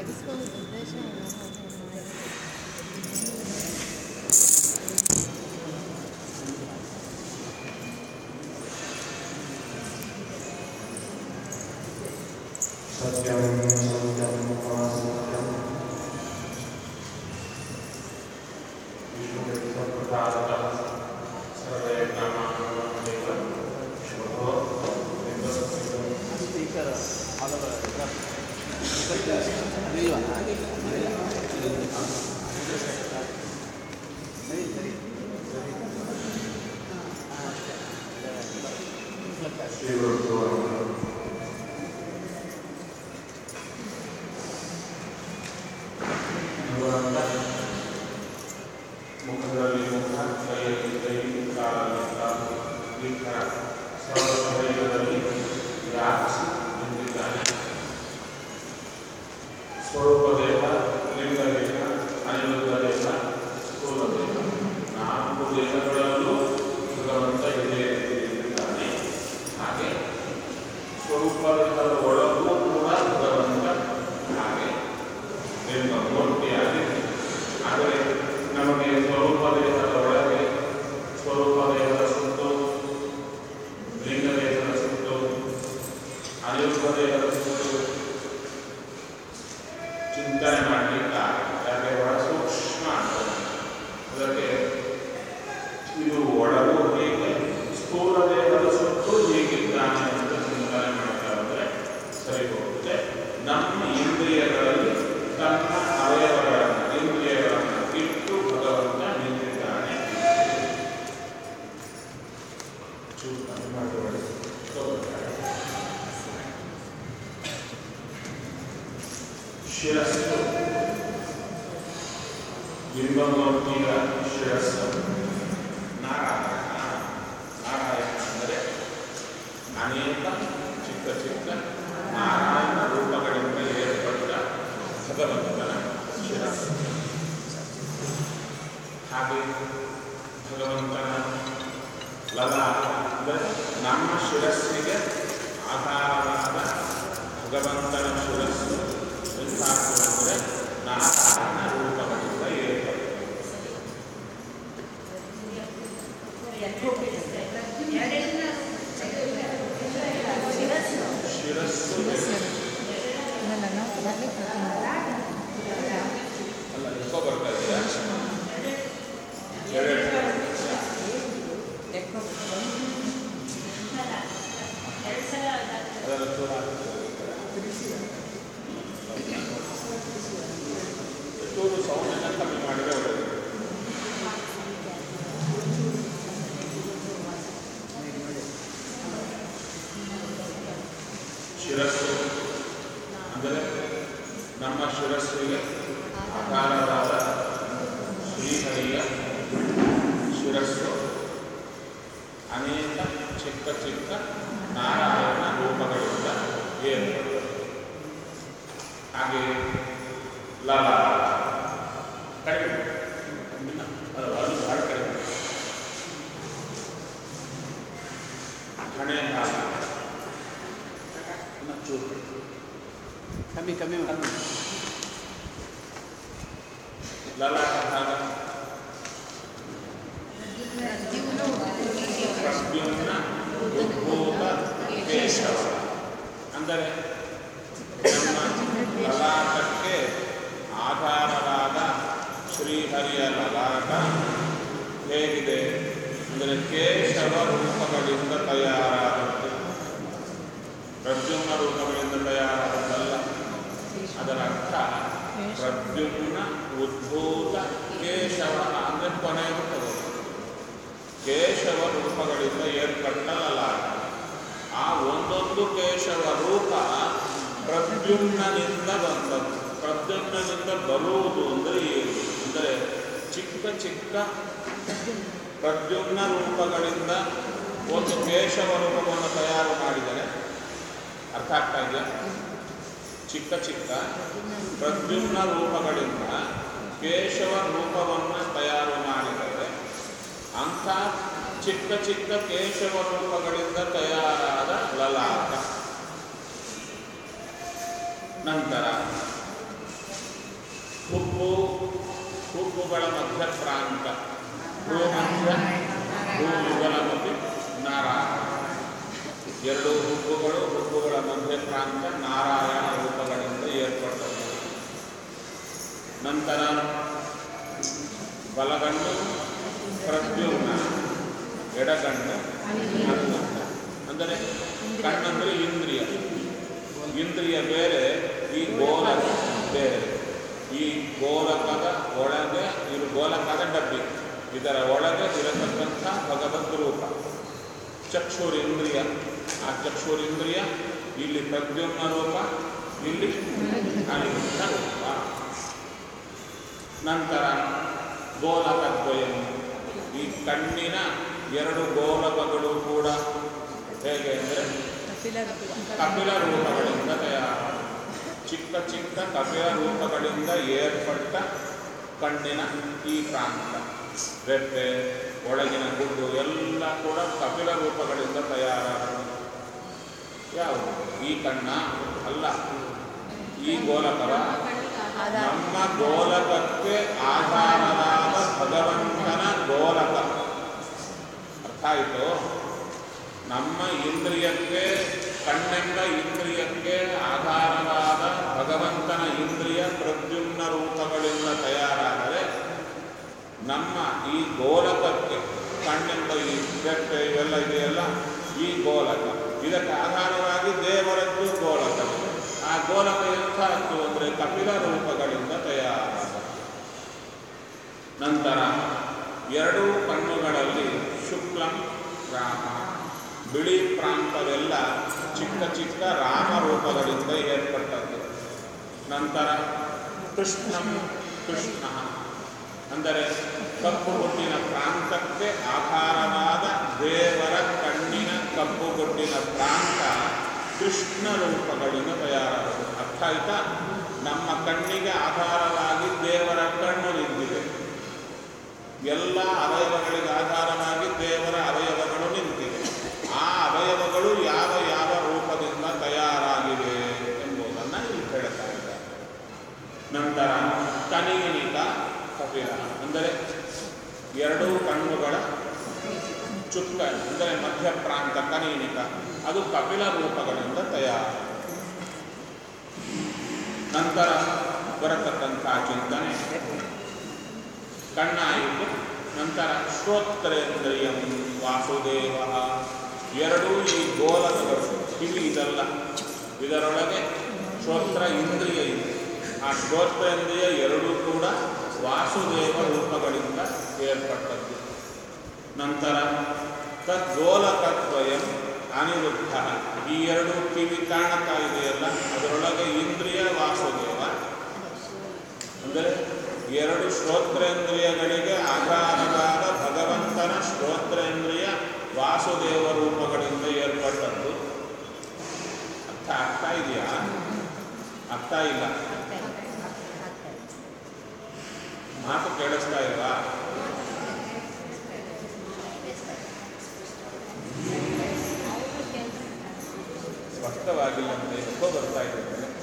ನಡೆಸ್ಕೊಳ್ಳೋ ಉದ್ದೇಶ ಏನು? सत्यं सत्यं सत्यं विष्णुप्रसादः सर्वे नामानुदेव शुभो ಸ್ಪೀಕರ್ ಆಲ್ ಶ್ರೀಗುರುಭ್ಯೋ ನಮಃ ಭಗವಂತ ಮುಖದಲ್ಲಿ ಮುಖ ಕೈಯಲ್ಲಿ ಕೈ ಕಾಲಲ್ಲಿ ಕಾಲು ಈ ಥರ ಸರ್ವ ಶರೀರದಲ್ಲಿ ವ್ಯಾಪಿಸಿ ನಿಂತಿದ್ದಾನೆ ಸ್ವರೂಪ ದೇಹ ಲಿಂಗ ದೇಹ ಅನಿರುದ್ಧ ದೇಹ ಸ್ಥೂಲ ದೇಹ ನಾಲ್ಕು ದೇಹಗಳಲ್ಲೂ ಭಗವಂತ ಇದೇ ರೀತಿ ನಿಂತಿದ್ದಾನೆ ಹಾಗೆ ಸ್ವರೂಪ ದೇಹದ ಒಳಗೂ ಕೂಡ ಭಗವಂತ ಹಾಗೆ ನಿಮ್ಮ ಮೂರ್ತಿಯಾಗಿ ಆದರೆ ನಮಗೆ ಸ್ವರೂಪ ದೇಹದ ಒಳಗೆ ಸ್ವರೂಪ ದೇಹದ ಸುತ್ತು ಲಿಂಗ ದೇಹದ ಸುತ್ತು ಅನಿರುದ್ಧ ದೇಹದ ಸುತ್ತು ಚಿಂತನೆ ಮಾಡಲಿಕ್ಕೆ ಯಾಕೆ ಬಹಳ ಸೂಕ್ಷ್ಮ ಆಗ್ತದೆ ಅದಕ್ಕೆ ಇದು ಒಳಗೂ ಹೀಗೆ ಸ್ಥೂಲ ದೇಹದ ಸುತ್ತು ಹೀಗಿದ್ದಾನೆ ಅಂತ ಚಿಂತನೆ ಮಾಡ್ತಾ ಇದ್ರೆ ಸರಿ ಹೋಗುತ್ತೆ ನಮ್ಮ ಇಂದ್ರಿಯಗಳಲ್ಲಿ ತನ್ನ ಅವಯವಗಳನ್ನು ಇಂದ್ರಿಯಗಳನ್ನು ಇಟ್ಟು ಭಗವಂತ ನಿಂತಿದ್ದಾನೆ ಚೂರು ಕಮ್ಮಿ ಮಾಡಿಕೊಳ್ಳಿ ತಗೋತಾರೆ ಶಿರಸ್ಸು ಬಿಂಬಮೂರ್ತಿಯ ಶಿರಸ್ಸು ನಾರಾಯಣ ನಾರಾಯಣ ಅಂದರೆ ಅನೇಕ ಚಿಕ್ಕ ಚಿಕ್ಕ ನಾರಾಯಣ ರೂಪಗಳಿಂದ ಏರ್ಪಟ್ಟ ಭಗವಂತನ ಶಿರಸ್ಸು ಹಾಗೆ ಭಗವಂತನ ಲಲಾಟ ಅಂದರೆ ನಮ್ಮ ಶಿರಸ್ಸಿಗೆ ಆಧಾರವಾದ ಭಗವಂತನ ಶಿರಸ್ಸು ಎಂಥದ್ದು ಅಂದರೆ ನಾರಾಯಣ ರೂಪಗಳಿಂದ ಏರ್ಪಟ್ಟಿದೆ ಶಿರಸ್ಸು ಇದನ್ನ ನಾವು ಬರ್ಲಿಕ್ಕೆ ಹೋಗ್ತೀವಿ. ಅಲ್ಲ ಎಷ್ಟೋ ಬರ್ತಾ ಇದೆಯಾ ಎರಡು ಅದರ ಚೂರು ಚೂರು ಸೌಂಡನ್ನು ಕಮ್ಮಿ ಮಾಡಿದ್ರೆ ಒಳ್ಳೆಯದು ಶಿರಸ್ಸು ಅಂದರೆ ನಮ್ಮ ಶಿರಸ್ಸಿಗೆ ಆಧಾರವಾದ ಶ್ರೀಹರಿಯ ಶಿರಸ್ಸು ಅನೇಕ ಚಿಕ್ಕ ಚಿಕ್ಕ ನಾರಾಯಣ ರೂಪಗಳಿಂದ ಏರ್ಪಡುತ್ತದೆ ಹಾಗೆ ಲಲಾಟ ಕಡಿಮೆ ಇನ್ನ ಅದು ಅದು ಬಹಳ ಕಡಿಮೆ ಹಣೆ ಭಾಗ ಇನ್ನ ಚೂರು ಕಮ್ಮಿ ಕಮ್ಮಿ ಮಾಡಿ ಲಲಾಟ ಭಾಗ ಪ್ರದ್ಯುಮ್ನ ಉದ್ಭೂತ ಕೇಶವ ಅಂದರೆ ನಮ್ಮ ಲಲಾಟಕ್ಕೆ ಆಧಾರವಾದ ಶ್ರೀಹರಿಯ ಲಲಾಟ ಹೇಗಿದೆ ಅಂದರೆ ಕೇಶವ ರೂಪಗಳಿಂದ ತಯಾರಾದದ್ದು ಪ್ರದ್ಯುಮ್ನ ರೂಪಗಳಿಂದ ತಯಾರಾದದ್ದಲ್ಲ ಅದರ ಅರ್ಥ ಪ್ರದ್ಯುಮ್ನ ಉದ್ಭೂತ ಕೇಶವ ಅಂದರೆ ಕೊನೆಗೂ ತಗೋದು ಕೇಶವ ರೂಪಗಳಿಂದ ಏರ್ಪಟ್ಟ ಲಲಾಟ ಆ ಒಂದೊಂದು ಕೇಶವ ರೂಪ ಪ್ರದ್ಯುಮ್ನನಿಂದ ಬಂದದ್ದು ಪ್ರದ್ಯುಮ್ನನಿಂದ ಬರುವುದು ಅಂದರೆ ಏನು ಅಂದರೆ ಚಿಕ್ಕ ಚಿಕ್ಕ ಪ್ರದ್ಯುಮ್ನ ರೂಪಗಳಿಂದ ಒಂದು ಕೇಶವ ರೂಪವನ್ನು ತಯಾರು ಮಾಡಿದರೆ ಅರ್ಥ ಆಗ್ತಾ ಇದೆಯಾ ಚಿಕ್ಕ ಚಿಕ್ಕ ಪ್ರದ್ಯುಮ್ನ ರೂಪಗಳಿಂದ ಕೇಶವ ರೂಪವನ್ನು ತಯಾರು ಮಾಡಿದರೆ ಅಂಥ ಚಿಕ್ಕ ಚಿಕ್ಕ ಕೇಶವ ರೂಪಗಳಿಂದ ತಯಾರಾದ ಲಲಾಟ ನಂತರ ಹುಬ್ಬು ಹುಬ್ಬುಗಳ ಮಧ್ಯ ಪ್ರಾಂತ ಭೂಮಧ್ಯ ಭೂಯುಗಲಮತಿ ನಾರಾಯಣ ಎರಡು ಹುಬ್ಬುಗಳು ಹುಬ್ಬುಗಳ ಮಧ್ಯ ಪ್ರಾಂತ ನಾರಾಯಣ ರೂಪಗಳಿಂದ ಏರ್ಪಟ್ಟದ್ದು ನಂತರ ಬಲಗಣ್ಣು ಪ್ರದ್ಯುಮ್ನ ಎಡಗಣ್ಣು ಹನುಮಂತ ಅಂದರೆ ಕಣ್ಣಂದ್ರೆ ಇಂದ್ರಿಯ ಇಂದ್ರಿಯ ಬೇರೆ ಈ ಗೋಲಕ ಬೇರೆ ಈ ಗೋಲಕದ ಒಳಗೆ ಇದು ಗೋಲಕದ ಡಬ್ಬಿ ಇದರ ಒಳಗೆ ಇರತಕ್ಕಂಥ ಭಗವದ್ ರೂಪ ಚಕ್ಷುರಿಂದ್ರಿಯ ಆ ಚಕ್ಷುರಿಂದ್ರಿಯ ಇಲ್ಲಿ ಪ್ರದ್ಯುಮ್ನ ರೂಪ ಇಲ್ಲಿ ಅನಿರುದ್ಧ ರೂಪ ನಂತರ ಗೋಲಕದ್ವಯ ಈ ಕಣ್ಣಿನ ಎರಡು ಗೋಲಕಗಳು ಕೂಡ ಹೇಗೆ ಅಂದರೆ ಕಪಿಲ ಕಪಿಲ ರೂಪಗಳಿಂದ ತಯಾರ ಚಿಕ್ಕ ಚಿಕ್ಕ ಕಪಿಲ ರೂಪಗಳಿಂದ ಏರ್ಪಟ್ಟ ಕಣ್ಣಿನ ಈ ಪ್ರಾಂತ ರೆಪ್ಪೆ ಒಳಗಿನ ಗುಡ್ಡು ಎಲ್ಲ ಕೂಡ ಕಪಿಲ ರೂಪಗಳಿಂದ ತಯಾರಾದ ಯಾವುದು ಈ ಕಣ್ಣ ಅಲ್ಲ ಈ ಗೋಲಕವ ನಮ್ಮ ಗೋಲಕಕ್ಕೆ ಆಧಾರವಾದ ಭಗವಂತನ ಗೋಲಕ ಅರ್ಥ ಆಯಿತು ನಮ್ಮ ಇಂದ್ರಿಯಕ್ಕೆ ಕಣ್ಣೆಂಬ ಇಂದ್ರಿಯಕ್ಕೆ ಆಧಾರವಾದ ಭಗವಂತನ ಇಂದ್ರಿಯ ಪ್ರದ್ಯುಮ್ನ ರೂಪಗಳಿಂದ ತಯಾರಾದರೆ ನಮ್ಮ ಈ ಗೋಲಕಕ್ಕೆ ಕಣ್ಣೆಂಬ ಈ ಬೆಟ್ಟೆ ಇವೆಲ್ಲ ಇದೆಯಲ್ಲ ಈ ಗೋಲಕ ಇದಕ್ಕೆ ಆಧಾರವಾಗಿ ದೇವರದ್ದು ಗೋಲಕ ಆ ಗೋಲಕ ಎಂಥದ್ದು ಅಂದರೆ ಕಪಿಲ ರೂಪಗಳಿಂದ ತಯಾರಾದ ನಂತರ ಎರಡೂ ಕಣ್ಣುಗಳಲ್ಲಿ ಶುಕ್ಲಂ ರಾಮ ಬಿಳಿ ಪ್ರಾಂತವೆಲ್ಲ ಚಿಕ್ಕ ಚಿಕ್ಕ ರಾಮರೂಪಗಳಿಂದ ಏರ್ಪಟ್ಟದ್ದು ನಂತರ ಕೃಷ್ಣಂ ಕೃಷ್ಣ ಅಂದರೆ ಕಪ್ಪು ಗುಡ್ಡಿನ ಪ್ರಾಂತಕ್ಕೆ ಆಧಾರವಾದ ದೇವರ ಕಣ್ಣಿನ ಕಪ್ಪು ಗುಡ್ಡಿನ ಪ್ರಾಂತ ಕೃಷ್ಣ ರೂಪಗಳಿಂದ ತಯಾರಾದವು ಅರ್ಥ ಆಯ್ತಾ ನಮ್ಮ ಕಣ್ಣಿಗೆ ಆಧಾರವಾಗಿ ದೇವರ ಕಣ್ಣು ನಿಂತಿದೆ ಎಲ್ಲ ಅವಯವಗಳಿಗೆ ಆಧಾರವಾಗಿ ದೇವರ ಅವಯವಗಳು ನಿಂತಿವೆ ಆ ಅವಯವಗಳು ಯಾವ ಯಾವ ರೂಪದಿಂದ ತಯಾರಾಗಿವೆ ಎಂಬುದನ್ನು ಇಲ್ಲಿ ಹೇಳ್ತಾ ಇದ್ದಾರೆ ನಂತರ ಕನೀನಿಕ ಕಪಿಲ ಅಂದರೆ ಎರಡೂ ಕಣ್ಣುಗಳ ಚುಕ್ಕ ಅಂದರೆ ಮಧ್ಯ ಪ್ರಾಂತ ಕನೀನಿಕ ಅದು ಕಪಿಲ ರೂಪಗಳಿಂದ ತಯಾರು ನಂತರ ಬರತಕ್ಕಂಥ ಚಿಂತನೆ ಕಣ್ಣಾಯಿತು ನಂತರ ಶ್ರೋತ್ರೇಂದ್ರಿಯಂ ವಾಸುದೇವ ಎರಡೂ ಈ ಗೋಲಕಗಳು ಕಿವಿ ಇದಲ್ಲ ಇದರೊಳಗೆ ಶ್ರೋತ್ರ ಇಂದ್ರಿಯ ಇದೆ ಆ ಶ್ರೋತ್ರೇಂದ್ರಿಯ ಎರಡೂ ಕೂಡ ವಾಸುದೇವ ರೂಪಗಳಿಂದ ಏರ್ಪಟ್ಟದ್ದು ನಂತರ ತದ್ಗೋಲಕದ್ವಯಂ ಅನಿರುದ್ಧ ಈ ಎರಡು ಕಿವಿ ಕಾಣುತ್ತಾ ಇದೆಯಲ್ಲ ಅದರೊಳಗೆ ಇಂದ್ರಿಯ ವಾಸುದೇವ ಅಂದರೆ ಎರಡು ಶ್ರೋತ್ರೇಂದ್ರಿಯಗಳಿಗೆ ಆಧಾರವಾದ ಭಗವಂತನ ಶ್ರೋತ್ರೇಂದ್ರಿಯ ವಾಸುದೇವ ರೂಪಗಳಿಂದ ಏರ್ಪಟ್ಟದ್ದು ಅರ್ಥ ಆಗ್ತಾ ಇದೆಯಾ ಅರ್ಥ ಇಲ್ಲ ಮಾತು ಕೇಳಿಸ್ತಾ ಇಲ್ವಾ ಸ್ಪಷ್ಟವಾಗಿಲ್ಲ ಅಂತ ಎಷ್ಟೋ ಬರ್ತಾ ಇದೆ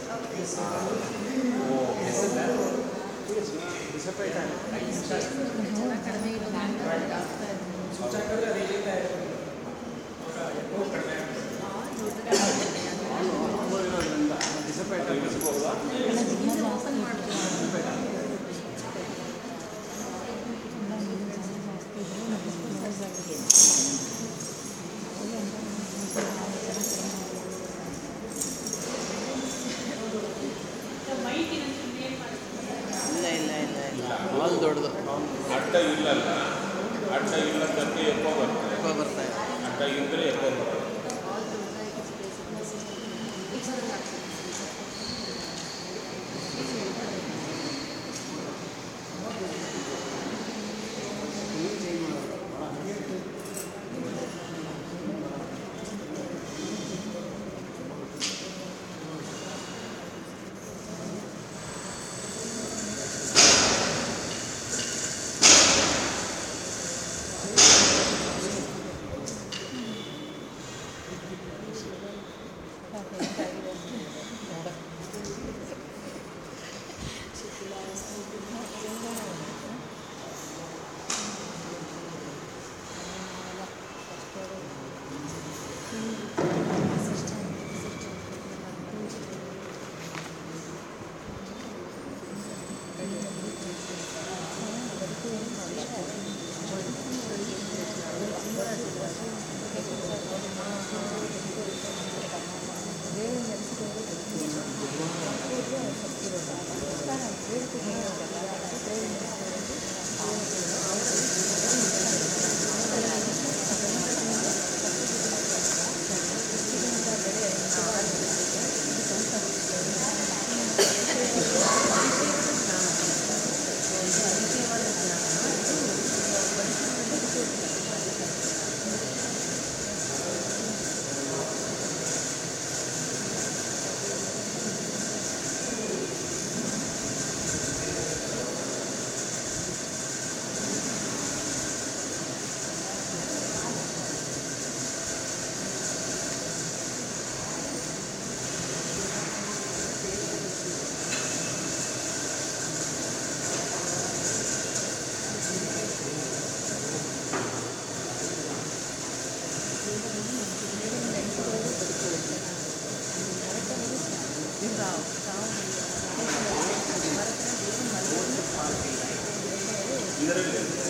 ಓ ಡಿಸಪಾಯಿಂಟ್ ಆಗಿದೆ ಕಡಿಮೆ ಇರೋದ್ರಿಂದ ಇರೋದ್ರಿಂದ ಡಿಸಪಾಯಿಂಟ್ ಆಗಿದೆ ಇಳಿಸ್ಬೋದಾ ಓಪನ್ ಇಲ್ಲ ಇಲ್ಲ ಇಲ್ಲ ಇಲ್ಲ ಹಾಲ್ ದೊಡ್ಡದು ಅಡ್ಡ ಇಲ್ಲಲ್ಲ ಅಡ್ಡ ಇಲ್ಲದಕ್ಕೆ ಎಕ್ಕೋ ಬರ್ತದೆ ఎక్కువ ಬರ್ತಾ ಇದೆ ಅಡ್ಡ ಇದ್ರೆ ಎಕ್ಕೋ ಬರ್ತದೆ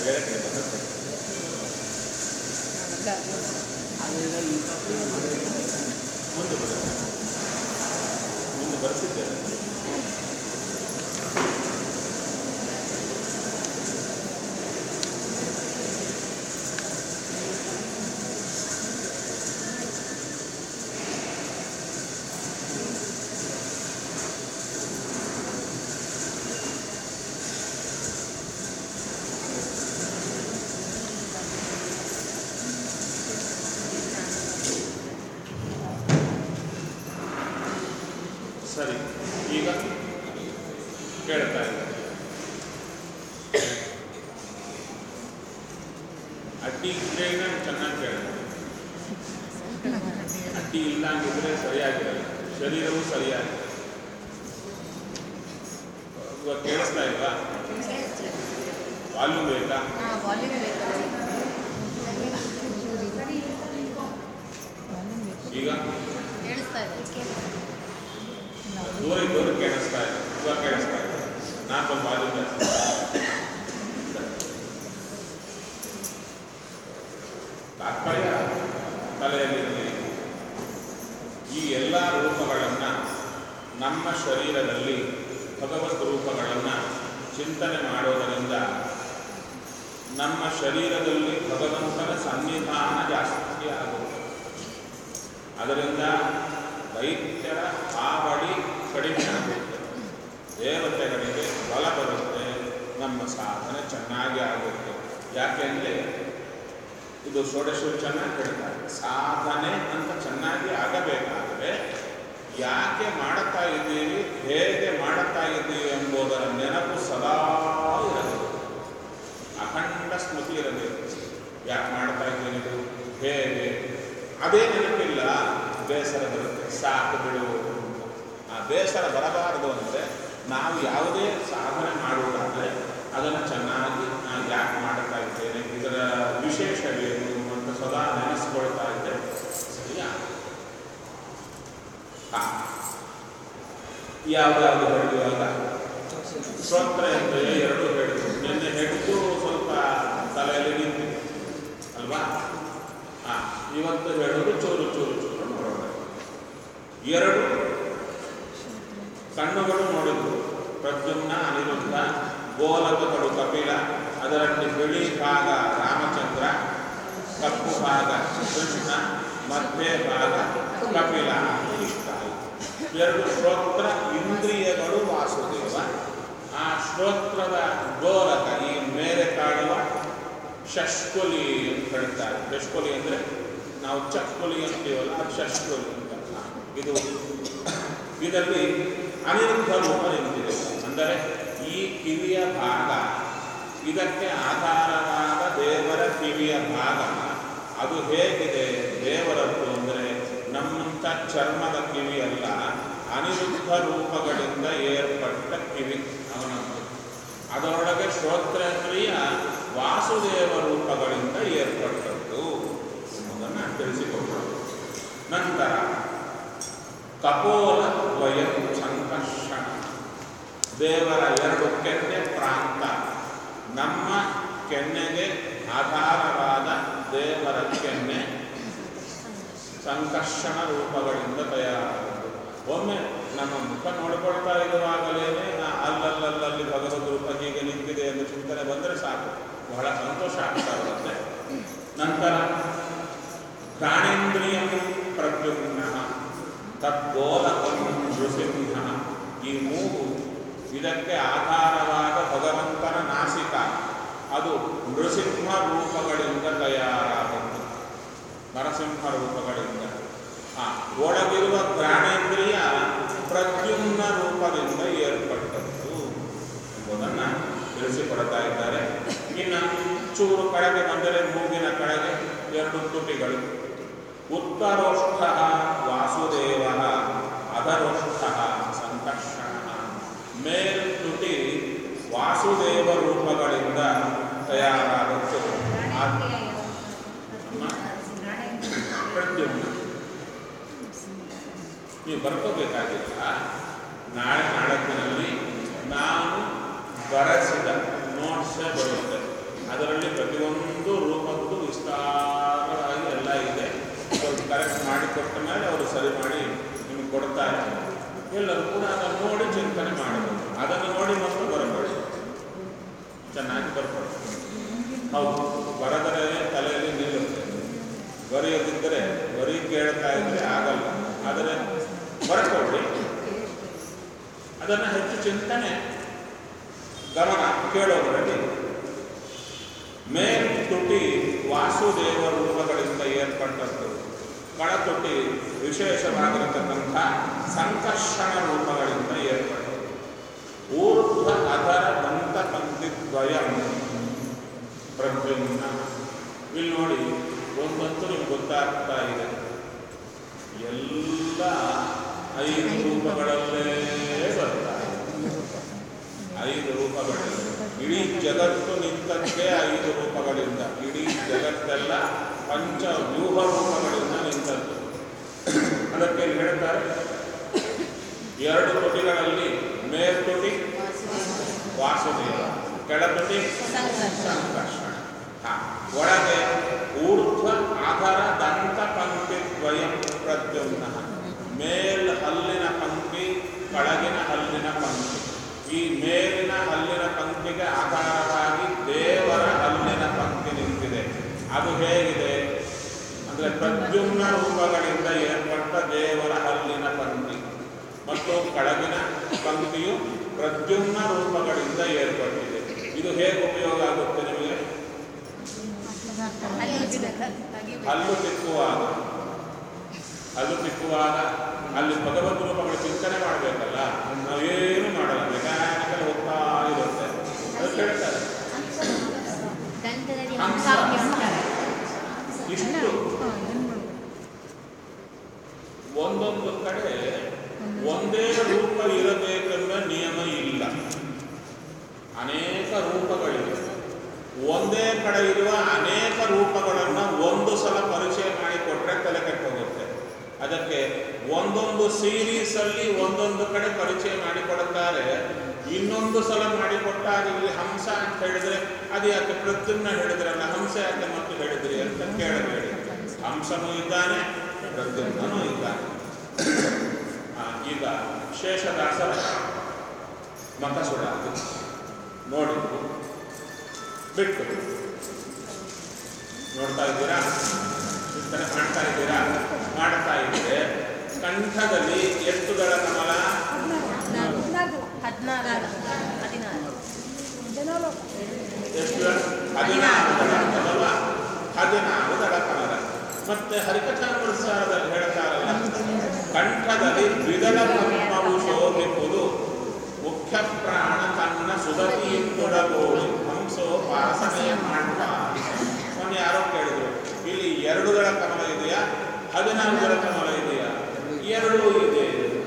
ಬೇರೆ ಬರುತ್ತೆ ಅದರಿಂದ ಇಂಥ ಮುಂದೆ ಬರುತ್ತೆ ಮುಂದೆ ಬರ್ತಿದ್ದೇನೆ ಸರಿ ಈಗ ಕೇಳ್ತಾ ಇದ್ದಾರೆ ಅಡ್ಡಿ ಇದ್ರೇನೆ ಚೆನ್ನಾಗಿ ಕೇಳ್ತಾರೆ ಅಡ್ಡಿ ಇಲ್ಲ ಅಂದಿದ್ರೆ ಸರಿಯಾಗಿರಲ್ಲ ಶರೀರವು ಸರಿಯಾಗಿ ಇವಾಗ ಕೇಳಿಸ್ತಾ ಇಲ್ವಾ ವಾಲ್ಯೂಮ್ ಬೇಕಾ ಹಾಂ ವಾಲ್ಯೂಮ್ ಬೇಕು ಈಗ ಕೇಳಿಸ್ತಾ ಇದೆ ದೂರ ಇದ್ದವರು ಕೇಳಿಸ್ತಾ ಇದೆ ಇವಾಗ ಕೇಳಿಸ್ತಾ ಇದೆ ನಾನು ಸ್ವಲ್ಪ ವಾಲ್ಯೂಮ್ ಜಾಸ್ತಿ ತಾತ್ಪರ್ಯ ತಲೆಯಲ್ಲಿರಲಿ ಈ ಎಲ್ಲ ರೂಪಗಳನ್ನು ನಮ್ಮ ಶರೀರದಲ್ಲಿ ಭಗವತ್ ರೂಪಗಳನ್ನು ಚಿಂತನೆ ಮಾಡೋದರಿಂದ ನಮ್ಮ ಶರೀರದಲ್ಲಿ ಭಗವಂತನ ಸನ್ನಿಧಾನ ಜಾಸ್ತಿ ಆಗುತ್ತೆ ಅದರಿಂದ ದೈತ್ಯರ ಹಾವಳಿ ಕಡಿಮೆ ಆಗುತ್ತೆ ದೇವತೆಗಳಿಗೆ ಬಲ ಬರುತ್ತೆ ನಮ್ಮ ಸಾಧನೆ ಚೆನ್ನಾಗಿ ಆಗುತ್ತೆ ಯಾಕೆಂದರೆ ಇದು ಷೋಡಶರು ಚೆನ್ನಾಗಿ ಹೇಳ್ತಾರೆ ಸಾಧನೆ ಅಂತ ಚೆನ್ನಾಗಿ ಆಗಬೇಕಾದರೆ ಯಾಕೆ ಮಾಡುತ್ತಾ ಇದ್ದೀವಿ ಹೇಗೆ ಮಾಡುತ್ತಾ ಇದ್ದೀವಿ ಎಂಬುದರ ನೆನಪು ಸದಾ ಇರಬೇಕು ಅಖಂಡ ಸ್ಮೃತಿ ಇರಬೇಕು ಯಾಕೆ ಮಾಡ್ತಾ ಇದ್ದೀನಿ ಇದು ಹೇಗೆ ಅದೇ ನೆನಪಿಲ್ಲ ಬೇಸರ ಬರುತ್ತೆ ಸಾಕು ಬಿಡು ಅಂತ. ಆ ಬೇಸರ ಬರಬಾರದು ಅಂದರೆ ನಾವು ಯಾವುದೇ ಸಾಧನೆ ಮಾಡುವುದಾದರೆ ಅದನ್ನು ಚೆನ್ನಾಗಿ ನಾನು ಯಾಕೆ ಮಾಡ್ತಾ ಇದ್ದೇನೆ ಇದರ ವಿಶೇಷವೇನು ಅಂತ ಸದಾ ನೆನೆಸ್ಕೊಳ್ತಾ ಇದ್ದರೆ ಸರಿಯಾ ಹಾ ಯಾವ್ದಾದ್ರು ಹೇಳುವಾಗ ಸ್ತೋತ್ರ ಎಂದರೆ ಎರಡು ಹೇಳಿದ್ರು ನಿನ್ನೆ ಹೇಳಿದ್ದು ಸ್ವಲ್ಪ ತಲೆಯಲ್ಲಿ ನಿಂತಿದೆ ಅಲ್ವಾ ಹಾ ಇವತ್ತು ಹೇಳೋದು ಚೂರು ಚೂರು ಚೂರು ನೋಡೋಣ ಎರಡು ಕಣ್ಣುಗಳು ನೋಡಿದ್ರು ಪ್ರದ್ಯುಮ್ನ ಅನಿರುದ್ಧ ಗೋಲಕಗಳು ಕಪಿಲ ಅದರಲ್ಲಿ ಬಿಳಿ ಭಾಗ ರಾಮಚಂದ್ರ ಕಪ್ಪು ಭಾಗ ಕೃಷ್ಣ ಮಧ್ಯೆ ಭಾಗ ಕಪಿಲ ಅಂತ ಇಷ್ಟ ಆಯಿತು ಎರಡು ಶ್ರೋತ್ರ ಇಂದ್ರಿಯಗಳು ವಾಸುದೇವ ಆ ಶ್ರೋತ್ರದ ಗೋಲಕ ಈ ಮೇಲೆ ಕಾಣುವ ಷಷ್ಕುಲಿ ಅಂತ ಹೇಳ್ತಾರೆ ಷಷ್ಕುಲಿ ಅಂದರೆ ನಾವು ಚಕ್ಕುಲಿ ಅಂತೀವಲ್ಲ ಅದು ಷಷ್ಕುಲಿ ಅಂತ ಇದು ಇದರಲ್ಲಿ ಅನಿರುದ್ಧ ರೂಪ ನಿಂತಿದೆ ಅಂದರೆ ಈ ಕಿವಿಯ ಭಾಗ ಇದಕ್ಕೆ ಆಧಾರವಾದ ದೇವರ ಕಿವಿಯ ಭಾಗ ಅದು ಹೇಗಿದೆ ದೇವರದ್ದು ಅಂದರೆ ನಮ್ಮಂಥ ಚರ್ಮದ ಕಿವಿ ಅಲ್ಲ ಅನಿರುದ್ಧ ರೂಪಗಳಿಂದ ಏರ್ಪಟ್ಟ ಕಿವಿ ಅವನದ್ದು ಅದರೊಳಗೆ ಶ್ರೋತ್ರೇಂದ್ರಿಯ ವಾಸುದೇವ ರೂಪಗಳಿಂದ ಏರ್ಪಟ್ಟದ್ದು ಎಂಬುದನ್ನು ತಿಳಿಸಿಕೊಟ್ಟರು ನಂತರ ಕಪೋಲ ದ್ವಯ ಸಂಕರ್ಷಣ ದೇವರ ಎರಡು ಕೆನ್ನೆ ಪ್ರಾಂತ ನಮ್ಮ ಕೆನ್ನೆಗೆ ಆಧಾರವಾದ ದೇವರ ಕೆನ್ನೆ ಸಂಕರ್ಷಣ ರೂಪಗಳಿಂದ ತಯಾರಾದದ್ದು ಒಮ್ಮೆ ನಮ್ಮ ಮುಖ ನೋಡಿಕೊಳ್ತಾ ಇರುವಾಗಲೇ ಅಲ್ಲಲ್ಲಲ್ಲಿ ಭಗವದ್ ರೂಪ ಹೀಗೆ ನಿಂತಿದೆ ಎಂದು ಚಿಂತನೆ ಬಂದರೆ ಸಾಕು ಬಹಳ ಸಂತೋಷ ಆಗ್ತಾ ಇರುತ್ತೆ ನಂತರ ಘ್ರಾಣೇಂದ್ರಿಯ ಪ್ರದ್ಯುಮ್ನ ತದ್ಗೋಲಕಂ ನೃಸಿಂಹ ಈ ಮೂಗು ಇದಕ್ಕೆ ಆಧಾರವಾದ ಭಗವಂತನ ನಾಸಿಕ ಅದು ನೃಸಿಂಹ ರೂಪಗಳಿಂದ ತಯಾರಾದದ್ದು ನರಸಿಂಹ ರೂಪಗಳಿಂದ ಆ ಒಳಗಿರುವ ಘ್ರಾಣೇಂದ್ರಿಯ ಪ್ರದ್ಯುಮ್ನ ರೂಪದಿಂದ ಏರ್ಪಟ್ಟದ್ದು ಎಂಬುದನ್ನು ತಿಳಿಸಿಕೊಡ್ತಾ ಇದ್ದಾರೆ ಇನ್ನು ಚೂರು ಕಡೆಗೆ ಬಂದರೆ ಮೂಗಿನ ಕಡೆಗೆ ಎರಡು ತುಟಿಗಳು ಉತ್ತರೋಷ್ಠ ವಾಸುದೇವ ಅಧರೋಷ್ಠ ಸಂಕರ್ಷಣ ಮೇಲ್ತುಟಿ ವಾಸುದೇವ ರೂಪಗಳಿಂದ ತಯಾರಾದದ್ದು ಆ- ಅಮ್ಮ? ಪ್ರದ್ಯುಮ್ನ ನೀವು ಬರ್ಕೋಬೇಕಾಗಿಲ್ಲ ನಾಳೆ ನಾಡಕ್ಕಿನಲ್ಲಿ ನಾನು ಬರೆಸಿದ ನೋಟ್ಸೇ ಬರುತ್ತೆ ಅದರ ಅದರಲ್ಲಿ ಪ್ರತಿಯೊಂದು ರೂಪಕ್ಕೂ ವಿಸ್ತಾರವಾಗಿ ಎಲ್ಲ ಇದೆ ಅವ್ರು ಕರೆಕ್ಟ್ ಮಾಡಿ ಕೊಟ್ಟ ಮೇಲೆ ಅವರು ಸರಿ ಮಾಡಿ ನಿಮಗೆ ಕೊಡ್ತಾರೆ ಎಲ್ಲರೂ ಕೂಡ ಅದನ್ನು ನೋಡಿ ಚಿಂತನೆ ಮಾಡಬೇಕು ಅದನ್ನು ನೋಡಿ ಮತ್ತು ಬರಬೇಡಿ ಚೆನ್ನಾಗಿ ಬರ್ಕೊಳ್ಳಿ ಹೌದು ಬರದರೆ ತಲೆಯಲ್ಲಿ ನಿಲ್ಲುತ್ತೆ ಬರೆಯೋದಿದ್ದರೆ ಬರೀ ಕೇಳ್ತಾ ಇದ್ರೆ ಆಗಲ್ಲ ಆದರೆ ಬರ್ಕೊಳ್ರಿ ಅದನ್ನು ಹೆಚ್ಚು ಚಿಂತನೆ ಗಮನ ಕೇಳೋದರಲ್ಲಿ ಮೇಲ್ ತುಟಿ ವಾಸುದೇವ ರೂಪಗಳಿಂದ ಏರ್ಪಟ್ಟದ್ದು ಕಳತುಟಿ ವಿಶೇಷವಾಗಿರತಕ್ಕಂಥ ಸಂಕರ್ಷಣ ರೂಪಗಳಿಂದ ಏರ್ಪಟ್ಟದ್ದು ಊರ್ಧ್ವ ಅದರ ದಂತ ಪಂಕ್ತಿದ್ವಯ ಪ್ರದ್ಯುಮ್ನ ಇಲ್ಲಿ ನೋಡಿ ಒಂದಂತೂ ನಿಮ್ಗೆ ಗೊತ್ತಾಗ್ತಾ ಇದೆ ಎಲ್ಲ ಐದು ರೂಪಗಳಲ್ಲೇ ಬರ್ತಾ ಇದೆ ಐದು ರೂಪಗಳಿಂದ ಇಡೀ ಜಗತ್ತು ನಿಂತದ್ದೇ ಐದು ರೂಪಗಳಿಂದ ಇಡೀ ಜಗತ್ತೆಲ್ಲ ಪಂಚ ವ್ಯೂಹ ರೂಪಗಳಿಂದ ನಿಂತದ್ದು ಅದಕ್ಕೆ ಇಲ್ಲಿ ಹೇಳ್ತಾರೆ ಎರಡು ತುಟಿಗಳಲ್ಲಿ ಮೇಲ್ತುಟಿ ವಾಸುದೇವ ಕೆಳತುಟಿ ಸಂಕರ್ಷಣ ಹಾ ಒಳಗೆ ಊರ್ಧ್ವ ಆಧಾರ ದಂತ ಪಂಕ್ತಿ ದ್ವಯಂ ಪ್ರದ್ಯುಮ್ನ ಮೇಲ್ ಹಲ್ಲಿನ ಪಂಕ್ತಿ ಕೆಳಗಿನ ಹಲ್ಲಿನ ಪಂಕ್ತಿ ಈ ಮೇಲಿನ ಹಲ್ಲಿನ ಪಂಕ್ತಿಗೆ ಆಧಾರವಾಗಿ ದೇವರ ಹಲ್ಲಿನ ಪಂಕ್ತಿ ನಿಂತಿದೆ ಅದು ಹೇಗಿದೆ ಅಂದ್ರೆ ಪ್ರದ್ಯುಮ್ನ ರೂಪಗಳಿಂದ ಏರ್ಪಟ್ಟ ದೇವರ ಹಲ್ಲಿನ ಪಂಕ್ತಿ ಮತ್ತು ಕೆಳಗಿನ ಪಂಕ್ತಿಯು ಪ್ರದ್ಯುಮ್ನ ರೂಪಗಳಿಂದ ಏರ್ಪಟ್ಟಿದೆ ಇದು ಹೇಗೆ ಉಪಯೋಗ ಆಗುತ್ತೆ ನಿಮಗೆ ಅಲ್ಲಿ ತೆಗಿಬೇಕು. ಹಲ್ಲು ತಿಕ್ಕುವಾಗ ಹಲ್ಲು ತಿಕ್ಕುವಾಗ ಅಲ್ಲಿ ಭಗವದ್ ರೂಪಗಳ ಚಿಂತನೆ ಮಾಡಬೇಕಲ್ಲ ನಾವೇನು ಮಾಡಲ್ಲ ಮೆಕ್ಯಾನಿಕಲ್ ಹೋಗ್ತಾ ಇರುತ್ತೆ ಅದು ಕೇಳ್ತಾರೆ ದಂತದಲ್ಲಿ ಹಂಸ. ಹಂಸ ಇಷ್ಟು ಒಂದೊಂದು ಕಡೆ ಒಂದೇ ರೂಪ ಇರಬೇಕೆಂಬ ನಿಯಮ ಇಲ್ಲ ಅನೇಕ ರೂಪಗಳಿವೆ ಒಂದೇ ಕಡೆ ಇರುವ ಅನೇಕ ರೂಪಗಳನ್ನು ಒಂದು ಸಲ ಪರಿಚಯ ಮಾಡಿಕೊಟ್ರೆ ತಲೆ ಕೆಟ್ಟೋಗುತ್ತೆ ಅದಕ್ಕೆ ಒಂದೊಂದು ಸೀರೀಸ್ ಅಲ್ಲಿ ಒಂದೊಂದು ಕಡೆ ಪರಿಚಯ ಮಾಡಿಕೊಡುತ್ತಾರೆ ಇನ್ನೊಂದು ಸಲ ಮಾಡಿಕೊಟ್ಟಾಗ ಇಲ್ಲಿ ಹಂಸ ಅಂತ ಹೇಳಿದ್ರೆ ಅದು ಯಾಕೆ ಪ್ರತ್ಯುಮ್ನ ಹೇಳಿದ್ರಲ್ಲ ಹಂಸ ಯಾಕೆ ಮತ್ತೆ ಹೇಳಿದ್ರಿ ಅಂತ ಕೇಳಬೇಡಿ ಹಂಸನೂ ಇದ್ದಾನೆ ಪ್ರದ್ಯುಮ್ನೂ ಇದ್ದಾನೆ ಆ, ಈಗ ಶೇಷದಾಸರ ಮಕಸುಡ ನೋಡಿದ್ರು ಬಿಟ್ಟು ನೋಡ್ತಾ ಇದ್ದೀರಾ ಚಿಂತನೆ ಮಾಡ್ತಾ ಇದ್ದೀರಾ ಮಾಡ್ತಾ ಇದ್ರೆ ಕಂಠದಲ್ಲಿ ಎಷ್ಟು ದಳ ಕಮಲ ಹದಿನಾರು ಹದಿನಾರು ಎಷ್ಟು ದಳ? ಹದಿನಾರು ದಳ ಕಮಲ ಹದಿನಾರು ದಳ ಕಮಲ ಮತ್ತೆ ಹರಿಕಥಾಮೃತಸಾರದಲ್ಲಿ ಹೇಳ್ತಾರಲ್ಲ ಕಂಠದಲ್ಲಿ ದ್ವಿದಳ ಪದ್ಮವು ಶೋಭಿಸುವುದು ಮುಖ್ಯ ಪ್ರಾಣ ತನ್ನ ಸುಧತಿಯಿಂದೊಡಗೋಡಿ ಹಂಸೋ ಪಾಸನೆಯ ಮಾಡುವ ಮೊನ್ನೆ ಯಾರೋ ಕೇಳಿದ್ರು ಇಲ್ಲಿ ಎರಡು ದಳ ಕಮಲ ಇದೆಯಾ ಹದಿನಾರು ದಳ ಕಮಲ ಇದೆಯಾ ಎರಡೂ ಇದೆ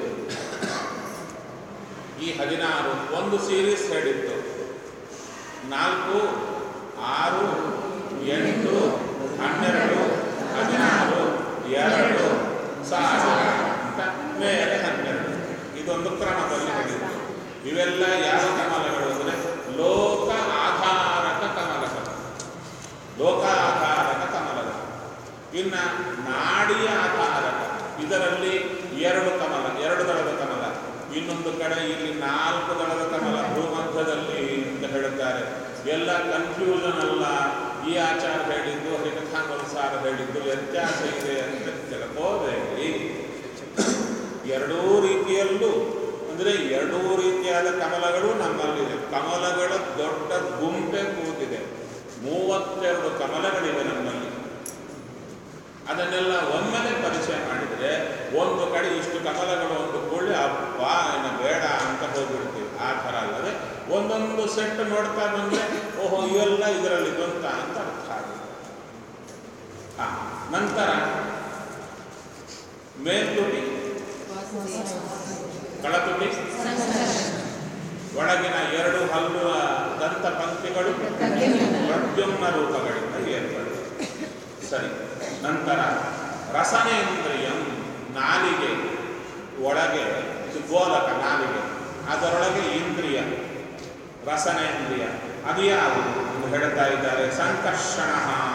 ಈ ಹದಿನಾರು ಒಂದು ಸೀರೀಸ್ ಹೇಳಿತ್ತು ನಾಲ್ಕು ಆರು ಎಂಟು ಹನ್ನೆರಡು ಹದಿನಾರು ಎರಡು ಸಾವಿರ ಅಂತ ಮೇಲೆ ಹನ್ನೆರಡು ಇದೊಂದು ಕ್ರಮದಲ್ಲಿ ಹೇಳಿದ್ದು ಇವೆಲ್ಲ ಯಾವ ಕಮಲಗಳು ಅಂದರೆ ಲೋಕ ಆಧಾರಕ ಕಮಲಗಳು ಲೋಕಾಧಾರಕ ಕಮಲಗಳು ಇನ್ನು ನಾಡಿಯ ಆಧಾರಕ ಇದರಲ್ಲಿ ಎರಡು ಕಮಲ ಎರಡು ದಳದ ಕಮಲ ಇನ್ನೊಂದು ಕಡೆ ಇಲ್ಲಿ ನಾಲ್ಕು ದಳದ ಕಮಲ ಭೂಮಧ್ಯದಲ್ಲಿ ಅಂತ ಹೇಳುತ್ತಾರೆ ಎಲ್ಲ ಕನ್ಫ್ಯೂಷನ್ ಅಲ್ಲ ಈ ಆಚಾರ ಹೇಳಿದ್ದು ಹರಿಕಥಾನುಸಾರ ಹೇಳಿದ್ದು ವ್ಯತ್ಯಾಸ ಇದೆ ಅಂತ ತಿಳ್ಕೋಬೇಡಿ ಎರಡೂ ರೀತಿಯಲ್ಲೂ ಅಂದರೆ ಎರಡೂ ರೀತಿಯಾದ ಕಮಲಗಳು ನಮ್ಮಲ್ಲಿದೆ ಕಮಲಗಳ ದೊಡ್ಡ ಗುಂಪೆ ಕೂತಿದೆ ಮೂವತ್ತೆರಡು ಕಮಲಗಳಿವೆ ನಮ್ಮಲ್ಲಿ ಅದನ್ನೆಲ್ಲ ಒಮ್ಮೆಲೆ ಪರಿಚಯ ಮಾಡಿದರೆ ಒಂದು ಕಡೆ ಇಷ್ಟು ಕಮಲಗಳು ಒಂದು ಕೂಡಲೇ ಅಪ್ಪ ಇನ್ನು ಬೇಡ ಅಂತ ಹೋಗ್ಬಿಡ್ತೀವಿ ಆ ಥರ ಅಲ್ಲದೆ ಒಂದೊಂದು ಸೆಟ್ ನೋಡ್ತಾ ಬಂದರೆ ಓಹೋ ಇವೆಲ್ಲ ಇದರಲ್ಲಿ ಬಂತ ಅಂತ ಅರ್ಥ ಆಗುತ್ತೆ ಆ, ನಂತರ ಮೇಲ್ತುಟಿ ಕಳತುಟಿ ಒಳಗಿನ ಎರಡು ಹಲ್ಲು ದಂತ ಪಂಕ್ತಿಗಳು ಪ್ರದ್ಯುಮ್ನ ರೂಪಗಳಿಂದ ಏರ್ಪಡುತ್ತೆ ಸರಿ ನಂತರ ರಸನೇಂದ್ರಿಯಂ ನಾಲಿಗೆ ಒಳಗೆ ಇದು ಗೋಲಕ ನಾಲಿಗೆ ಅದರೊಳಗೆ ಇಂದ್ರಿಯ ರಸನೇಂದ್ರಿಯ ಅದು ಯಾವುದು ಎಂದು ಹೇಳ್ತಾ ಇದ್ದಾರೆ ಸಂಕರ್ಷಣ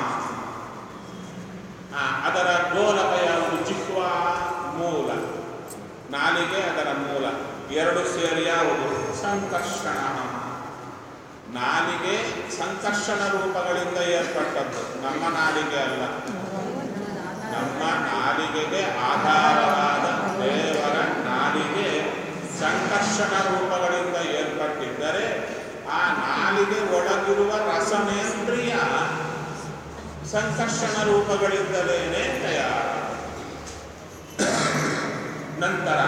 ಆ, ಅದರ ಗೋಲಕ ಯಾವುದು ಜಿಹ್ವ ಮೂಲ ನಾಲಿಗೆ ಅದರ ಮೂಲ ಎರಡು ಸೇರಿ ಯಾವುದು ಸಂಕರ್ಷಣ ನಾಲಿಗೆ ಸಂಕರ್ಷಣ ರೂಪಗಳಿಂದ ಏರ್ಪಟ್ಟದ್ದು ನಮ್ಮ ನಾಲಿಗೆ ಅಲ್ಲ ನಮ್ಮ ನಾಲಿಗೆಗೆ ಆಧಾರವಾದ ದೇವರ ನಾಲಿಗೆ ಸಂಕರ್ಷಣ ರೂಪಗಳಿಂದ ಏರ್ಪಟ್ಟಿದ್ದರೆ ಆ ನಾಲಿಗೆ ಒಳಗಿರುವ ರಸನೇಂದ್ರಿಯ ಸಂಕರ್ಷಣ ರೂಪಗಳಿಂದಲೇನೆ ತಯಾರು ನಂತರ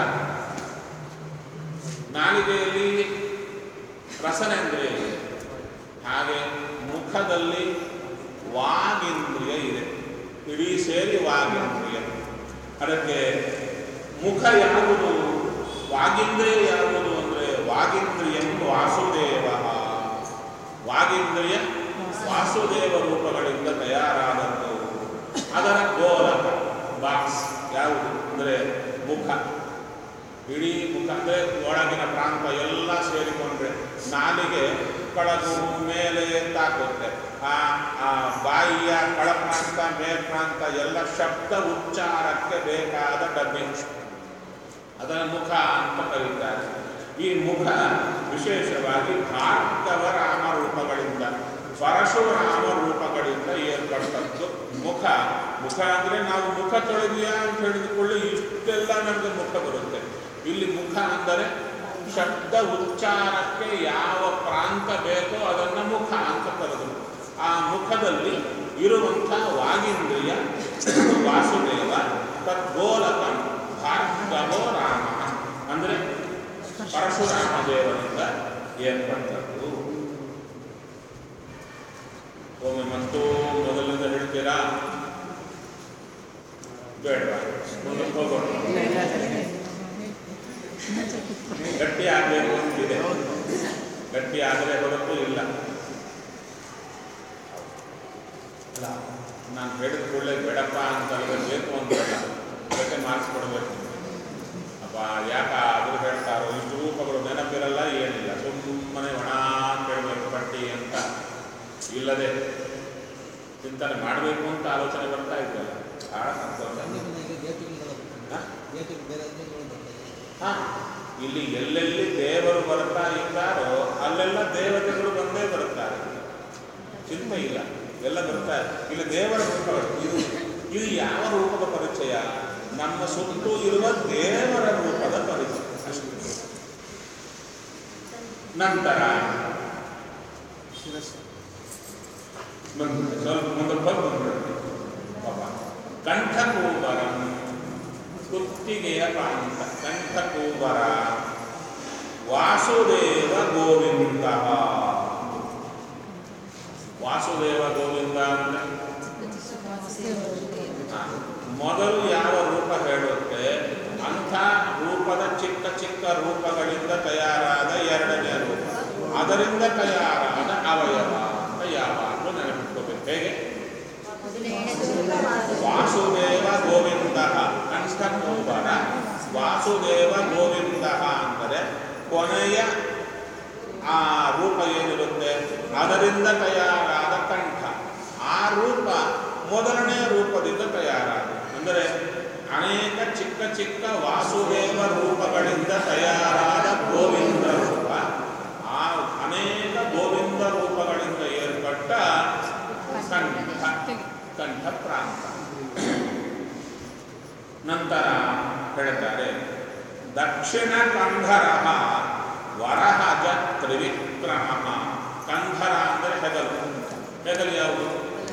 ನಾಲಿಗೆಯಲ್ಲಿ ರಸನೇಂದ್ರಿಯ ಇದೆ ಹಾಗೆ ಮುಖದಲ್ಲಿ ವಾಗೇಂದ್ರಿಯ ಇದೆ ಇಡೀ ಸೇರಿ ವಾಗೇಂದ್ರಿಯ ಅದಕ್ಕೆ ಮುಖ ಯಾವುದು ವಾಗೇಂದ್ರಿಯ ಯಾವುದು ಅಂದರೆ ವಾಗೇಂದ್ರಿಯ ವಾಸುದೇವ ವಾಗೇಂದ್ರಿಯ ವಾಸುದೇವ ರೂಪಗಳಿಂದ ತಯಾರಾದದ್ದು ಅದರ ಗೋಲಕ ಬಾಕ್ಸ್ ಯಾವುದು ಅಂದರೆ ಮುಖ ಇಡೀ ಮುಖ ಅಂದರೆ ಒಳಗಿನ ಪ್ರಾಂತ ಎಲ್ಲ ಸೇರಿಕೊಂಡ್ರೆ ನಾಲಿಗೆ ಕೆಳಗು ಮೇಲೆ ತಾಕುತ್ತೆ ಆ ಆ ಬಾಯಿಯ ಕೆಳಪ್ರಾಂತ ಮೇಲ್ಪ್ರಾಂತ ಎಲ್ಲ ಶಬ್ದ ಉಚ್ಚಾರಕ್ಕೆ ಬೇಕಾದ ಡಬ್ಬಿ ಅದರ ಮುಖ ಅಂತ ಕರೀತಾರೆ ಈ ಮುಖ ವಿಶೇಷವಾಗಿ ಭಾರ್ಗವ ರಾಮ ರೂಪಗಳಿಂದ ಪರಶುರಾಮ ರೂಪಗಳಿಂದ ಏರ್ಪಟ್ಟದ್ದು ಮುಖ ಮುಖ ಅಂದರೆ ನಾವು ಮುಖ ತೊಳೆದಿಯಾ ಅಂತ ಹೇಳಿದುಕೊಳ್ಳಿ ಇಷ್ಟೆಲ್ಲ ನಮಗೆ ಮುಖ ಬರುತ್ತೆ ಇಲ್ಲಿ ಮುಖ ಅಂದರೆ ಶಬ್ದ ಉಚ್ಚಾರಕ್ಕೆ ಯಾವ ಪ್ರಾಂತ ಬೇಕೋ ಅದನ್ನು ಮುಖ ಅಂತ ಕರೆದರು ಆ ಮುಖದಲ್ಲಿ ಇರುವಂಥ ವಾಗೀಂದ್ರಿಯ ವಾಸುದೇವ ತದ್ಗೋಲಕ ಭಾರ್ಗವೋ ರಾಮ ಅಂದರೆ ಪರಶುರಾಮ ದೇವರಿಂದ ಏರ್ಪಟ್ಟದ್ದು ಒಮ್ಮೆ ಮತ್ತೂ ಮೊದಲಿಂದ ಹೇಳ್ತೀರಾ ಬೇಡವಾ ಮುಂದಕ್ಕೆ ಹೋಗೋಣ ಇಲ್ಲ ಇಲ್ಲ ಸರ್ ಗಟ್ಟಿ ಆಗಬೇಕು ಅಂತಿದೆ ಗಟ್ಟಿ ಆದರೆ ಹೊರತು ಇಲ್ಲ ಅಲ್ಲ ನಾನು ಹೇಳಿದ ಕೂಡಲೇ ಬೇಡಪ್ಪ ಅಂತಲ್ಲ ಬೇಕು ಅಂತಲ್ಲ ಅದಕ್ಕೆ ಮಾರ್ಕ್ಸ್ ಕೊಡಬೇಕು ಅಪ್ಪ ಯಾಕ ಆದರೂ ಹೇಳ್ತಾರೋ ಇಷ್ಟು ರೂಪಗಳು ನೆನಪಿರಲ್ಲ ಏನಿಲ್ಲ ಸುಮ್ಮನೆ ಒಣ ಕೇಳಬೇಕು ಪಟ್ಟಿ ಅಂತ ಇಲ್ಲದೆ ಚಿಂತನೆ ಮಾಡಬೇಕು ಅಂತ ಆಲೋಚನೆ ಬರ್ತಾ ಇದ್ದಲ್ಲ ಬಹಳ ಸಂತೋಷ ಹಾ? ಹಾ, ಇಲ್ಲಿ ಎಲ್ಲೆಲ್ಲಿ ದೇವರು ಬರ್ತಾ ಇದ್ದಾರೋ ಅಲ್ಲೆಲ್ಲ ದೇವತೆಗಳು ಬಂದೇ ಬರುತ್ತಾರೆ ಚಿಂತೆ ಇಲ್ಲ ಎಲ್ಲ ಬರ್ತಾರೆ ಇಲ್ಲಿ ದೇವರ ರೂಪಗಳು ಇದು ಇದು ಯಾವ ರೂಪದ ಪರಿಚಯ ನಮ್ಮ ಸುತ್ತೂ ಇರುವ ದೇವರ ರೂಪದ ಪರಿಚಯ ಅಷ್ಟೇ ನಂತರ ಮುಂದೆ ಸ್ವಲ್ಪ ಮುಂದೆ ಬಂದ್ಬಿಡ್ರಿ ಪಾಪ ಕಂಠಕೂಬರಂ ಕುತ್ತಿಗೆಯ ಪ್ರಾಂತ ಕಂಠಕೂಬರ ವಾಸುದೇವ ಗೋವಿಂದ ವಾಸುದೇವ ಗೋವಿಂದ ಅಂದ್ರೆ ಹಾ, ಮೊದಲು ಯಾವ ರೂಪ ಹೇಳುತ್ತೆ ಅಂಥ ರೂಪದ ಚಿಕ್ಕ ಚಿಕ್ಕ ರೂಪಗಳಿಂದ ತಯಾರಾದ ಎರಡನೇ ರೂಪ ಅದರಿಂದ ತಯಾರಾದ ಅವಯವ ಅಂತ ಯಾವಾಗಲೂ ನೆನಪಿಟ್ಕೋಬೇಕು ಹೇಗೆ ವಾಸುದೇವ ಗೋವಿಂದ ಕಂಠಕೂಬರ ವಾಸುದೇವ ಗೋವಿಂದ ಅಂದರೆ ಕೊನೆಯ ಆ ರೂಪ ಏನಿರುತ್ತೆ ಅದರಿಂದ ತಯಾರಾದ ಕಂಠ ಆ ರೂಪ ಮೊದಲನೇ ರೂಪದಿಂದ ತಯಾರಾದ ಅಂದರೆ ಅನೇಕ ಚಿಕ್ಕ ಚಿಕ್ಕ ವಾಸುದೇವ ರೂಪಗಳಿಂದ ತಯಾರಾದ ಗೋವಿಂದ ರೂಪ ಆ ಅನೇಕ ಗೋವಿಂದ ರೂಪಗಳಿಂದ ಏರ್ಪಟ್ಟ ಕಂಠ ಕಂಠ ಪ್ರಾಂತ ನಂತರ ಹೇಳ್ತಾರೆ ದಕ್ಷಿಣ ಕಂಧರ ವರಹಜ ತ್ರಿವಿಕ್ರಮ ಕಂಧರ ಅಂದರೆ ಹೆಗಲು ಹೆಗಲು ಯಾವುದು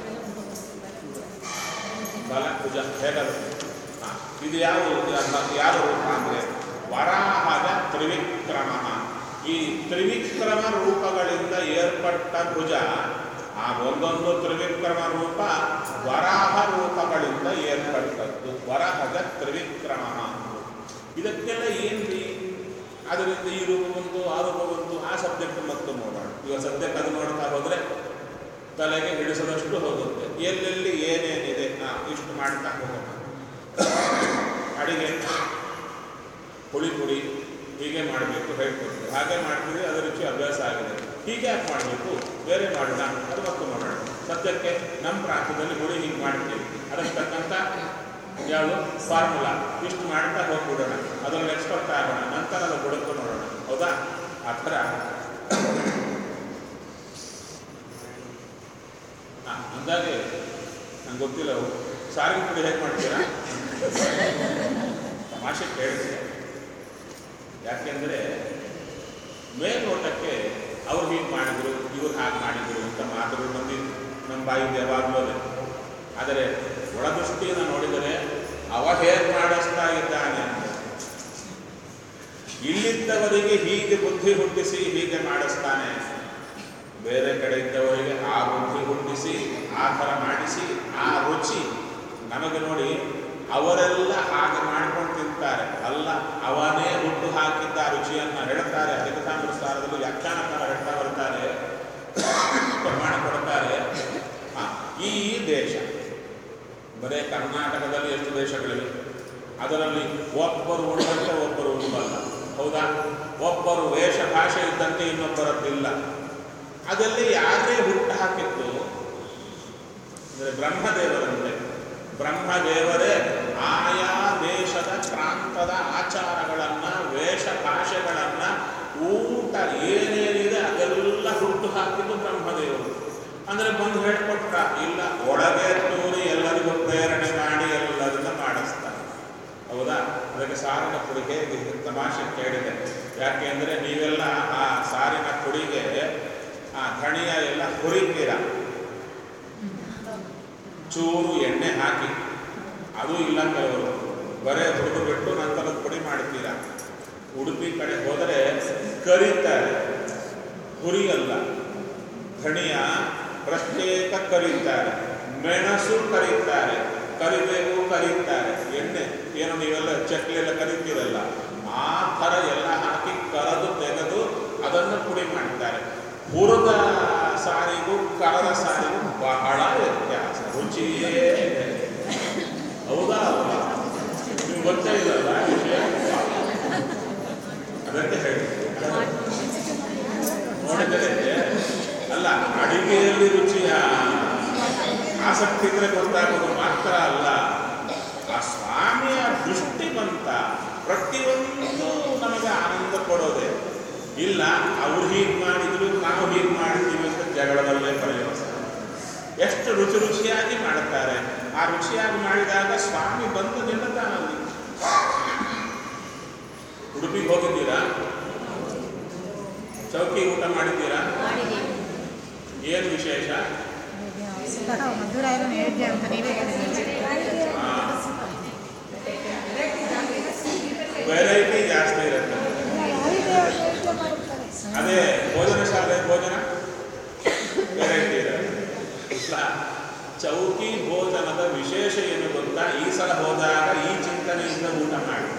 ಬಲಭುಜ ಹೆಗಲು ಹಾ, ಇದು ಯಾವುದು ಇದು ಯಾವ ರೂಪ ಅಂದರೆ ವರಾಹದ ತ್ರಿವಿಕ್ರಮ ಈ ತ್ರಿವಿಕ್ರಮ ರೂಪಗಳಿಂದ ಏರ್ಪಟ್ಟ ಭುಜ ಆ ಒಂದೊಂದು ತ್ರಿವಿಕ್ರಮ ರೂಪ ವರಾಹ ರೂಪಗಳಿಂದ ಏರ್ಪಟ್ಟದ್ದು ವರಹದ ತ್ರಿವಿಕ್ರಮ ಇದಕ್ಕೆಲ್ಲ ಏನ್ರಿ ಅದರಿಂದ ಈ ರೂಪ ಬಂತು ಆ ರೂಪ ಬಂತು ಆ ಸಬ್ಜೆಕ್ಟ್ ಮತ್ತು ನೋಡೋಣ ಇವಾಗ ಸದ್ಯಕ್ಕೆ ಅದು ನೋಡ್ತಾ ಹೋದರೆ ತಲೆಗೆ ಹಿಡಿಸದಷ್ಟು ಹೋಗುತ್ತೆ ಎಲ್ಲೆಲ್ಲಿ ಏನೇನಿದೆ ಆ, ಇಷ್ಟು ಮಾಡ್ತಾ ಹೋಗೋಣ ಅಡಿಗೆ ಹುಳಿ ಪುಡಿ ಹೀಗೆ ಮಾಡಬೇಕು ಹೇಳ್ಕೊಡ್ತೀವಿ ಹಾಗೆ ಮಾಡ್ತೀವಿ ಅದರ ರುಚಿ ಅಭ್ಯಾಸ ಆಗಿದೆ ಹೀಗೆ ಯಾಕೆ ಮಾಡಬೇಕು ಬೇರೆ ಮಾಡೋಣ ಅದು ಮತ್ತು ಮಾಡೋಣ ಸದ್ಯಕ್ಕೆ ನಮ್ಮ ಪ್ರಾಂತ್ಯದಲ್ಲಿ ಹುಳಿ ಹೀಗೆ ಮಾಡ್ತೀವಿ ಅದಕ್ಕೆ ತಕ್ಕಂಥ ಯಾವುದು ಫಾರ್ಮುಲಾ ಇಷ್ಟು ಮಾಡ್ತಾ ಹೋಗ್ಬಿಡೋಣ ಅದರಲ್ಲಿ ಎಕ್ಸ್ಪರ್ಟ್ ಆಗೋಣ ನಂತರ ಅದು ಬುಡಕ್ಕೆ ನೋಡೋಣ ಹೌದಾ ಆ ಥರ ಹಾಂ ಅಂದಾಗೆ ನಂಗೆ ಗೊತ್ತಿಲ್ಲ ಅವು ಸಾರಿಗೆ ಪುಡಿ ಹೇಗೆ ಮಾಡ್ತೀರಾ ತಮಾಷೆ ಕೇಳಿದೆ ಯಾಕೆಂದರೆ ಮೇಲ್ನೋಟಕ್ಕೆ ಅವ್ರು ಹೀಗೆ ಮಾಡಿದ್ರು ಇವ್ರು ಹಾಗೆ ಮಾಡಿದ್ರು ಅಂತ ಮಾತುಗಳು ಬಂದಿದ್ದು ನಮ್ಮ ಬಾಯಿಂದ ಯಾವಾಗಲೂ ಅದೇ ಆದರೆ ಒಳದೃಷ್ಟಿಯನ್ನು ನೋಡಿದರೆ ಅವ ಹೇಗೆ ಮಾಡಿಸ್ತಾ ಇದ್ದಾನೆ ಅಂತ ಇಲ್ಲಿದ್ದವರಿಗೆ ಹೀಗೆ ಬುದ್ಧಿ ಹುಟ್ಟಿಸಿ ಹೀಗೆ ಮಾಡಿಸ್ತಾನೆ ಬೇರೆ ಕಡೆ ಇದ್ದವರಿಗೆ ಆ ಬುದ್ಧಿ ಹುಟ್ಟಿಸಿ ಆ ಥರ ಮಾಡಿಸಿ ಆ ರುಚಿ ನಮಗೆ ನೋಡಿ ಅವರೆಲ್ಲ ಹಾಗೆ ಮಾಡ್ಕೊಂಡು ತಿಂತಾರೆ ಅಲ್ಲ ಅವನೇ ಹುಟ್ಟು ಹಾಕಿದ್ದ ಆ ರುಚಿಯನ್ನು ಹೇಳ್ತಾರೆ ಹರಿಕಥಾನುಸಾರದಲ್ಲಿ ವ್ಯಾಖ್ಯಾನಕಾರ ಹೇಳ್ತಾ ಬರ್ತಾರೆ ಪ್ರಮಾಣ ಕೊಡ್ತಾರೆ ಆ, ಈ ದೇಶ ಬರೇ ಕರ್ನಾಟಕದಲ್ಲಿ ಎಷ್ಟು ದೇಶಗಳಿವೆ ಅದರಲ್ಲಿ ಒಬ್ಬರು ಉಂಡಂತೆ ಒಬ್ಬರು ಉಂಬಲ್ಲ ಹೌದಾ ಒಬ್ಬರು ವೇಷ ಭಾಷೆ ಇದ್ದಂತೆ ಇನ್ನೊಬ್ಬರದ್ದಿಲ್ಲ ಅದರಲ್ಲಿ ಯಾರೇ ಹುಟ್ಟು ಹಾಕಿತ್ತು ಅಂದರೆ ಬ್ರಹ್ಮದೇವರಂತೆ ಬ್ರಹ್ಮದೇವರೇ ಆಯಾ ದೇಶದ ಪ್ರಾಂತದ ಆಚಾರಗಳನ್ನು ವೇಷ ಭಾಷೆಗಳನ್ನು ಊಟ ಏನೇನಿದೆ ಅದೆಲ್ಲ ಹುಟ್ಟು ಹಾಕಿದ್ದು ಬ್ರಹ್ಮದೇವರು ಅಂದರೆ ಬಂದು ಹೇಳ್ಕೊಟ್ರ ಇಲ್ಲ ಒಳಗೆ ತೋರಿ ಎಲ್ಲರಿಗೂ ಪ್ರೇರಣೆ ಮಾಡಿ ಎಲ್ಲರನ್ನ ಮಾಡಿಸ್ತಾರೆ ಹೌದಾ ಅದಕ್ಕೆ ಸಾರಿನ ಪುಡಿ ಹೇಗೆ ತಮಾಷೆ ಕೇಳಿದೆ ಯಾಕೆ ಅಂದರೆ ನೀವೆಲ್ಲ ಆ ಸಾರಿನ ಪುಡಿಗೆ ಆ ಧಣಿಯ ಎಲ್ಲ ಹುರಿತೀರ ಚೂರು ಎಣ್ಣೆ ಹಾಕಿ ಅದು ಇಲ್ಲ ಕೆಲವರು ಬರೇ ಹುರಿದು ಬಿಟ್ಟು ನಂತರ ಪುಡಿ ಮಾಡ್ತೀರಾ ಉಡುಪಿ ಕಡೆ ಹೋದರೆ ಕರೀತಾರೆ ಹುರಿಯಲ್ಲ ಧಣಿಯ ಪ್ರತ್ಯೇಕ ಕರೀತಾರೆ ಮೆಣಸು ಕರೀತಾರೆ ಕರಿಬೇವು ಕರೀತಾರೆ ಎಣ್ಣೆ ಏನು ನೀವೆಲ್ಲ ಚಕ್ಲಿ ಎಲ್ಲ ಕರಿತೀರಲ್ಲ ಆ ಥರ ಎಲ್ಲ ಹಾಕಿ ಕರೆದು ತೆಗೆದು ಅದನ್ನು ಪುಡಿ ಮಾಡ್ತಾರೆ ಹುರಿದ ಸಾರಿಗೂ ಕರದ ಸಾರಿಗೂ ಬಹಳ ವ್ಯತ್ಯಾಸ ರುಚಿಯೇ ಇದೆ. ಹೌದಾ ಅಲ್ವಾ ನಿಮ್ಗೆ ಗೊತ್ತೇ ಇಲ್ಲಲ್ಲ ಈ ವಿಷಯ ಅದಕ್ಕೆ ಹೇಳಿ ನೋಡಿದರೆ ಅಲ್ಲ ಅಡಿಗೆಯಲ್ಲಿ ರುಚಿಯ ಆಸಕ್ತಿ ಇದ್ರೆ ಗೊತ್ತಾಗೋದು ಮಾತ್ರ ಅಲ್ಲ ಆ ಸ್ವಾಮಿಯ ದೃಷ್ಟಿ ಬಂತ ಪ್ರತಿಯೊಂದು ನಮಗೆ ಆನಂದ ಕೊಡೋದೆ ಇಲ್ಲ ಅವ್ರು ಹೀಗೆ ಮಾಡಿದ್ರು ನಾವು ಹೀಗೆ ಮಾಡಿದ್ದೀವಿ ಅಂತ ಜಗಳದಲ್ಲೇ ಪರಿವರ್ತ ಎಷ್ಟು ರುಚಿ ರುಚಿಯಾಗಿ ಮಾಡುತ್ತಾರೆ ಆ ರುಚಿಯಾಗಿ ಮಾಡಿದಾಗ ಸ್ವಾಮಿ ಬಂದು ನಿಲ್ಲುತ್ತಾನಲ್ಲಿ ಉಡುಪಿಗೆ ಹೋಗಿದ್ದೀರಾ ಚೌಕಿ ಊಟ ಮಾಡಿದ್ದೀರಾ ಮಾಡಿದ್ದೀವಿ ಏನು ವಿಶೇಷ ಮಧುರ ಏನೋ ಹೇಳಿದ್ದೆ ಅಂತ ನೀವೇ ಹೇಳಿದ್ರಿ ವೆರೈಟಿ ಜಾಸ್ತಿ ಇರುತ್ತೆ ಅದೇ ಭೋಜನ ಶಾಲೆ ಭೋಜನ ವೆರೈಟಿ ಇರುತ್ತೆ ಇಲ್ಲ, ಚೌಕಿ ಭೋಜನದ ವಿಶೇಷ ಏನು ಗೊತ್ತಾ ಈ ಸಲ ಹೋದಾಗ ಈ ಚಿಂತನೆಯಿಂದ ಊಟ ಮಾಡಿ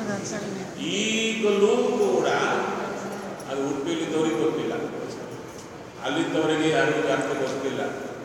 ಈಗಲೂ ಕೂಡ ಅದು ಉಡುಪಿಲಿದ್ದವ್ರಿಗೆ ಗೊತ್ತಿಲ್ಲ ಅಲ್ಲಿದ್ದವರಿಗೆ ಯಾರಿಗೂ ಅರ್ಥ ಗೊತ್ತಿಲ್ಲ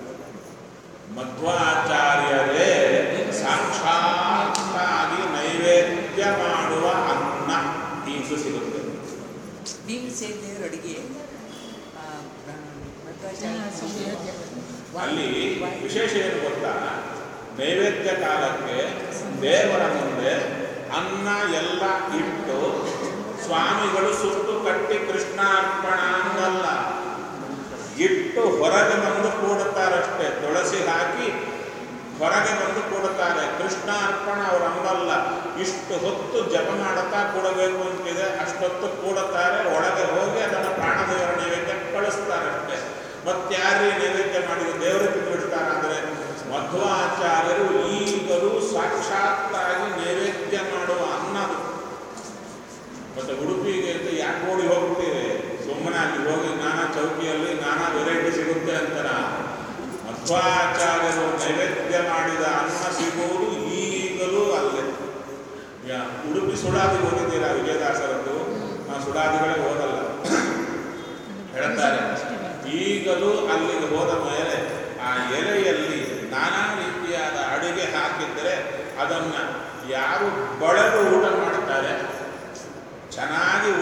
ಮಧ್ವಾಚಾರ್ಯರೇ ಸಾಕ್ಷಾತ್ತಾಗಿ ನೈವೇದ್ಯ ಮಾಡುವ ಅನ್ನ ಈಗಲೂ ಸಿಗುತ್ತೆ ಭೀಮಸೇನ ದೇವರ ಅಡಿಗೆ ಆ, ಮಧ್ವಾಚಾರ್ಯ ಅಲ್ಲಿ ವಿಶೇಷ ಏನು ಗೊತ್ತಾ ನೈವೇದ್ಯ ಕಾಲಕ್ಕೆ ದೇವರ ಮುಂದೆ ಅನ್ನ ಎಲ್ಲ ಇಟ್ಟು ಸ್ವಾಮಿಗಳು ಸುತ್ತು ಕಟ್ಟಿ ಕೃಷ್ಣಾರ್ಪಣ ಅನ್ನಲ್ಲ ಇಟ್ಟು ಹೊರಗೆ ಬಂದು ಕೂಡುತ್ತಾರಷ್ಟೇ ತುಳಸಿ ಹಾಕಿ ಹೊರಗೆ ಬಂದು ಕೂಡುತ್ತಾರೆ ಕೃಷ್ಣ ಅರ್ಪಣ ಅವ್ರ ಅಂಬಲ್ಲ ಇಷ್ಟು ಹೊತ್ತು ಜಪ ಮಾಡುತ್ತಾ ಕೂಡಬೇಕು ಅಂತಿದೆ ಅಷ್ಟೊತ್ತು ಕೂಡುತ್ತಾರೆ ಒಳಗೆ ಹೋಗಿ ಅದನ್ನು ಪ್ರಾಣದೇವರ ನೈವೇದ್ಯ ಕಳಿಸ್ತಾರಷ್ಟೇ ಮತ್ತಾರೇ ನೈವೇದ್ಯ ಮಾಡಿದ ದೇವರಿಗೆ ಬಿಡ್ತಾರೆ ಅಂದರೆ ಮಧ್ವಾಚಾರ್ಯರು ಈಗಲೂ ಸಾಕ್ಷಾತ್ತಾಗಿ ನೈವೇದ್ಯ ಮಾಡುವ ಅನ್ನದು ಮತ್ತೆ ಉಡುಪಿಗೆ ಅಂತ ಯಾಕೆ ಓಡಿ ಹೋಗ್ತೀರಿ ಸುಮ್ಮನೆ ಅಲ್ಲಿ ಹೋಗಿ ನಾನಾ ಚೌಕಿಯಲ್ಲಿ ನಾನಾ ವೆರೈಟಿ ಸಿಗುತ್ತೆ ಅಂತಾರ ಮಧ್ವಾಚಾರ್ಯರು ನೈವೇದ್ಯ ಮಾಡಿದ ಅನ್ನ ಸಿಗುವುದು ಈಗಲೂ ಅಲ್ಲೇ ಯಾ ಉಡುಪಿ ಸುಡಾದಿಗೆ ಹೋಗಿದ್ದೀರಾ ವಿಜಯದಾಸರದ್ದು ನಾವು ಸುಡಾದಿಗಳೇ ಹೋಗಲ್ಲ ಹೇಳ್ತಾರೆ ಈಗಲೂ ಅಲ್ಲಿಗೆ ಹೋದ ಮೇಲೆ ಆ ಎಲೆಯಲ್ಲಿ ನಾನಾ ರೀತಿಯಾದ ಅಡಿಗೆ ಹಾಕಿದ್ದರೆ ಅದನ್ನು ಯಾರು ಬಳದು ಊಟ ಮಾಡ್ತಾರೆ ಚೆನ್ನಾಗಿ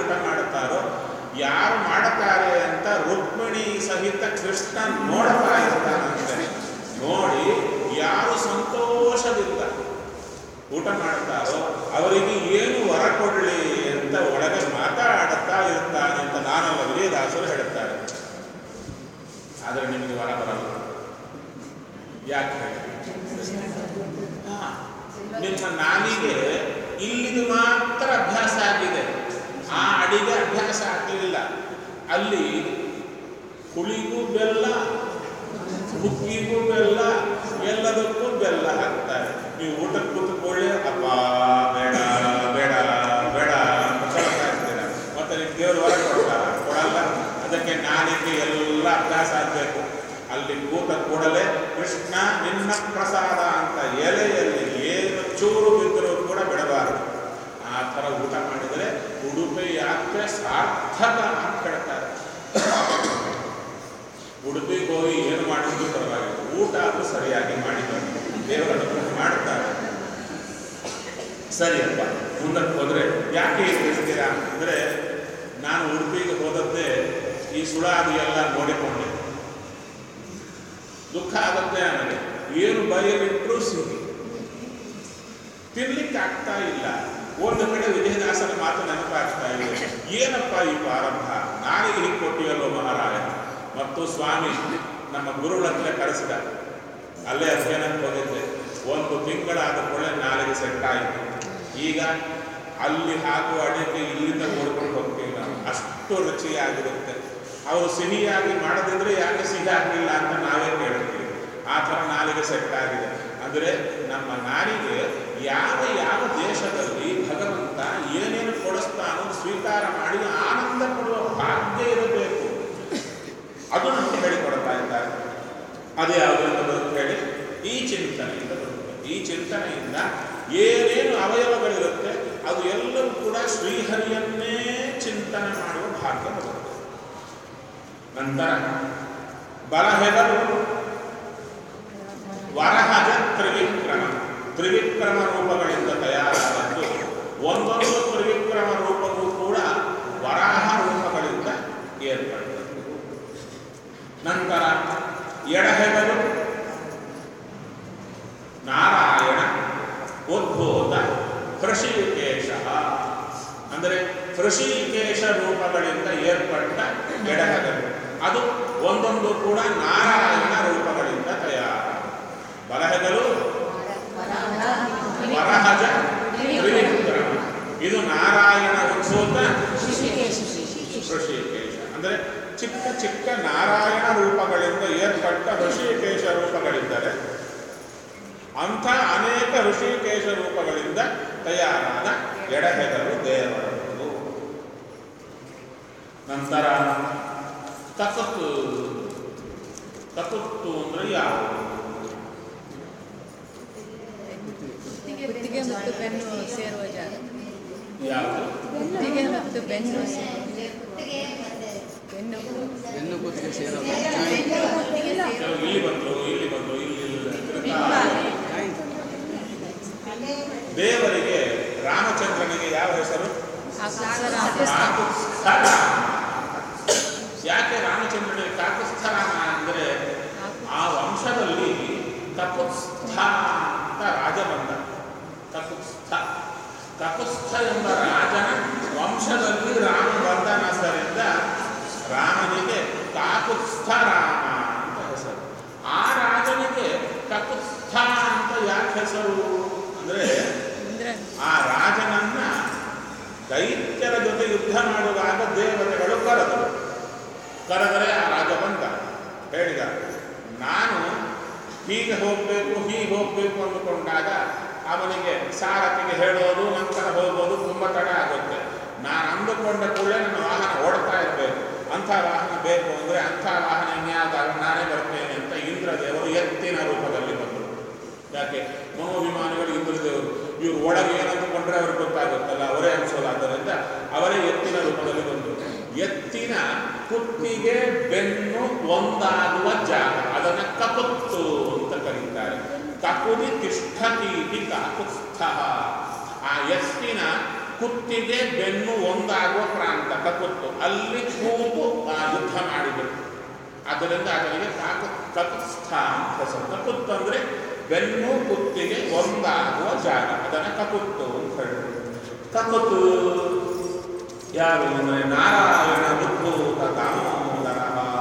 ಯಾರು ಮಾಡುತ್ತಾರೆ ಅಂತ ರುಕ್ಮಿಣಿ ಸಹಿತ ಕೃಷ್ಣ ನೋಡ್ತಾ ಇರ್ತಾನಂತೆ ನೋಡಿ ಯಾರು ಸಂತೋಷದಿಂದ ಊಟ ಮಾಡ್ತಾರೋ ಅವರಿಗೆ ಏನು ವರ ಕೊಡಲಿ ಅಂತ ಒಳಗೆ ಮಾತಾಡುತ್ತಾ ಇರ್ತಾನೆ ಅಂತ ನಾನಲ್ಲ ವಿಜಯದಾಸರು ಹೇಳುತ್ತಾರೆ ಆದರೆ ನಿಮಗೆ ವರ ಬರಲ್ಲ ಯಾಕೆ ಹಾ, ನಿಮ್ಮ ನಾಲಿಗೆ ಇಲ್ಲಿಗೆ ಮಾತ್ರ ಅಭ್ಯಾಸ ಆಗಿದೆ ಆ ಅಡಿಗೆ ಅಭ್ಯಾಸ ಆಗಲಿಲ್ಲ ಅಲ್ಲಿ ಹುಳಿಗೂ ಬೆಲ್ಲ ಹುಕ್ಕಿಗೂ ಬೆಲ್ಲ ಎಲ್ಲದಕ್ಕೂ ಬೆಲ್ಲ ಹಾಕ್ತಾರೆ ನೀವು ಊಟಕ್ಕೆ ಕೂತ್ಕೊಳ್ಳಿ ಅಪ್ಪ ಬೇಡ ಬೇಡ ಬೇಡ ಅಂತ ಕೊಡ್ತಾ ಇರ್ತೀರ ಮತ್ತೆ ನಿಮ್ಮ ದೇವರು ಹೊರ ಕೊಡ್ತಾರ ಕೊಡಲ್ಲ ಅದಕ್ಕೆ ನಾಲಿಗೆ ಎಲ್ಲ ಅಭ್ಯಾಸ ಆಗಬೇಕು ಅಲ್ಲಿ ಕೂತ ಕೂಡಲೇ ಕೃಷ್ಣ ನಿನ್ನ ಪ್ರಸಾದ ಅಂತ ಎಲೆಯಲ್ಲಿ ಏನು ಚೂರು ಬಿದ್ದರೂ ಕೂಡ ಬಿಡಬಾರದು ಆ ಥರ ಊಟ ಮಾಡಿದರೆ ಉಡುಪಿ ಯಾತ್ರೆ ಸಾರ್ಥಕ ಅಂತ ಹೇಳ್ತಾರೆ ಉಡುಪಿಗೆ ಹೋಗಿ ಏನು ಮಾಡಿದ್ರು ಪರವಾಗಿಲ್ಲ ಊಟ ಅದು ಸರಿಯಾಗಿ ಮಾಡಿದ್ದಾರೆ ದೇವರ ಅನುಗ್ರಹ ಮಾಡ್ತಾರೆ ಸರಿಯಪ್ಪ ಮುಂದಕ್ಕೆ ಹೋದ್ರೆ ಯಾಕೆ ಹೀಗೆ ತಿಳಿಸ್ತೀರಾ ಅಂದರೆ ನಾನು ಉಡುಪಿಗೆ ಹೋದದ್ದೇ ಈ ಸುಳಾದಿ ಎಲ್ಲ ನೋಡಿಕೊಂಡೆ ದುಃಖ ಆಗುತ್ತೆ ನನಗೆ ಏನು ಬಯಲಿಟ್ಟರೂ ಸಿಹಿ ತಿನ್ಲಿಕ್ಕೆ ಆಗ್ತಾ ಇಲ್ಲ ಒಂದು ಕಡೆ ವಿಜಯದಾಸನ ಮಾತು ನೆನಪಾಗ್ತಾ ಇದೆ ಏನಪ್ಪ ಈ ಪ್ರಾರಂಭ ನಾಲಿಗೆ ಹೀಗೆ ಕೊಟ್ಟಿಯಲ್ಲೋ ಮಹಾರಾಯ ಮತ್ತು ಸ್ವಾಮಿ ನಮ್ಮ ಗುರುಗಳ ಹತ್ರ ಕರೆಸಿದ ಅಲ್ಲೇ ಅಧ್ಯಯನಕ್ಕೆ ಹೋಗಿದ್ದೆ ಒಂದು ತಿಂಗಳಾದ ಕೂಡಲೇ ನಾಲಿಗೆ ಸೆಟ್ ಆಯಿತು ಈಗ ಅಲ್ಲಿ ಹಾಕುವ ಅಡಿಗೆ ಇಲ್ಲಿಂದ ನೋಡ್ಕೊಂಡು ಹೋಗ್ತೀವಿ ನಾವು ಅಷ್ಟು ರುಚಿಯಾಗಿರುತ್ತೆ ಅವರು ಸಿಹಿಯಾಗಿ ಮಾಡದಿದ್ರೆ ಯಾಕೆ ಸಿಹಿ ಆಗಲಿಲ್ಲ ಅಂತ ನಾವೇ ಕೇಳ್ತೀವಿ ಆ ಥರ ನಾಲಿಗೆ ಸೆಟ್ ಆಗಿದೆ ಅಂದರೆ ನಮ್ಮ ನಾಲಿಗೆ ಯಾವ ಯಾವ ದೇಶದಲ್ಲಿ ಭಗವಂತ ಏನೇನು ಕೊಡಿಸ್ತಾನೋ ಸ್ವೀಕಾರ ಮಾಡಿ ಆನಂದ ಪಡುವ ಭಾಗ್ಯ ಇರಬೇಕು ಅದು ನಮಗೆ ಹೇಳಿಕೊಡ್ತಾ ಇದ್ದಾರೆ ಅದೇ ಯಾವುದರಿಂದ ಬರುತ್ತೆ ಹೇಳಿ ಈ ಚಿಂತನೆಯಿಂದ ಬರುತ್ತೆ ಈ ಚಿಂತನೆಯಿಂದ ಏನೇನು ಅವಯವಗಳಿರುತ್ತೆ ಅದು ಎಲ್ಲವೂ ಕೂಡ ಶ್ರೀಹರಿಯನ್ನೇ ಚಿಂತನೆ ಮಾಡುವ ಭಾಗ್ಯ ಬರುತ್ತೆ ನಂತರ ಬಲಹೆದರು ವರಹಜ ತ್ರಿವಿಕ್ರಮ ತ್ರಿವಿಕ್ರಮ ರೂಪಗಳಿಂದ ತಯಾರಾದದ್ದು ಒಂದೊಂದು ತ್ರಿವಿಕ್ರಮ ರೂಪವೂ ಕೂಡ ವರಾಹ ರೂಪಗಳಿಂದ ಏರ್ಪಡುತ್ತದೆ ನಂತರ ಎಡಹೆಗಳು ನಾರಾಯಣ ಉದ್ಭೂತ ಹೃಷಿಕೇಶ ಅಂದರೆ ಹೃಷಿಕೇಶ ರೂಪಗಳಿಂದ ಏರ್ಪಟ್ಟ ಎಡಹೆಗಳು ಅದು ಒಂದೊಂದು ಕೂಡ ನಾರಾಯಣ ರೂಪಗಳಿಂದ ತಯಾರ ಬಲಹೆಗಳು ವರಹಜ ತ್ರಿವಿಕ್ರಮ ಇದು ನಾರಾಯಣ ಉದ್ಭೂತ ಋಷಿಕೇಶ ಅಂದರೆ ಚಿಕ್ಕ ಚಿಕ್ಕ ನಾರಾಯಣ ರೂಪಗಳಿಂದ ಏರ್ಪಟ್ಟ ಋಷಿಕೇಶ ರೂಪಗಳಿದ್ದರೆ ಅಂಥ ಅನೇಕ ಋಷಿಕೇಶ ರೂಪಗಳಿಂದ ತಯಾರಾದ ಎಡಹೆದರು ದೇವರದು ನಂತರ ತಪತ್ತು ತಪತ್ತು ಅಂದ್ರೆ ಯಾವುದು ಕುತ್ತಿಗೆ ಮತ್ತು ಬೆನ್ನು ಸೇರುವ ಜಾಗ ಯಾವುದು ಕುತ್ತಿಗೆ ಮತ್ತು ಬೆನ್ನು ಸೇ- ಬೆನ್ನು ಬೆನ್ನು ಕುತ್ತಿಗೆ ಸೇರೋದು ಕುತ್ತಿಗೆ ಸೇರುವ ಕೆಲವು ಇಲ್ಲಿ ಬಂದ್ರು ಇಲ್ಲಿ ಬಂದ್ರು ಇಲ್ಲಿ ಇಲ್ಲಿ ತಿರುಗ್ತಾ ಹಿಂಭಾಗ. ದೇವರಿಗೆ ರಾಮಚಂದ್ರನಿಗೆ ಯಾವ ಹೆಸರು ಕಾಕುತ್ಸ್ಥರಾಮ. ಕಾಕುತ್ಸ್ಥರ. ಯಾಕೆ ರಾಮಚಂದ್ರನಿಗೆ ಕಾಕುತ್ಸ್ಥರಾಮ ಅಂದರೆ ಆ ವಂಶದಲ್ಲಿ ಕಕುತ್ಸ್ಥ ಅಂತ ರಾಜ ಬಂದ ಕಕುತ್ಸ್ಥ ಕಕುತ್ಸ್ಥ ಎಂಬ ರಾಜನ ವಂಶದಲ್ಲಿ ರಾಮ ಬಂದನದ್ದರಿಂದ ರಾಮನಿಗೆ ಕಾಕುತ್ಸ್ಥ ರಾಮ ಅಂತ ಹೆಸರು ಆ ರಾಜನಿಗೆ ಕಕುತ್ಸ್ಥ ಅಂತ ಯಾಕೆ ಹೆಸರು ಅಂದರೆ ಇಂದ್ರನ್ ಆ ರಾಜನನ್ನ ದೈತ್ಯರ ಜೊತೆ ಯುದ್ಧ ಮಾಡುವಾಗ ದೇವತೆಗಳು ಕರೆದರು ಕರೆದರೆ ಆ ರಾಜ ಬಂದ ಹೇಳಿದ ನಾನು ಹೀಗೆ ಹೋಗಬೇಕು ಹೀಗೆ ಹೋಗಬೇಕು ಅಂದುಕೊಂಡಾಗ ಅವನಿಗೆ ಸಾರಥಿಗೆ ಹೇಳೋದು ನಂತರ ಹೋಗೋದು ತುಂಬ ತಡ ಆಗುತ್ತೆ ನಾನು ಅಂದುಕೊಂಡ ಕೂಡಲೇ ನನ್ನ ವಾಹನ ಓಡ್ತಾ ಇರಬೇಕು ಅಂಥ ವಾಹನ ಬೇಕು ಅಂದರೆ ಅಂಥ ವಾಹನ ಇನ್ಯಾವುದಾಗ ನಾನೇ ಬರ್ತೇನೆ ಅಂತ ಇಂದ್ರ ದೇವರು ಎತ್ತಿನ ರೂಪದಲ್ಲಿ ಬಂದರು ಯಾಕೆ ಮನೋಭಿಮಾನಿಗಳು ಇಂದ್ರದೇವರು ಇವರು ಒಳಗೆ ಏನಂದುಕೊಂಡ್ರೆ ಅವ್ರಿಗೆ ಗೊತ್ತಾಗುತ್ತಲ್ಲ ಅವರೇ ಅನಿಸೋದಾದ್ದರಿಂದ ಅವರೇ ಎತ್ತಿನ ರೂಪದಲ್ಲಿ ಬಂದರು ಎತ್ತಿನ ಕುತ್ತಿಗೆ ಬೆನ್ನು ಒಂದಾಗುವ ಜಾಗ ಅದನ್ನು ಕಪುತ್ತು ಅಂತ ಕರೀತಾರೆ ಕಪುದಿ ತಿಷ್ಠತೀತಿ ಕಾಕುತ್ಸ್ಥ ಆ ಎತ್ತಿನ ಕುತ್ತಿಗೆ ಬೆನ್ನು ಒಂದಾಗುವ ಪ್ರಾಂತ ಕಕುತ್ತು ಅಲ್ಲಿ ಕೂತು ಆ ಯುದ್ಧ ಮಾಡಿದರು ಅದರಿಂದ ಅದರಿಗೆ ಕಾಕ ಕಕುತ್ಸ್ಥ ಅಂತ ಹೆಸರು ಕಕುತ್ತು ಅಂದರೆ ಬೆನ್ನು ಕುತ್ತಿಗೆ ಒಂದಾಗುವ ಜಾಗ ಅದನ್ನು ಕಕುತ್ತು ಅಂತ ಹೇಳಿದ್ರು ಕಕುತ್ತು ಯಾರು ಅಂದರೆ ನಾರಾಯಣ ಉದ್ಭೂತ ದಾಮೋದರ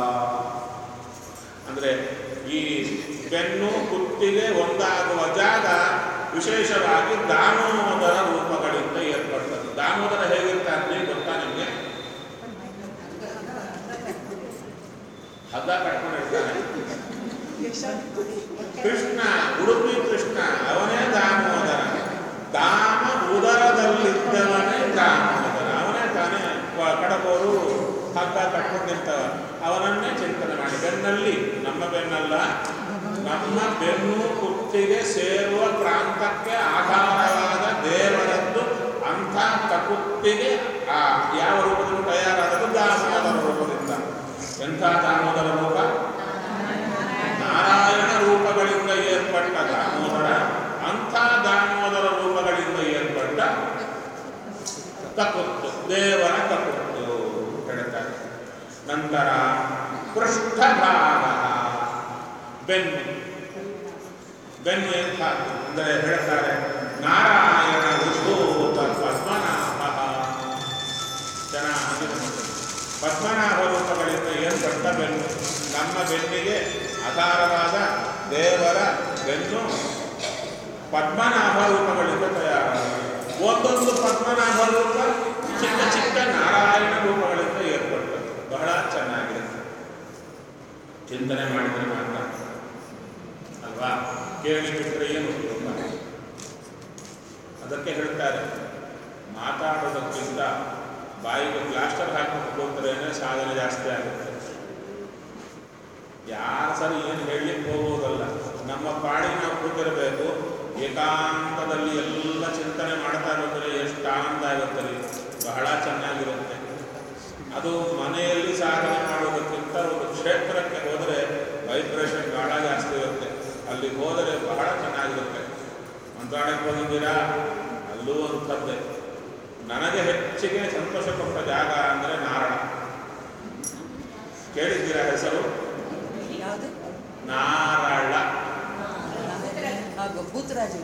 ಅಂದರೆ ಈ ಬೆನ್ನು ಕುತ್ತಿಗೆ ಒಂದಾಗುವ ಜಾಗ ವಿಶೇಷವಾಗಿ ದಾಮೋದರ ರೂಪಗಳಿಂದ ಏರ್ಪಡ್ತದೆ ದಾಮೋದರ ಹೇಗಿರ್ತಾರೆ ಗೊತ್ತಾ ನಿಮಗೆ ಹಗ್ಗ ಕಟ್ಕೊಂಡಿರ್ತಾನೆ ಕೃಷ್ಣ ಉಡುಪಿ ಕೃಷ್ಣ ಅವನೇ ದಾಮೋದರ ದಾಮ ಉದರದಲ್ಲಿದ್ದವನೇ ದಾಮೋದರ ಅವನೇ ತಾನೇ ವ- ಕಡಕೋರು ಹಗ್ಗ ಕಟ್ಕೊಂಡಿರ್ತಾವ ಅವನನ್ನೇ ಚಿಂತನೆ ಮಾಡಿ ಬೆನ್ನಲ್ಲಿ ನಮ್ಮ ಬೆನ್ನಲ್ಲ ನಮ್ಮ ಬೆನ್ನು ಕುತ್ತಿಗೆ ಸೇರುವ ಪ್ರಾಂತಕ್ಕೆ ಆಧಾರವಾದ ದೇವರದ್ದು ಅಂಥ ಕಕುತ್ತಿಗೆ ಆ ಯಾವ ರೂಪದಲ್ಲಿ ತಯಾರಾದದ್ದು ದಾಮೋದರ ರೂಪದಿಂದ ಎಂಥ ದಾಮೋದರ ರೂಪ ನಾರಾಯಣ ರೂಪಗಳಿಂದ ಏರ್ಪಟ್ಟ ದಾಮೋದರ ಅಂಥ ದಾಮೋದರ ರೂಪಗಳಿಂದ ಏರ್ಪಟ್ಟ ಕಕುತ್ತು ದೇವರ ಕಕುತ್ತು ಹೇಳ್ತಾರೆ ನಂತರ ಪೃಷ್ಠಭಾಗ ಬೆನ್ನು ಬೆನ್ನು ಎಂಥ ಅಂದರೆ ಹೇಳ್ತಾರೆ ನಾರಾಯಣ ಉದ್ಭೂತ ಪದ್ಮನಾಭ ಚೆನ್ನಾಗಿ ನೋಡಿ. ಪದ್ಮನಾಭ ರೂಪಗಳಿಂದ ಏರ್ಪಟ್ಟ ಬೆನ್ನು ನಮ್ಮ ಬೆನ್ನಿಗೆ ಆಧಾರವಾದ ದೇವರ ಬೆನ್ನು ಪದ್ಮನಾಭ ರೂಪಗಳಿಂದ ತಯಾರಾಗಿದೆ ಒಂದೊಂದು ಪದ್ಮನಾಭ ರೂಪ ಚಿಕ್ಕ ಚಿಕ್ಕ ನಾರಾಯಣ ರೂಪಗಳಿಂದ ಏರ್ಪಟ್ಟದ್ದು ಬಹಳ ಚೆನ್ನಾಗಿದೆ ಚಿಂತನೆ ಮಾಡಿದರೆ ಮಾತ್ರ ಅಲ್ವಾ ಕೇಳಿ ಬಿಟ್ಟರೆ ಏನು ಉಪಯೋಗ ಅದಕ್ಕೆ ಹೇಳ್ತಾರೆ ಮಾತಾಡೋದಕ್ಕಿಂತ ಬಾಯಿಗೆ ಪ್ಲಾಸ್ಟರ್ ಹಾಕೊಂಡು ಕೂತ್ರೇನೆ ಸಾಧನೆ ಜಾಸ್ತಿ ಆಗುತ್ತೆ ಯಾರು ಸರಿ ಏನು ಹೇಳಲಿಕ್ಕೆ ಹೋಗೋದಲ್ಲ ನಮ್ಮ ಪಾಡಿ ನಾವು ಕೂತಿರಬೇಕು ಏಕಾಂತದಲ್ಲಿ ಎಲ್ಲ ಚಿಂತನೆ ಮಾಡ್ತಾ ಬಂದರೆ ಎಷ್ಟು ಆನಂದ ಆಗುತ್ತೆ ರೀ ಬಹಳ ಚೆನ್ನಾಗಿರುತ್ತೆ ಅದು ಮನೆಯಲ್ಲಿ ಸಾಧನೆ ಮಾಡೋದಕ್ಕಿಂತ ಒಂದು ಕ್ಷೇತ್ರಕ್ಕೆ ಹೋದರೆ ವೈಬ್ರೇಷನ್ ಬಹಳ ಜಾಸ್ತಿ ಇರುತ್ತೆ ಅಲ್ಲಿ ಹೋದರೆ ಬಹಳ ಚೆನ್ನಾಗಿರುತ್ತೆ ಮಂತ್ರಾಲಯಕ್ಕೆ ಹೋಗಿದ್ದೀರಾ ಅಲ್ಲೂ ಅಂಥದ್ದೇ ನನಗೆ ಹೆಚ್ಚಿಗೆ ಸಂತೋಷ ಕೊಟ್ಟ ಜಾಗ ಅಂದರೆ ನಾರಳ ಕೇಳಿದ್ದೀರಾ ಹೆಸರು ಯಾವುದು ನಾರಳ ಆ ಗಬ್ಬೂತರಾಜು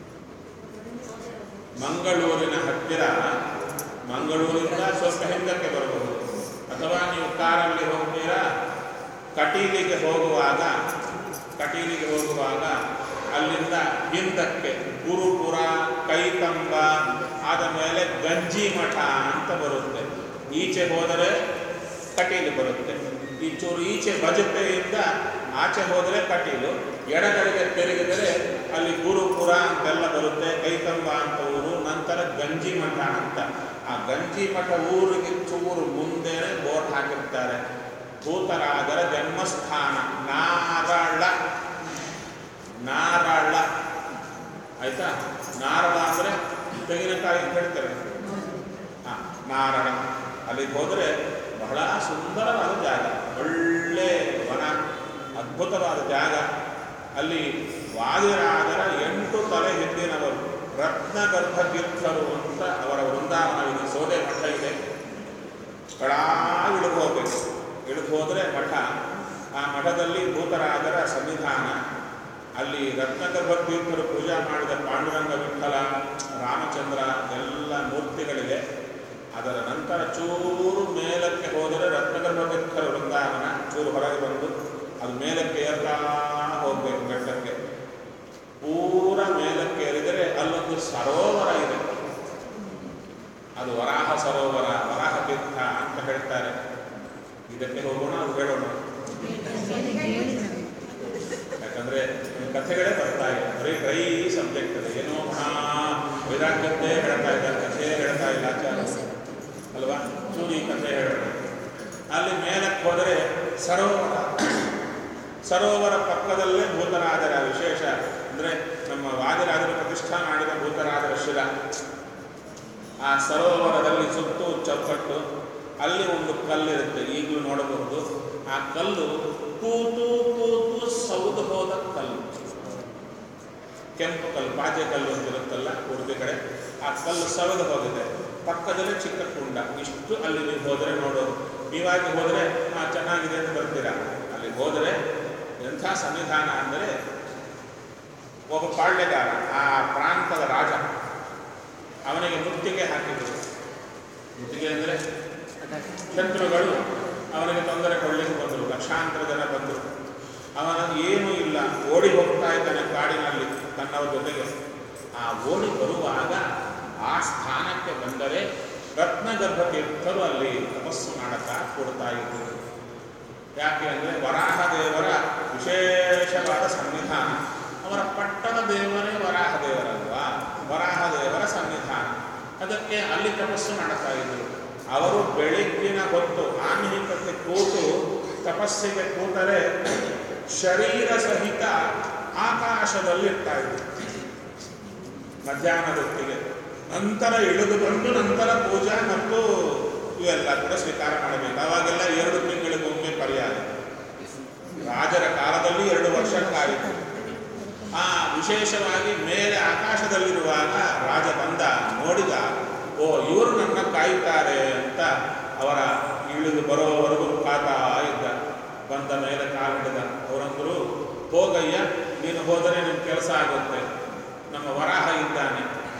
ಮಂಗಳೂರಿನ ಹತ್ತಿರ ಮಂಗಳೂರಿಂದ ಸ್ವಲ್ಪ ಹಿಂದಕ್ಕೆ ಬರಬಹುದು ಅಥವಾ ನೀವು ಕಾರಲ್ಲಿ ಹೋಗ್ತೀರಾ ಕಟೀಲಿಗೆ ಹೋಗುವಾಗ ಕಟೀಲಿಗೆ ಹೋಗುವಾಗ ಅಲ್ಲಿಂದ ಹಿಂದಕ್ಕೆ ಗುರುಪುರ ಕೈಕಂಬ ಆದ ಮೇಲೆ ಗಂಜಿ ಮಠ ಅಂತ ಬರುತ್ತೆ ಈಚೆ ಹೋದರೆ ಕಟೀಲು ಬರುತ್ತೆ ಈ ಚೂರು ಈಚೆ ಬಜಪೆಯಿಂದ ಆಚೆ ಹೋದರೆ ಕಟೀಲು ಎಡಗಡೆಗೆ ತಿರುಗಿದರೆ ಅಲ್ಲಿ ಗುರುಪುರ ಅಂತೆಲ್ಲ ಬರುತ್ತೆ ಕೈಕಂಬ ಅಂತ ಊರು ನಂತರ ಗಂಜಿ ಮಠ ಅಂತ ಆ ಗಂಜಿ ಮಠ ಊರಿಗೆ ಚೂರು ಮುಂದೆನೆ ಬೋರ್ಡ್ ಹಾಕಿರ್ತಾರೆ ಭೂತರಾಜರ ಜನ್ಮಸ್ಥಾನ ನಾರಳ ನಾರಳ ಆಯ್ತಾ ನಾರಳ ಅಂದರೆ ತೆಂಗಿನಕಾಯಿ ಅಂತ ಹೇಳ್ತಾರೆ ಹಾಂ ನಾರಳ ಅಲ್ಲಿಗೆ ಹೋದರೆ ಬಹಳ ಸುಂದರವಾದ ಜಾಗ ಒಳ್ಳೆ ವನ ಅದ್ಭುತವಾದ ಜಾಗ ಅಲ್ಲಿ ವಾದಿರಾಜರ ಎಂಟು ತಲೆ ಹಿಂದಿನವರು ರತ್ನಗರ್ಭ ತೀರ್ಥರು ಅಂತ ಅವರ ವೃಂದಾವನವಿದೆ ಸೋದೆ ಮಠ ಇದೆ ಕಡಾ ಇಳಿದು ಹೋಗ್ಬೇಕು ಇಳಿದು ಹೋದರೆ ಮಠ ಆ ಮಠದಲ್ಲಿ ಭೂತರಾಜರ ಸನ್ನಿಧಾನ ಅಲ್ಲಿ ರತ್ನಗರ್ಭ ತೀರ್ಥರು ಪೂಜಾ ಮಾಡಿದ ಪಾಂಡುರಂಗ ವಿಠಲ ರಾಮಚಂದ್ರ ಎಲ್ಲ ಮೂರ್ತಿಗಳಿವೆ ಅದರ ನಂತರ ಚೂರು ಮೇಲಕ್ಕೆ ಹೋದರೆ ರತ್ನಗರ್ಭ ತೀರ್ಥರ ವೃಂದಾವನ ಚೂರು ಹೊರಗೆ ಬಂದು ಅದು ಮೇಲಕ್ಕೆ ಏರ್ತಾ ಹೋಗ್ಬೇಕು ಬೆಟ್ಟಕ್ಕೆ ಪೂರ ಮೇಲಕ್ಕೆ ಏರಿದರೆ ಅಲ್ಲೊಂದು ಸರೋವರ ಇದೆ ಅದು ವರಾಹ ಸರೋವರ ವರಾಹ ತೀರ್ಥ ಅಂತ ಹೇಳ್ತಾರೆ ಇದಕ್ಕೆ ಹೋಗೋಣ ಅದು ಹೇಳೋಣ ಯಾಕಂದ್ರೆ ಕಥೆಗಳೇ ಬರ್ತಾ ಇದೆ ಬರೀ ಡ್ರೈ ಸಬ್ಜೆಕ್ಟ್ ಇದೆ ಏನೋ ಮಹಾ ವೇದಾಂತದ್ದೇ ಹೇಳ್ತಾ ಇದ್ದಾರೆ ಕಥೆ ಹೇಳ್ತಾ ಇಲ್ಲ ಆಚಾರ ಅಲ್ವಾ ಚೂರು ಈ ಕಥೆ ಹೇಳೋಣ ಅಲ್ಲಿ ಮೇಲಕ್ಕೆ ಹೋದರೆ ಸರೋವರ ಸರೋವರ ಪಕ್ಕದಲ್ಲೇ ಭೂತರಾಜರ ವಿಶೇಷ ಅಂದರೆ ನಮ್ಮ ವಾದಿರಾಜರು ಪ್ರತಿಷ್ಠಾ ಮಾಡಿದ ಭೂತರಾಜರ ಶಿರ ಆ ಸರೋವರದಲ್ಲಿ ಸುತ್ತು ಚೌಕಟ್ಟು ಅಲ್ಲಿ ಒಂದು ಕಲ್ಲಿರುತ್ತೆ ಈಗಲೂ ನೋಡಬಹುದು ಆ ಕಲ್ಲು ತೂತು ತೂತು ಸೌದು ಹೋದ ಕಲ್ಲು ಕೆಂಪು ಕಲ್ಲು ಪಾಜೆ ಕಲ್ಲು ಅಂತ ಇರುತ್ತಲ್ಲ ಉಡುಪಿ ಕಡೆ ಆ ಕಲ್ಲು ಸವೆದು ಹೋಗಿದೆ ಪಕ್ಕದಲ್ಲೇ ಚಿಕ್ಕ ಕುಂಡ ಇಷ್ಟು ಅಲ್ಲಿ ನೀವು ಹೋದರೆ ನೋಡೋದು ನೀವಾಗಿ ಹೋದರೆ ಆ ಚೆನ್ನಾಗಿದೆ ಅಂತ ಬರ್ತೀರಾ ಅಲ್ಲಿ ಹೋದರೆ ಎಂಥ ಸನ್ನಿಧಾನ ಅಂದರೆ ಒಬ್ಬ ಪಾಳ್ಯಗಾರ ಆ ಪ್ರಾಂತದ ರಾಜ ಅವನಿಗೆ ಮುತ್ತಿಗೆ ಹಾಕಿದ್ರು ಮುತ್ತಿಗೆ ಅಂದರೆ ಶತ್ರುಗಳು ಅವನಿಗೆ ತೊಂದರೆ ಕೊಡಲಿಕ್ಕೆ ಬಂದರು ಲಕ್ಷಾಂತರ ಜನ ಬಂದರು ಅವನ ಏನೂ ಇಲ್ಲ ಓಡಿ ಹೋಗ್ತಾ ಇದ್ದಾನೆ ಕಾಡಿನಲ್ಲಿ ತನ್ನವರ ಜೊತೆಗೆ ಆ ಓಡಿ ಬರುವಾಗ ಆ ಸ್ಥಾನಕ್ಕೆ ಬಂದರೆ ರತ್ನಗರ್ಭ ತೀರ್ಥರು ಅಲ್ಲಿ ತಪಸ್ಸು ಮಾಡುತ್ತಾ ಕೊಡ್ತಾ ಇದ್ದರು ಯಾಕೆ ಅಂದರೆ ವರಾಹ ದೇವರ ವಿಶೇಷವಾದ ಸನ್ನಿಧಾನ ಅವರ ಪಟ್ಟಣ ದೇವರೇ ವರಾಹ ದೇವರಲ್ವಾ ವರಾಹ ದೇವರ ಸನ್ನಿಧಾನ ಅದಕ್ಕೆ ಅಲ್ಲಿ ತಪಸ್ಸು ಮಾಡುತ್ತಾ ಇದ್ದರು ಅವರು ಬೆಳಗ್ಗಿನ ಹೊತ್ತು ಆನ್ಮೀಕತೆ ಕೂತು ತಪಸ್ಸಿಗೆ ಕೂತರೆ ಶರೀರ ಸಹಿತ ಆಕಾಶದಲ್ಲಿರ್ತಾ ಇದ್ರು ಮಧ್ಯಾಹ್ನದ ಹೊತ್ತಿಗೆ ನಂತರ ಇಳಿದು ಬಂದು ನಂತರ ಪೂಜಾ ಮತ್ತು ಇವೆಲ್ಲ ಕೂಡ ಸ್ವೀಕಾರ ಮಾಡಬೇಕು ಅವಾಗೆಲ್ಲ ಎರಡು ತಿಂಗಳಿಗೊಮ್ಮೆ ಪರ್ಯಾಯ ರಾಜರ ಕಾಲದಲ್ಲಿ ಎರಡು ವರ್ಷಕ್ಕಾಯಿತು ಆ ವಿಶೇಷವಾಗಿ ಮೇಲೆ ಆಕಾಶದಲ್ಲಿರುವಾಗ ರಾಜ ಬಂದ ನೋಡಿದ ಓ ಇವರು ನನ್ನ ಕಾಯುತ್ತಾರೆ ಅಂತ ಅವರ ಇಳಿದು ಬರೋವರೆಗೂ ಕಾತಾ ಇದ್ದ ಬಂದ ಮೇಲೆ ಕಾಲಿಡಿದ ಅವರಂದರು ಹೋಗಯ್ಯ ನೀನು ಹೋದರೆ ನಿಮ್ಮ ಕೆಲಸ ಆಗುತ್ತೆ ನಮ್ಮ ವರಾಹ ಇದ್ದಾನೆ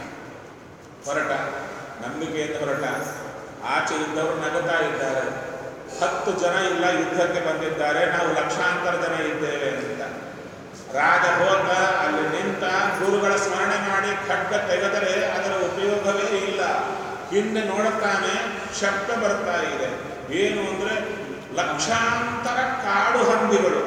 ಹೊರಟ ನಂಬಿಕೆಯಿಂದ ಹೊರಟ ಆಚೆ ಇದ್ದವರು ನಗುತ್ತಾ ಇದ್ದಾರೆ ಹತ್ತು ಜನ ಇಲ್ಲ ಯುದ್ಧಕ್ಕೆ ಬಂದಿದ್ದಾರೆ ನಾವು ಲಕ್ಷಾಂತರ ಜನ ಇದ್ದೇವೆ ಅಂತ ರಾಜ ಹೋಗ ಅಲ್ಲಿ ನಿಂತ ಗುರುಗಳ ಸ್ಮರಣೆ ಮಾಡಿ ಖಡ್ಗ ತೆಗೆದರೆ ಅದರ ಉಪಯೋಗವೇ ಇಲ್ಲ ಹಿಂದೆ ನೋಡುತ್ತಾನೆ ಶಬ್ದ ಬರ್ತಾ ಇದೆ ಏನು ಅಂದ್ರೆ ಲಕ್ಷಾಂತರ ಕಾಡು ಹಂದಿಗಳು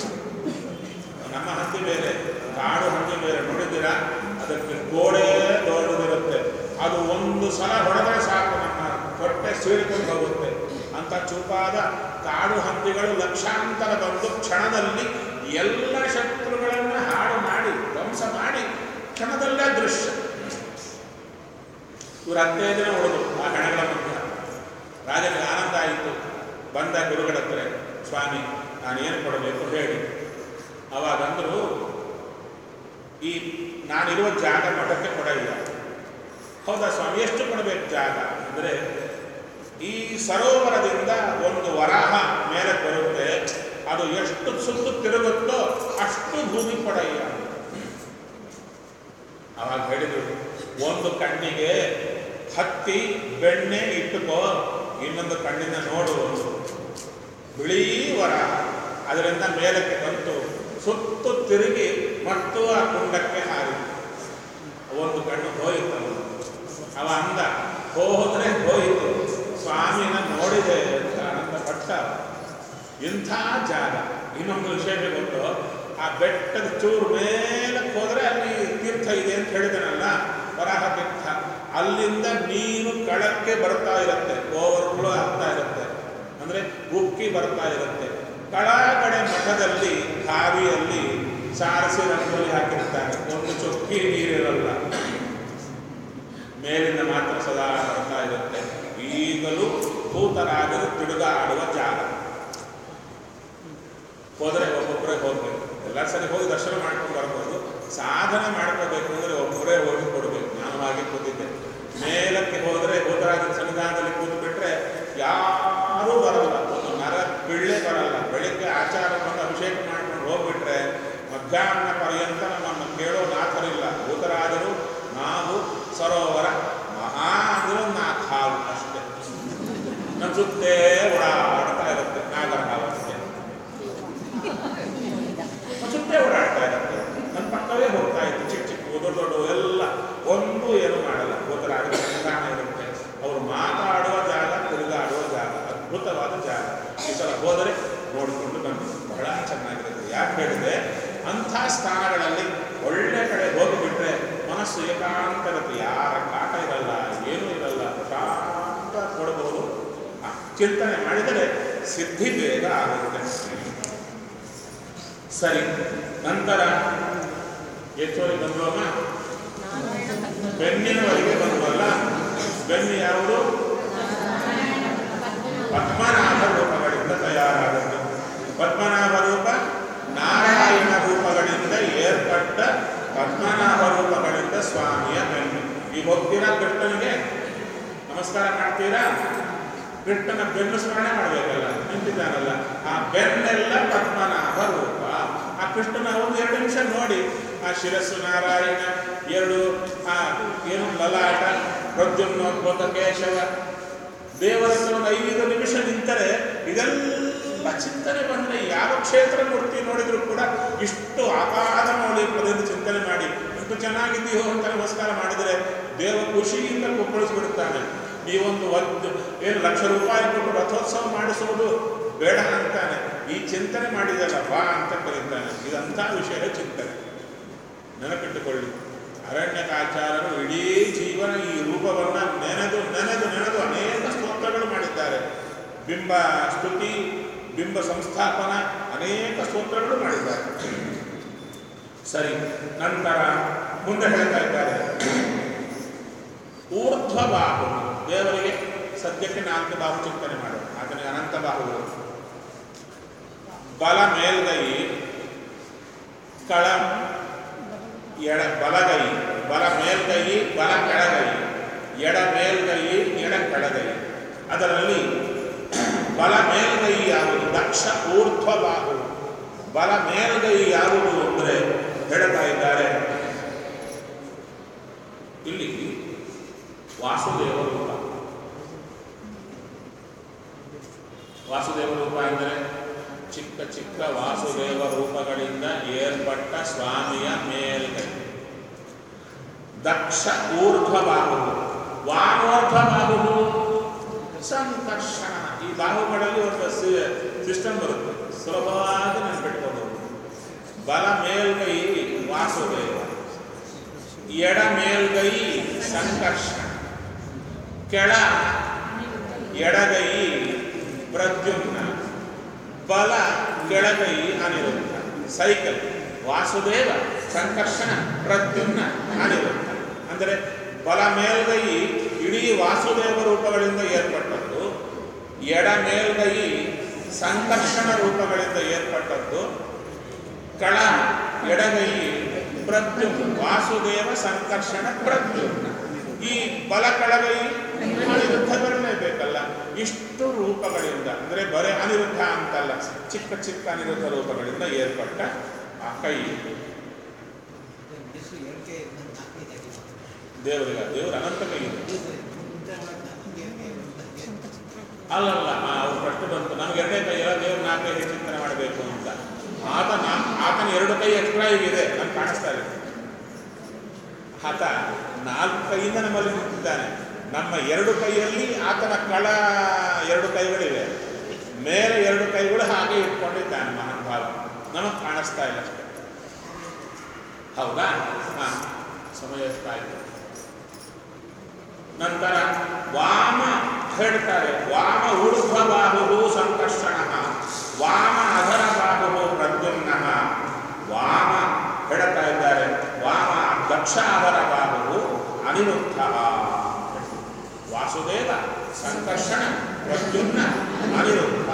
ನಮ್ಮ ಹಂದಿ ಬೇರೆ ಕಾಡು ಹಂದಿ ಬೇರೆ ನೋಡಿದ್ದೀರಾ ಅದಕ್ಕೆ ಗೋಡೆ ದೊಡ್ಡದಿರುತ್ತೆ ಅದು ಒಂದು ಸಲ ಹೊಡೆದರೆ ಸಾಕು ನಮ್ಮ ಹೊಟ್ಟೆ ಸೀಳಿಕೊಂಡು ಹೋಗುತ್ತೆ ಅಂತ ಚೂಪಾದ ಕಾಡು ಹಂದಿಗಳು ಲಕ್ಷಾಂತರ ಬಂದು ಕ್ಷಣದಲ್ಲಿ ಎಲ್ಲ ಶತ್ರುಗಳನ್ನು ಹಾಳು ಮಾಡಿ ಧ್ವಂಸ ಮಾಡಿ ಕ್ಷಣದಲ್ಲೇ ದೃಶ್ಯ ಇವರು ಹದಿನೈದು ದಿನ ಉಳಿದು ಆ ಹೆಣಗಳ ಮಧ್ಯ ರಾಜನಿಗೆ ಆನಂದ ಆಯಿತು ಬಂದ ಗುರುಗಳ ಹತ್ರ ಸ್ವಾಮಿ ನಾನೇನು ಕೊಡಬೇಕು ಹೇಳಿ ಅವಾಗಂದ್ರು ಈ ನಾನಿರುವ ಜಾಗ ಮಠಕ್ಕೆ ಕೊಡಲ್ಲ ಹೌದಾ ಸ್ವಾಮಿ ಎಷ್ಟು ಕೊಡಬೇಕು ಜಾಗ ಅಂದರೆ ಈ ಸರೋವರದಿಂದ ಒಂದು ವರಾಹ ಮೇಲೆ ಬರುತ್ತೆ ಅದು ಎಷ್ಟು ಸುತ್ತು ತಿರುಗುತ್ತೋ ಅಷ್ಟು ಭೂಮಿ ಕೊಡಯ್ಯ ಅವಾಗ ಹೇಳಿದ್ರು ಒಂದು ಕಣ್ಣಿಗೆ ಹತ್ತಿ ಬೆಣ್ಣೆ ಇಟ್ಟುಕೋ ಇನ್ನೊಂದು ಕಣ್ಣಿನ ನೋಡು ಒಂದು ಬಿಳಿ ವರ ಅದರಿಂದ ಮೇಲಕ್ಕೆ ಬಂತು ಸುತ್ತು ತಿರುಗಿ ಮತ್ತು ಆ ಕುಂಡಕ್ಕೆ ಹಾರಿತು ಒಂದು ಕಣ್ಣು ಹೋಯಿತು ಅವನು. ಅವ ಅಂದ ಹೋದ್ರೆ ಹೋಯಿತು ಸ್ವಾಮಿನ ನೋಡಿದೆ ಅಂತ ಆನಂದ ಪಟ್ಟ ಅವ. ಇಂಥ ಜಾಗ ಇನ್ನೊಂದು ವಿಶೇಷ ಗೊತ್ತು ಆ ಬೆಟ್ಟದ ಚೂರು ಮೇಲಕ್ಕೆ ಹೋದ್ರೆ ಅಲ್ಲಿ ತೀರ್ಥ ಇದೆ ಅಂತ ಹೇಳಿದನಲ್ಲ ವರಾಹ ತೀರ್ಥ ಅಲ್ಲಿಂದ ನೀರು ಕಳಕ್ಕೆ ಬರ್ತಾ ಇರುತ್ತೆ ಓವರ್ಫ್ಲೋ ಆಗ್ತಾ ಇರುತ್ತೆ ಅಂದ್ರೆ ಉಕ್ಕಿ ಬರ್ತಾ ಇರುತ್ತೆ ಕಳಗಡೆ ಮಠದಲ್ಲಿ ಬಾವಿಯಲ್ಲಿ ಸಾರಿಸಿ ರಂಗೋಲಿ ಹಾಕಿರ್ತಾರೆ ಒಂದು ಚೊಕ್ಕಿ ನೀರಿರಲ್ಲ ಮೇಲಿಂದ ಮಾತ್ರ ಸದಾ ಬರ್ತಾ ಇರುತ್ತೆ ಈಗಲೂ ಭೂತರಾಗಲು ತಿರುಗಾಡುವ ಜಾಗ ಹೋದರೆ ಒಬ್ಬೊಬ್ಬರೇ ಹೋಗ್ಬೇಕು ಎಲ್ಲ ಸರಿ ಹೋಗಿ ದರ್ಶನ ಮಾಡ್ಕೊಂಡು ಬರ್ಬೋದು ಸಾಧನೆ ಮಾಡ್ಕೋಬೇಕು ಅಂದರೆ ಒಬ್ಬರೇ ಹೋಗಿ ಕೊಡಬೇಕು ನಾನು ಹಾಗೆ ಕೂತಿದ್ದೆ ಮೇಲಕ್ಕೆ ಹೋದರೆ ಭೂತರಾಜನ ಸನ್ನಿಧಾನದಲ್ಲಿ ಕೂತು ಬಿಟ್ರೆ ಯಾರೂ ಬರಲ್ಲ ಒಂದು ನರ ಬಿಳ್ಳೆ ಬರಲ್ಲ ಬೆಳಿಗ್ಗೆ ಆಚಾರವನ್ನು ಅಭಿಷೇಕ ಮಾಡ್ಕೊಂಡು ಹೋಗ್ಬಿಟ್ರೆ ಮಧ್ಯಾಹ್ನ ಪರ್ಯಂತ ನಮ್ಮನ್ನು ಕೇಳೋ ನಾಥರಿಲ್ಲ ಭೂತರಾಜರು ನಾವು ಸರೋವರ ಮಹಾ ಅಂದ್ರೆ ಒಂದು ನಾಲ್ಕು ಹಾವು ಅಷ್ಟೇ ನಮ್ಮ ಸುತ್ತೇ ಓಡಾಡ್ತಾ ಇರುತ್ತೆ ನಾಗರ ಹಾವು ಅಷ್ಟೇ ಸುತ್ತೇ ಓಡಾಡ್ತಾ ಇರುತ್ತೆ ನನ್ನ ಪಕ್ಕವೇ ಹೋಗ್ತಾ ಇತ್ತು ಚಿಕ್ಕ ಚಿಕ್ಕ ದೊಡ್ಡ ದೊಡ್ಡ ಎಲ್ಲ ಒಂದು ಏನು ಮಾಡಲ್ಲ ಭೂತರಾಜರ ಸನ್ನಿಧಾನ ಇರುತ್ತೆ ಅವರು ಮಾತಾಡುವ ಜಾಗ ತಿರುಗಾಡುವ ಜಾಗ ಅದ್ಭುತವಾದ ಜಾಗ ಈ ಸಲ ಹೋದರೆ ನೋಡಿಕೊಂಡು ಬಂದು ಬಹಳ ಚೆನ್ನಾಗಿರುತ್ತೆ ಯಾಕೆ ಹೇಳಿದ್ರೆ ಅಂಥ ಸ್ಥಾನಗಳಲ್ಲಿ ಒಳ್ಳೆ ಕಡೆ ಹೋಗಿಬಿಟ್ರೆ ಮನಸ್ಸು ಏಕಾಂತ ಇರುತ್ತೆ ಯಾರ ಕಾಟ ಇರಲ್ಲ ಏನೂ ಇರಲ್ಲ ಪ್ರಶಾಂತ ಕೊಡಬಹುದು ಆ, ಚಿಂತನೆ ಮಾಡಿದರೆ ಸಿದ್ಧಿ ಬೇಗ ಆಗುತ್ತೆ ಸರಿ ನಂತರ ಹೆಚ್ಚುವರಿ ಬಂದ್ವಮ್ಮ ಬೆನ್ನಿನವರೆಗೆ ಬಂದ್ವಲ್ಲ ಬೆನ್ನು ಯಾವುದು ಪದ್ಮನಾಭ ರೂಪಗಳಿಂದ ತಯಾರಾಗುತ್ತೆ ಪದ್ಮನಾಭ ರೂಪ ನಾರಾಯಣ ರೂಪಗಳಿಂದ ಏರ್ಪಟ್ಟ ಪದ್ಮನಾಭ ರೂಪಗಳಿಂದ ಸ್ವಾಮಿಯ ಬೆನ್ನು ಈ ಹೋಗ್ತೀರಾ ಕೃಷ್ಣನಿಗೆ ನಮ್ಮ ನಮಸ್ಕಾರ ಮಾಡ್ತೀರಾ ಕೃಷ್ಣನ ಬೆನ್ನು ಸ್ಮರಣೆ ಮಾಡಬೇಕಲ್ಲ ನಿಂತಿದ್ದಾನಲ್ಲ ಆ ಬೆನ್ನೆಲ್ಲ ಪದ್ಮನಾಭ ರೂಪ ಆ ಕೃಷ್ಣನ ಒಂದು ಎರಡು ನಿಮಿಷ ನೋಡಿ ಆ ಶಿರಸ್ಸು ನಾರಾಯಣ ಎರಡು ಆ ಏನು ಲಲಾಟ ಪ್ರದ್ಯುಮ್ನೋದ್ಭೋತ ಕೇಶವ ದೇವರ ಹತ್ರ ಒಂದು ಐದು ನಿಮಿಷ ನಿಂತರೆ ಇದೆಲ್ಲ ಚಿಂತನೆ ಬಂದರೆ ಯಾವ ಕ್ಷೇತ್ರ ಮೂರ್ತಿ ನೋಡಿದ್ರು ಕೂಡ ಇಷ್ಟು ಅಪಾರ ಮೌಲ್ಯಪದಿಂದ ಚಿಂತನೆ ಮಾಡಿ ಎಷ್ಟು ಚೆನ್ನಾಗಿದೆಯೋ ಅಂತ ನಮಸ್ಕಾರ ಮಾಡಿದರೆ ದೇವ ಖುಷಿಯಿಂದ ಕುಪ್ಪಳಿಸ್ಬಿಡುತ್ತಾನೆ ನೀವೊಂದು ಒಂದು ಏನು ಲಕ್ಷ ರೂಪಾಯಿ ಕೊಟ್ಟು ರಥೋತ್ಸವ ಮಾಡಿಸುವುದು ಬೇಡ ಅಂತಾನೆ ಈ ಚಿಂತನೆ ಮಾಡಿದಲ್ಲ ಬಾ ಅಂತ ಕರೀತಾನೆ ಇದಂಥ ವಿಷಯ ಚಿಂತನೆ ನೆನಪಿಟ್ಟುಕೊಳ್ಳಿ ಅರಣ್ಯಕಾಚಾರ್ಯರು ಇಡೀ ಜೀವನ ಈ ರೂಪವನ್ನು ನೆನೆದು ನೆನೆದು ನೆನೆದು ಅನೇಕ ಸ್ತೋತ್ರಗಳು ಮಾಡಿದ್ದಾರೆ ಬಿಂಬ ಸ್ತುತಿ ಬಿಂಬ ಸಂಸ್ಥಾಪನ ಅನೇಕ ಸ್ತೋತ್ರಗಳು ಮಾಡಿದ್ದಾರೆ ಸರಿ ನಂತರ ಮುಂದೆ ಹೇಳ್ತಾ ಇದ್ದಾರೆ ಊರ್ಧ್ವ ಬಾಹು ದೇವರಿಗೆ ಸದ್ಯಕ್ಕೆ ನಾಲ್ಕು ಬಾಹು ಚಿಂತನೆ ಮಾಡು ಆತನಿಗೆ ಅನಂತ ಬಾಹುಗಳು ಬಲ ಮೇಲ್ಗೈ ಕಳ ಎಡ ಬಲಗೈ ಬಲ ಮೇಲ್ಗೈ ಬಲ ಕೆಳಗೈ ಎಡ ಮೇಲ್ಗೈ ಎಡ ಕೆಳಗೈ ಅದರಲ್ಲಿ ಬಲ ಮೇಲ್ಗೈ ಯಾವುದು ದಕ್ಷ ಊರ್ಧ್ವ ಬಾಹು ಬಲ ಮೇಲ್ಗೈ ಯಾವುದು ಅಂದರೆ ಹೇಳ್ತಾ ಇದ್ದಾರೆ ಇಲ್ಲಿ ವಾಸುದೇವ ರೂಪ ವಾಸುದೇವ ರೂಪ ಎಂದರೆ ಚಿಕ್ಕ ಚಿಕ್ಕ ವಾಸುದೇವ ರೂಪಗಳಿಂದ ಏರ್ಪಟ್ಟ ಸ್ವಾಮಿಯ ಮೇಲ್ಗೈ ದಕ್ಷ ಊರ್ಧ್ವ ಬಾಹು ವಾನೋರ್ಧ್ವ ಬಾಹು ಸಂಕರ್ಷಣ ಈ ಬಾಹುಗಳಲ್ಲಿ ಒಂದು ಸಿಸ್ಟಮ್ ಬರುತ್ತೆ ಸುಲಭವಾಗಿ ನೆನ್ಪಿಟ್ಕೋಬಹುದು ಬಲ ಮೇಲ್ಗೈ ವಾಸುದೇವ ಎಡ ಮೇಲ್ಗೈ ಸಂಕರ್ಷಣ ಕೆಳ ಎಡಗೈ ಪ್ರದ್ಯುಮ್ನ ಬಲ ಕೆಳಗೈ ಅನಿರುದ್ಧ ಸೈಕಲ್ ವಾಸುದೇವ ಸಂಕರ್ಷಣ ಪ್ರದ್ಯುಮ್ನ ಅನಿರುದ್ಧ ಅಂದರೆ ಬಲ ಮೇಲ್ಗೈ ಇಡೀ ವಾಸುದೇವ ರೂಪಗಳಿಂದ ಏರ್ಪಟ್ಟದ್ದು ಎಡ ಮೇಲ್ಗೈ ಸಂಕರ್ಷಣ ರೂಪಗಳಿಂದ ಏರ್ಪಟ್ಟದ್ದು ಕಳ ಎಡಗೈ ಪ್ರದ್ಯುಮ್ನ ವಾಸುದೇವ ಸಂಕರ್ಷಣ ಪ್ರದ್ಯುಮ್ನ ಈ ಬಲ ಕೆಳಗೈ ಅನಿರುದ್ಧ ಬರಲೇಬೇಕಲ್ಲ ಇಷ್ಟು ರೂಪಗಳಿಂದ ಅಂದರೆ ಬರೇ ಅನಿರುದ್ಧ ಅಂತಲ್ಲ ಚಿಕ್ಕ ಚಿಕ್ಕ ಅನಿರುದ್ಧ ರೂಪಗಳಿಂದ ಏರ್ಪಟ್ಟ ಆ ಕೈ ದೇವರಿಗೆ ದೇವರ ಅನಂತ ಕೈ ಇದೆ ಅಲ್ಲಲ್ಲ ಆ, ಅವ್ರ ಪ್ರಶ್ನೆ ಬಂತು ನಮ್ಗೆ ಎರಡನೇ ಕೈ ಎಲ್ಲ ದೇವ್ರ ನಾಲ್ಕೈ ಹೆಚ್ಚು ಚಿಂತನೆ ಮಾಡಬೇಕು ಅಂತ ಆತ ನಾ ಆತನ ಎರಡು ಕೈ ಎಕ್ಸ್ಟ್ರಾ ಇದೆ ನಮ್ಗೆ ಕಾಣಿಸ್ತಾ ಇದೆ ಆತ ನಾಲ್ಕು ಕೈಯಿಂದ ನಮ್ಮಲ್ಲಿ ನಿಂತಿದ್ದಾನೆ ನಮ್ಮ ಎರಡು ಕೈಯಲ್ಲಿ ಆತನ ಕಳ ಎರಡು ಕೈಗಳಿವೆ ಮೇಲೆ ಎರಡು ಕೈಗಳು ಹಾಗೆ ಇಟ್ಕೊಂಡಿದ್ದಾನೆ ಮಹಾನುಭಾವ ನಮಗೆ ಕಾಣಿಸ್ತಾ ಇಲ್ಲ ಅಷ್ಟೇ ಹೌದಾ ಹಾ ಸಮಯ ಎಷ್ಟಾಯಿತು ನಂತರ ವಾಮ ಹೇಳ್ತಾರೆ ವಾಮ ಊರ್ಧ್ವ ಬಾಹು ಸಂಕರ್ಷಣ ವಾಮ ಅಧರ ಬಾಹು ಪ್ರದ್ಯುಮ್ನ ವಾಮ ಹೇಳ್ತಾ ಇದ್ದಾರೆ ವಾಮ ದಕ್ಷ ಅಧರ ಬಾಹು ಅನಿರುದ್ಧ ವಾಸುದೇವ ಸಂಕರ್ಷಣ ಪ್ರದ್ಯುಮ್ನ ಅನಿರುದ್ಧ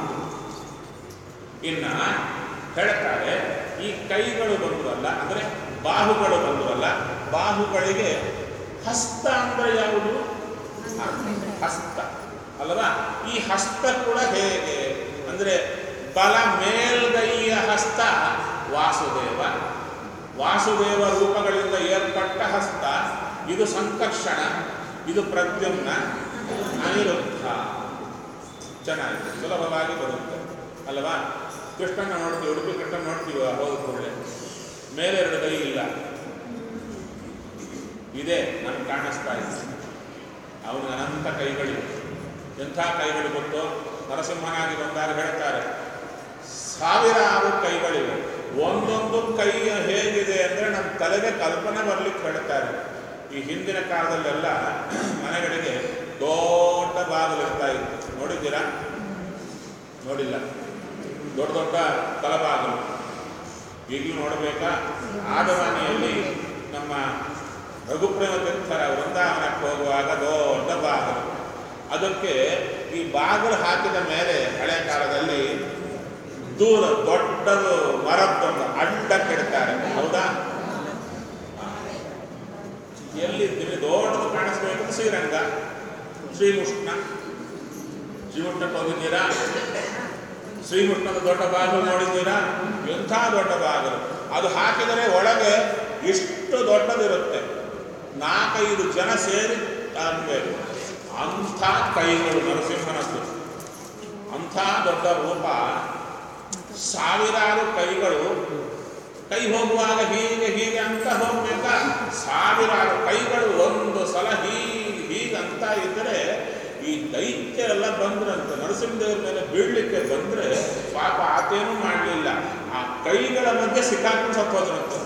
ಇನ್ನ ಹೇಳ್ತಾರೆ ಈ ಕೈಗಳು ಬಂದುವಲ್ಲ ಅಂದರೆ ಬಾಹುಗಳು ಬಂದುವಲ್ಲ ಬಾಹುಗಳಿಗೆ ಹಸ್ತ ಅಂದ್ರೆ ಯಾವುದು ಹ, ಹಸ್ತ ಅಲ್ವಾ ಈ ಹಸ್ತ ಕೂಡ ಹೇಗೆ ಅಂದ್ರೆ ಬಲ ಮೇಲ್ಗೈಯ ಹಸ್ತ ವಾಸುದೇವ ವಾಸುದೇವ ರೂಪಗಳಿಂದ ಏರ್ಪಟ್ಟ ಹಸ್ತ ಇದು ಸಂಕರ್ಷಣ ಇದು ಪ್ರದ್ಯುಮ್ನ ಅನಿರುದ್ಧ ಚೆನ್ನಾಗಿದೆ ಸುಲಭವಾಗಿ ಬರುತ್ತೆ ಅಲ್ವಾ ಕೃಷ್ಣನ ನೋಡ್ತೀವಿ ಉಡುಪಿ ಕೃಷ್ಣ ನೋಡ್ತೀವಿ ಹೋದ ಕೂಡಲೇ ಮೇಲೆ ಎರಡು ಕೈ ಇಲ್ಲ ಇದೆ ನಮ್ಗೆ ಕಾಣಿಸ್ತಾ ಇದೆ ಅವನಿಗೆ ಅನಂತ ಕೈಗಳಿವೆ ಎಂಥ ಕೈಗಳು ಗೊತ್ತು ನರಸಿಂಹನಾಗಿ ಬಂದಾಗ ಹೇಳ್ತಾರೆ ಸಾವಿರಾರು ಕೈಗಳಿವೆ ಒಂದೊಂದು ಕೈ ಹೇಗಿದೆ ಅಂದರೆ ನಮ್ಮ ತಲೆಗೆ ಕಲ್ಪನೆ ಬರ್ಲಿಕ್ಕೆ ಹೇಳ್ತಾರೆ ಈ ಹಿಂದಿನ ಕಾಲದಲ್ಲೆಲ್ಲ ಮನೆಗಳಿಗೆ ದೊಡ್ಡ ಬಾಗಿಲು ಇರ್ತಾ ಇತ್ತು ನೋಡಿದ್ದೀರಾ ನೋಡಿಲ್ಲ ದೊಡ್ಡ ದೊಡ್ಡ ತಲಬಾಗಿಲು ಈಗಲೂ ನೋಡಬೇಕಾ ಆದವಾನಿಯಲ್ಲಿ ನಮ್ಮ ರಘುಪ್ರೇಮ ತೀರ್ಥರ ವೃಂದಾವನಕ್ಕೆ ಹೋಗುವಾಗ ದೊಡ್ಡ ಬಾಗಿಲು ಅದಕ್ಕೆ ಈ ಬಾಗಿಲು ಹಾಕಿದ ಮೇಲೆ ಹಳೆ ಕಾಲದಲ್ಲಿ ದೂರ ದೊಡ್ಡದು ಮರದ್ದೊಂದು ಅಡ್ಡ ಕೆಡ್ತಾರೆ ಹೌದಾ ಎಲ್ಲಿದ್ದೀನಿ ದೊಡ್ಡದು ಕಾಣಿಸ್ಬೇಕು ಶ್ರೀರಂಗ ಶ್ರೀಕೃಷ್ಣ ಶ್ರೀಕೃಷ್ಣಕ್ಕೆ ಹೋಗಿದ್ದೀರಾ ಶ್ರೀಕೃಷ್ಣದ ದೊಡ್ಡ ಬಾಗಿಲು ನೋಡಿದ್ದೀರಾ ಎಂಥ ದೊಡ್ಡ ಬಾಗಿಲು ಅದು ಹಾಕಿದರೆ ಒಳಗೆ ಎಷ್ಟು ದೊಡ್ಡದಿರುತ್ತೆ ನಾಲ್ಕೈದು ಜನ ಸೇರಿ ಅನ್ಬೇಕು ಅಂಥ ಕೈಗಳು ನರಸಿಂಹನದ್ದು ಅಂಥ ದೊಡ್ಡ ರೂಪ ಸಾವಿರಾರು ಕೈಗಳು ಕೈ ಹೋಗುವಾಗ ಹೀಗೆ ಹೀಗೆ ಅಂತ ಹೋಗ್ಬೇಕ ಸಾವಿರಾರು ಕೈಗಳು ಒಂದು ಸಲ ಹೀಗೆ ಹೀಗೆ ಅಂತ ಇದ್ದರೆ ಈ ದೈತ್ಯರೆಲ್ಲ ಬಂದ್ರಂತೆ ನರಸಿಂಹದೇವ್ರ ಮೇಲೆ ಬೀಳ್ಲಿಕ್ಕೆ ಬಂದ್ರೆ ಪಾಪ ಆತೇನೂ ಮಾಡಲಿಲ್ಲ ಆ ಕೈಗಳ ಮಧ್ಯೆ ಸಿಕ್ಕಾಕೊಂಡು ಸತ್ತೋದ್ರಂತೆ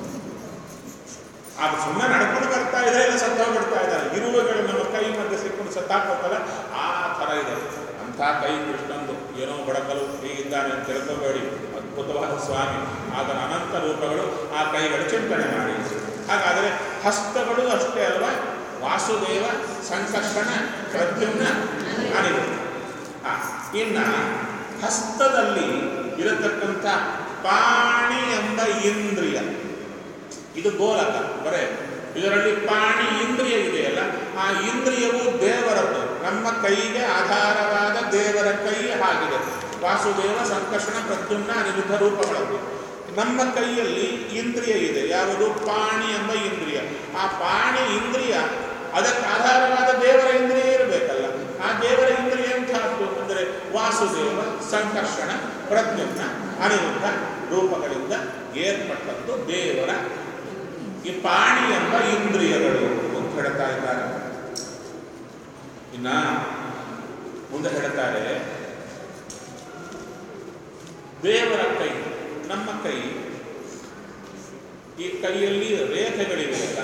ಅದು ಸುಮ್ಮನೆ ನಡ್ಕೊಂಡು ಬರ್ತಾ ಇದ್ರೆ ಇಲ್ಲ ಸತ್ತೋಗ್ಬಿಡ್ತಾ ಇದ್ದಾರೆ ಇರುವೆಗಳು ನಮ್ಮ ಕೈ ಮಧ್ಯೆ ಸಿಕ್ಕೊಂಡು ಸತ್ತಾಕೋತಲ್ಲ ಆ ಥರ ಇದೆ ಅಂಥ ಕೈ ಕೃಷ್ಣಂದು ಏನೋ ಬಡಕಲು ಹೀಗಿದ್ದಾನೆ ಅಂತ ತಿಳ್ಕೋಬೇಡಿ ಅದ್ಭುತವಾದ ಸ್ವಾಮಿ ಆತನ ಅನಂತ ರೂಪಗಳು ಆ ಕೈಗಳು ಚಿಂತನೆ ಮಾಡಿ ಹಾಗಾದರೆ ಹಸ್ತಗಳು ಅಷ್ಟೇ ಅಲ್ವಾ ವಾಸುದೇವ ಸಂಕರ್ಷಣ ಪ್ರದ್ಯುಮ್ನ ಅನಿರುದ್ಧ ಆ, ಇನ್ನ ಹಸ್ತದಲ್ಲಿ ಇರತಕ್ಕಂಥ ಪಾಣಿ ಎಂಬ ಇಂದ್ರಿಯ ಇದು ಗೋಲಕ ಬರೇ ಇದರಲ್ಲಿ ಪಾಣಿ ಇಂದ್ರಿಯ ಇದೆಯಲ್ಲ ಆ ಇಂದ್ರಿಯವು ದೇವರದ್ದು ನಮ್ಮ ಕೈಗೆ ಆಧಾರವಾದ ದೇವರ ಕೈ ಆಗಿದೆ ವಾಸುದೇವ ಸಂಕರ್ಷಣ ಪ್ರದ್ಯುಮ್ನ ಅನಿರುದ್ಧ ರೂಪಗಳಲ್ಲಿ ನಮ್ಮ ಕೈಯಲ್ಲಿ ಇಂದ್ರಿಯ ಇದೆ ಯಾವುದು ಪಾಣಿ ಎಂಬ ಇಂದ್ರಿಯ ಆ ಪಾಣಿ ಇಂದ್ರಿಯ ಅದಕ್ಕೆ ಆಧಾರವಾದ ದೇವರ ಇಂದ್ರಿಯ ಇರಬೇಕಲ್ಲ ಆ ದೇವರ ಇಂದ್ರಿಯ ಎಂಥದ್ದು ಅಂದರೆ ವಾಸುದೇವ ಸಂಕರ್ಷಣ ಪ್ರದ್ಯುಮ್ನ ಅನಿರುದ್ಧ ರೂಪಗಳಿಂದ ಏರ್ಪಟ್ಟದ್ದು ದೇವರ ಈ ಪಾಣಿ ಎಂಬ ಇಂದ್ರಿಯಗಳು ಅಂತ ಹೇಳ್ತಾ ಇದ್ದಾರೆ ಇನ್ನ ಮುಂದೆ ಹೇಳ್ತಾರೆ ದೇವರ ಕೈ ನಮ್ಮ ಕೈ ಈ ಕೈಯಲ್ಲಿ ರೇಖೆಗಳಿವೆಯಲ್ಲ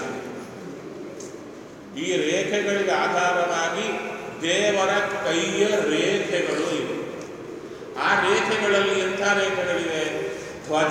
ಈ ರೇಖೆಗಳಿಗೆ ಆಧಾರವಾಗಿ ದೇವರ ಕೈಯ ರೇಖೆಗಳು ಇವೆ ಆ ರೇಖೆಗಳಲ್ಲಿ ಎಂಥ ರೇಖೆಗಳಿವೆ ಧ್ವಜ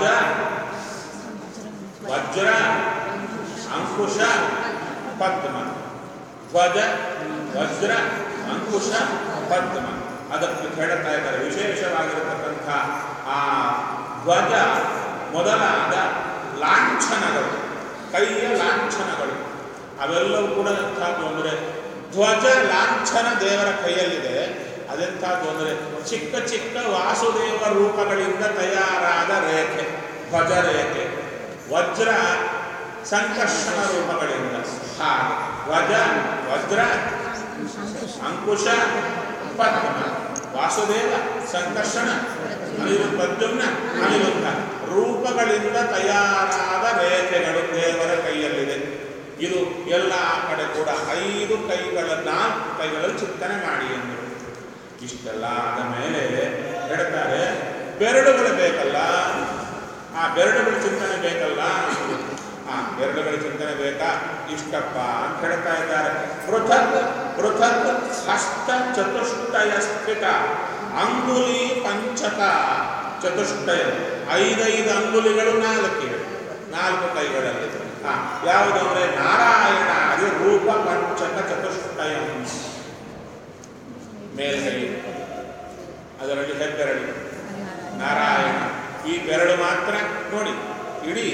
ವಜ್ರ ಅಂಕುಶ ಪದ್ಮ ಧ್ವಜ ವಜ್ರ ಅಂಕುಶ ಪದ್ಮ ಅದಕ್ಕೆ ಹೇಳ್ತಾ ಇದ್ದಾರೆ ವಿಶೇಷವಾಗಿರತಕ್ಕಂಥ ಆ ಧ್ವಜ ಮೊದಲಾದ ಲಾಂಛನಗಳು ಕೈಯ ಲಾಂಛನಗಳು ಅವೆಲ್ಲವೂ ಕೂಡ ಎಂಥದ್ದು ಅಂದರೆ ಧ್ವಜ ಲಾಂಛನ ದೇವರ ಕೈಯಲ್ಲಿದೆ ಅದೆಂಥದ್ದು ಅಂದರೆ ಚಿಕ್ಕ ಚಿಕ್ಕ ವಾಸುದೇವ ರೂಪಗಳಿಂದ ತಯಾರಾದ ರೇಖೆ ಧ್ವಜ ರೇಖೆ ವಜ್ರ ಸಂಕರ್ಷಣ ರೂಪಗಳಿಂದ ಹಾಗೆ ಧ್ವಜ ವಜ್ರ ಅಂಕುಶ ಪದ್ಮ ವಾಸುದೇವ ಸಂಕರ್ಷಣ ಅನಿರುದ್ಧ ಪ್ರದ್ಯುಮ್ನ ಅನಿರುದ್ಧ ರೂಪಗಳಿಂದ ತಯಾರಾದ ರೇಖೆಗಳು ದೇವರ ಕೈಯಲ್ಲಿದೆ ಇದು ಎಲ್ಲ ಕಡೆ ಕೂಡ ಐದು ಕೈಗಳ ನಾಲ್ಕು ಕೈಗಳಲ್ಲಿ ಚಿಂತನೆ ಮಾಡಿ ಎಂದರು ಇಷ್ಟೆಲ್ಲ ಆದ ಮೇಲೆ ಹೇಳ್ತಾರೆ ಬೆರಳುಗಳು ಬೇಕಲ್ಲ ಆ ಬೆರಳುಗಳ ಚಿಂತನೆ ಬೇಕಲ್ಲ ಆ ಬೆರಳುಗಳ ಚಿಂತನೆ ಬೇಕಾ ಇಷ್ಟಪ್ಪ ಅಂತ ಹೇಳ್ತಾ ಇದ್ದಾರೆ ಪೃಥಕ್ ಪೃಥಕ್ ಹಸ್ತ ಚತುಷ್ಟಯ ಸ್ಥಿತ ಅಂಗುಲಿ ಪಂಚಕ ಚತುಷ್ಟಯ ಐದೈದು ಅಂಗುಲಿಗಳು ನಾಲ್ಕಿವೆ ನಾಲ್ಕು ಕೈಗಳಲ್ಲಿ ಆ, ಯಾವುದು ಅಂದ್ರೆ ನಾರಾಯಣ ಅದು ರೂಪ ಪಂಚಕ ಚತುಷ್ಟಯ ಮೇಲ್ಕೈ ಅದರಲ್ಲಿ ಹೆಬ್ಬೆರಳು ನಾರಾಯಣ ಈ ಬೆರಳು ಮಾತ್ರ ನೋಡಿ ಇಡೀ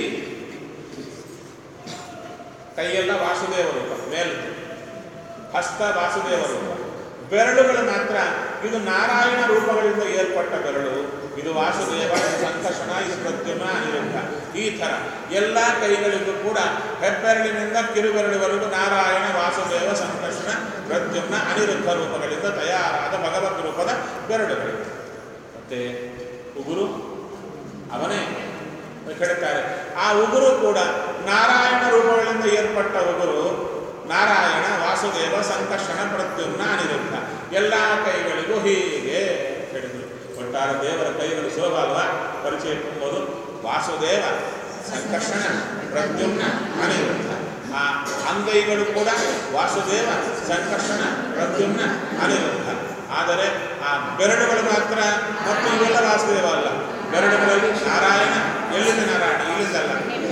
ಕೈಯೆಲ್ಲ ವಾಸುದೇವ ರೂಪ ಮೇಲ್ ಹಸ್ತ ವಾಸುದೇವ ರೂಪ ಬೆರಳುಗಳು ಮಾತ್ರ ಇದು ನಾರಾಯಣ ರೂಪಗಳಿಂದ ಏರ್ಪಟ್ಟ ಬೆರಳು ಇದು ವಾಸುದೇವ ಸಂಕರ್ಷಣ ಇದು ಪ್ರದ್ಯುಮ್ನ ಅನಿರುದ್ಧ ಈ ಥರ ಎಲ್ಲ ಕೈಗಳಿಗೂ ಕೂಡ ಹೆಬ್ಬೆರಳಿನಿಂದ ಕಿರುಬೆರಳುವರೆಗೂ ನಾರಾಯಣ ವಾಸುದೇವ ಸಂಕರ್ಷಣ ಪ್ರದ್ಯುಮ್ನ ಅನಿರುದ್ಧ ರೂಪಗಳಿಂದ ತಯಾರಾದ ಭಗವದ್ ರೂಪದ ಬೆರಳುಗಳು ಮತ್ತೆ ಉಗುರು ಅವನೇ ಹೇಳ್ತಾರೆ ಆ ಉಗುರು ಕೂಡ ನಾರಾಯಣ ರೂಪಗಳಿಂದ ಏರ್ಪಟ್ಟ ಉಗುರು ನಾರಾಯಣ ವಾಸುದೇವ ಸಂಕರ್ಷಣ ಪ್ರದ್ಯುಮ್ನ ಅನಿರುದ್ಧ ಎಲ್ಲ ಕೈಗಳಿಗೂ ಹೀಗೆ ಹೇಳಿದರು ಒಟ್ಟಾರೆ ದೇವರ ಕೈಗಳು ಸುಲಭ ಅಲ್ವಾ ಪರಿಚಯ ತುಂಬೋದು ವಾಸುದೇವ ಸಂಕರ್ಷಣ ಪ್ರದ್ಯುಮ್ನ ಅನಿರುದ್ಧ ಆ ಅಂಗೈಗಳು ಕೂಡ ವಾಸುದೇವ ಸಂಕರ್ಷಣ ಪ್ರದ್ಯುಮ್ನ ಅನಿರುದ್ಧ ಆದರೆ ಆ ಬೆರಳುಗಳು ಮಾತ್ರ ಮತ್ತು ಇವೆಲ್ಲ ವಾಸುದೇವ ಅಲ್ಲ ಬೆರಳುಗಳಲ್ಲಿ ನಾರಾಯಣ ಎಲ್ಲಿಂದ ನಾರಾಯಣ ಇಲ್ಲಿಂದಲ್ಲ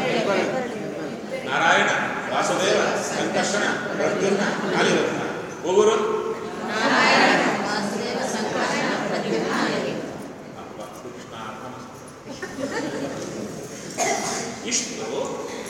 ನಾರಾಯಣ ವಾಸುದೇವ ಸಂಕರ್ಷಣ ಪ್ರದ್ಯುಮ್ನ ಅನಿರುದ್ಧ ಉಗುರು ಅಪ್ಪ ಕೃಷ್ಣ ಇಷ್ಟು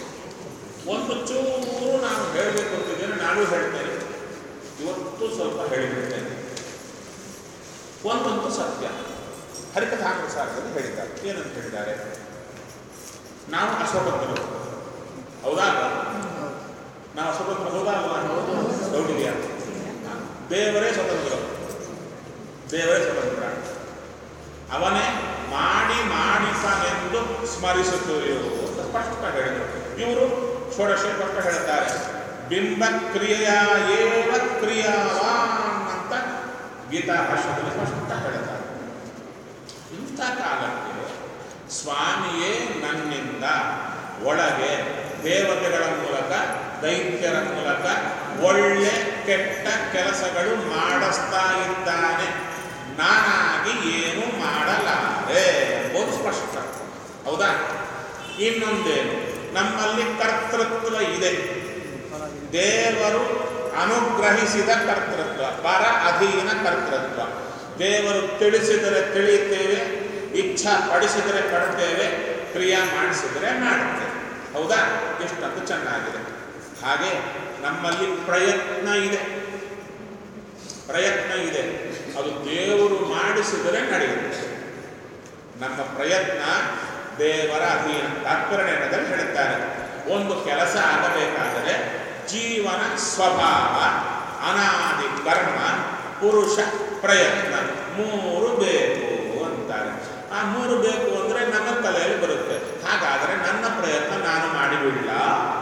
ಒಂದು ಚೂರು ನಾನು ಹೇಳಬೇಕು ಅಂತಿದ್ದೇನೆ ನಾನು ಹೇಳ್ತೇನೆ ಇವತ್ತು ಸ್ವಲ್ಪ ಹೇಳಿಬಿಡ್ತೇನೆ ಒಂದಂತೂ ಸತ್ಯ ಹರಿಕಥಾನುಸಾರದಲ್ಲಿ ಹೇಳಿದ್ದಾರೆ ಏನಂತ ಹೇಳಿದ್ದಾರೆ ನಾವು ಅಸ್ವತಂತ್ರರು ಹೌದಾ ಅಲ್ವಾ? ನಾವು ಅಸ್ವತಂತ್ರ ಹೌದಾ ಅಲ್ವಾ ಹೌದಿದೆಯಾ ದೇವರೇ ಸ್ವತಂತ್ರ ದೇವರೇ ಸ್ವತಂತ್ರ ಅವನೇ ಮಾಡಿ ಮಾಡಿಸನೆಂದು ಸ್ಮರಿಸುತ್ತೇವೆ ಅಂತ ಸ್ಪಷ್ಟ ಹೇಳಿದರು ಇವರು ಷೋಡಶ ಸ್ಪಷ್ಟ ಹೇಳ್ತಾರೆ ಬಿಂಬ ಕ್ರಿಯೆಯ ಏವ ಕ್ರಿಯಾವಾನ್ ಅಂತ ಗೀತಾ ಭಾಷೆಯಲ್ಲಿ ಸ್ಪಷ್ಟ ಹೇಳ್ತಾರೆ ಇಂಥ ಕಾಲಕ್ಕೆ ಸ್ವಾಮಿಯೇ ನನ್ನಿಂದ ಒಳಗೆ ದೇವತೆಗಳ ಮೂಲಕ ದೈತ್ಯರ ಮೂಲಕ ಒಳ್ಳೆ ಕೆಟ್ಟ ಕೆಲಸಗಳು ಮಾಡಿಸ್ತಾ ಇದ್ದಾನೆ ನಾನಾಗಿ ಏನು ಮಾಡಲಾರೆ ಎಂಬುದು ಸ್ಪಷ್ಟ ಹೌದಾ ಇನ್ನೊಂದೇನು ನಮ್ಮಲ್ಲಿ ಕರ್ತೃತ್ವ ಇದೆ ದೇವರು ಅನುಗ್ರಹಿಸಿದ ಕರ್ತೃತ್ವ ಪರ ಅಧೀನ ಕರ್ತೃತ್ವ ದೇವರು ತಿಳಿಸಿದರೆ ತಿಳಿಯುತ್ತೇವೆ ಇಚ್ಛಾ ಪಡಿಸಿದರೆ ಪಡ್ತೇವೆ ಕ್ರಿಯೆ ಮಾಡಿಸಿದರೆ ಮಾಡುತ್ತೇವೆ ಹೌದಾ ಎಷ್ಟೊಂದು ಚೆನ್ನಾಗಿದೆ ಹಾಗೆ ನಮ್ಮಲ್ಲಿ ಪ್ರಯತ್ನ ಇದೆ ಪ್ರಯತ್ನ ಇದೆ ಅದು ದೇವರು ಮಾಡಿಸಿದರೆ ನಡೆಯುತ್ತೆ ನಮ್ಮ ಪ್ರಯತ್ನ ದೇವರ ಅಧೀನ ತಾತ್ಪರ್ಯದಲ್ಲಿ ಹೇಳುತ್ತಾರೆ ಒಂದು ಕೆಲಸ ಆಗಬೇಕಾದರೆ ಜೀವನ ಸ್ವಭಾವ ಅನಾದಿ ಕರ್ಮ ಪುರುಷ ಪ್ರಯತ್ನ ಮೂರು ಬೇಕು ಅಂತಾರೆ ಆ ಮೂರು ಬೇಕು ಅಂದರೆ ನಮ್ಮ ತಲೆಯಲ್ಲಿ ಬರುತ್ತೆ ಹಾಗಾದರೆ ನನ್ನ ಪ್ರಯತ್ನ ನಾನು ಮಾಡಿಬಿಡಲ್ಲ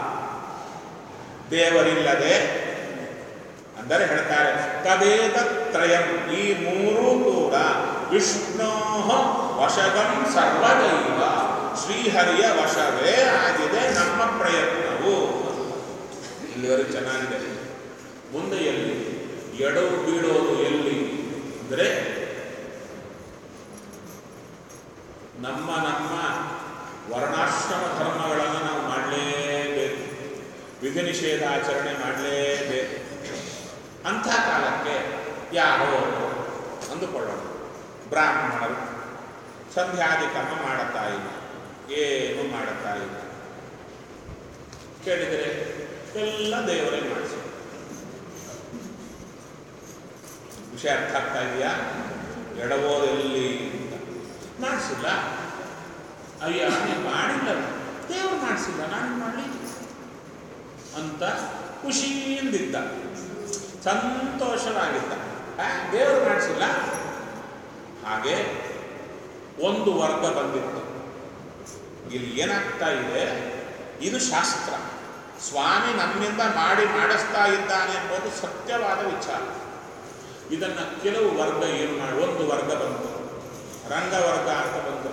ದೇವರಿಲ್ಲದೆ ಅಂದರೆ ಹೇಳ್ತಾರೆ ತದೇತ ತ್ರಯಂ ಈ ಮೂರೂ ಕೂಡ ವಿಷ್ಣೋ ವಶಗಂ ಸರ್ವದೈವ ಶ್ರೀಹರಿಯ ವಶವೇ ಆಗಿದೆ ನಮ್ಮ ಪ್ರಯತ್ನವು ಇಲ್ಲಿವರೆಗೆ ಚೆನ್ನಾಗಿದೆ ಮುಂದೆ ಎಲ್ಲಿ ಎಡವು ಬೀಳೋದು ಎಲ್ಲಿ ಅಂದರೆ ನಮ್ಮ ನಮ್ಮ ವರ್ಣಾಶ್ರಮ ಧರ್ಮಗಳನ್ನು ನಾವು ಮಾಡಲೇಬೇಕು ವಿಧಿ ನಿಷೇಧಾಚರಣೆ ಮಾಡಲೇಬೇಕು ಅಂಥ ಕಾಲಕ್ಕೆ ಯಾರೋ ಅಂದುಕೊಳ್ಳೋಣ ಬ್ರಾಹ್ಮಣರು ಸಂಧ್ಯಾದಿ ಕರ್ಮ ಮಾಡುತ್ತಾ ಇಲ್ಲ ಏನು ಮಾಡುತ್ತಾ ಇಲ್ಲ ಕೇಳಿದರೆ ಎಲ್ಲ ದೇವರೇ ಮಾಡಿಸಿ ವಿಷಯ ಅರ್ಥ ಆಗ್ತಾ ಇದೆಯಾ ಎಡವೋದೆಲ್ಲಿ ಅಂತ ಮಾಡಿಸಿಲ್ಲ ಅಯ್ಯ ನೀನು ಮಾಡಿಲ್ಲ ದೇವರು ಮಾಡಿಸಿಲ್ಲ ನಾನು ಮಾಡಲಿ ಅಂತ ಖುಷಿಯಿಂದಿದ್ದ ಸಂತೋಷವಾಗಿದ್ದ ಆ, ದೇವರು ಮಾಡಿಸಿಲ್ಲ ಹಾಗೆ ಒಂದು ವರ್ಗ ಬಂದಿತ್ತು ಇಲ್ಲಿ ಏನಾಗ್ತಾ ಇದೆ ಇದು ಶಾಸ್ತ್ರ ಸ್ವಾಮಿ ನಮ್ಮಿಂದ ಮಾಡಿ ಮಾಡಿಸ್ತಾ ಇದ್ದಾನೆ ಎಂಬುದು ಸತ್ಯವಾದ ವಿಚಾರ ಇದನ್ನ ಕೆಲವು ವರ್ಗ ಏನು ಮಾಡಿ ಒಂದು ವರ್ಗ ಬಂತು ರಂಗವರ್ಗ ಅಂತ ಬಂತು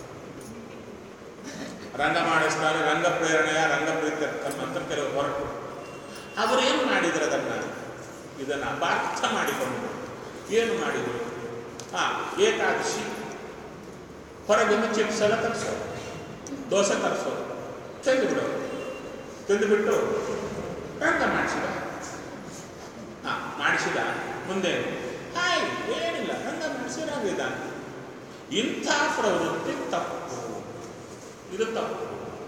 ರಂಗ ಮಾಡಿಸ್ತಾರೆ ರಂಗ ಪ್ರೇರಣೆಯ ರಂಗ ಪ್ರೀತ್ಯರ್ಥಂ ಅಂತ ಕೆಲವು ಹೊರಟು ಅವರೇನು ಮಾಡಿದ್ರು ಅದನ್ನ ಇದನ್ನ ಅಪಾರ್ಥ ಮಾಡಿಕೊಂಡು ಏನು ಮಾಡಿದರು ಹಾ ಏಕಾದಶಿ ಹೊರಗಿಂದ ಚಿಪ್ಸ್ ಎಲ್ಲ ತರಿಸೋದು ದೋಸೆ ತರಿಸೋದು ತಿಂದು ಬಿಡೋದು ತಿಂದುಬಿಟ್ಟು ರಂಗ ಮಾಡಿಸಿದ ಹಾ ಮಾಡಿಸಿದ ಮುಂದೆ ಹಾಯ್ ಏನಿಲ್ಲ ರಂಗ ಮಾಡಿಸಿ ರಂಗಿದ ಇಂಥ ಪ್ರವೃತ್ತಿ ತಪ್ಪು ಇದು ತಪ್ಪು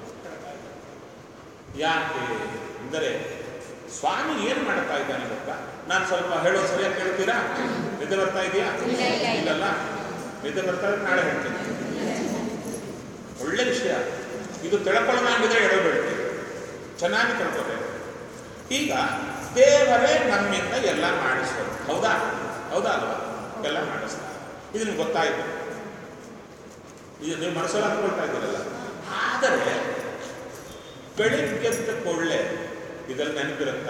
ಯಾಕೆ ಅಂದರೆ ಸ್ವಾಮಿ ಏನು ಮಾಡ್ತಾ ಇದ್ದಾನೆ ಗೊತ್ತಾ ನಾನು ಸ್ವಲ್ಪ ಹೇಳೋದು ಸರಿಯಾಗಿ ಕೇಳ್ತೀರಾ ನಿದ್ದೆ ಬರ್ತಾ ಇದೆಯಾ ಇಲ್ಲ, ಇಲ್ಲ, ಇಲ್ಲ. ಇಲ್ಲಲ್ಲ ನಿದ್ದೆ ಬರ್ತಾ ಇದ್ರೆ ನಾಳೆ ಹೇಳ್ತೀನಿ ಒಳ್ಳೆ ವಿಷಯ ಇದು ತಿಳ್ಕೊಳ್ಳೋದಾಗಿದ್ರೆ ಎಡಬೇಡ್ತೀವಿ ಚೆನ್ನಾಗಿ ತಿಳ್ಕೋಬೇಕು ಈಗ ದೇವರೇ ನಮ್ಮಿಂದ ಎಲ್ಲ ಮಾಡಿಸೋದು ಹೌದಾ ಹೌದಾ ಅಲ್ವಾ ಎಲ್ಲ ಮಾಡಿಸ್ತಾರೆ ಇದು ನಿಮ್ಗೆ ಗೊತ್ತಾಯಿತು ಇದು ನೀವು ಮನಸ್ಸಲ್ಲಿ ಅಂದ್ಕೊಳ್ತಾ ಇದ್ದೀರಲ್ಲ ಆದರೆ ಬೆಳಿಗ್ಗೆದ್ದ ಕೊಳ್ಳೆ ಇದ್ರಲ್ಲಿ ನೆನಪಿರುತ್ತಾ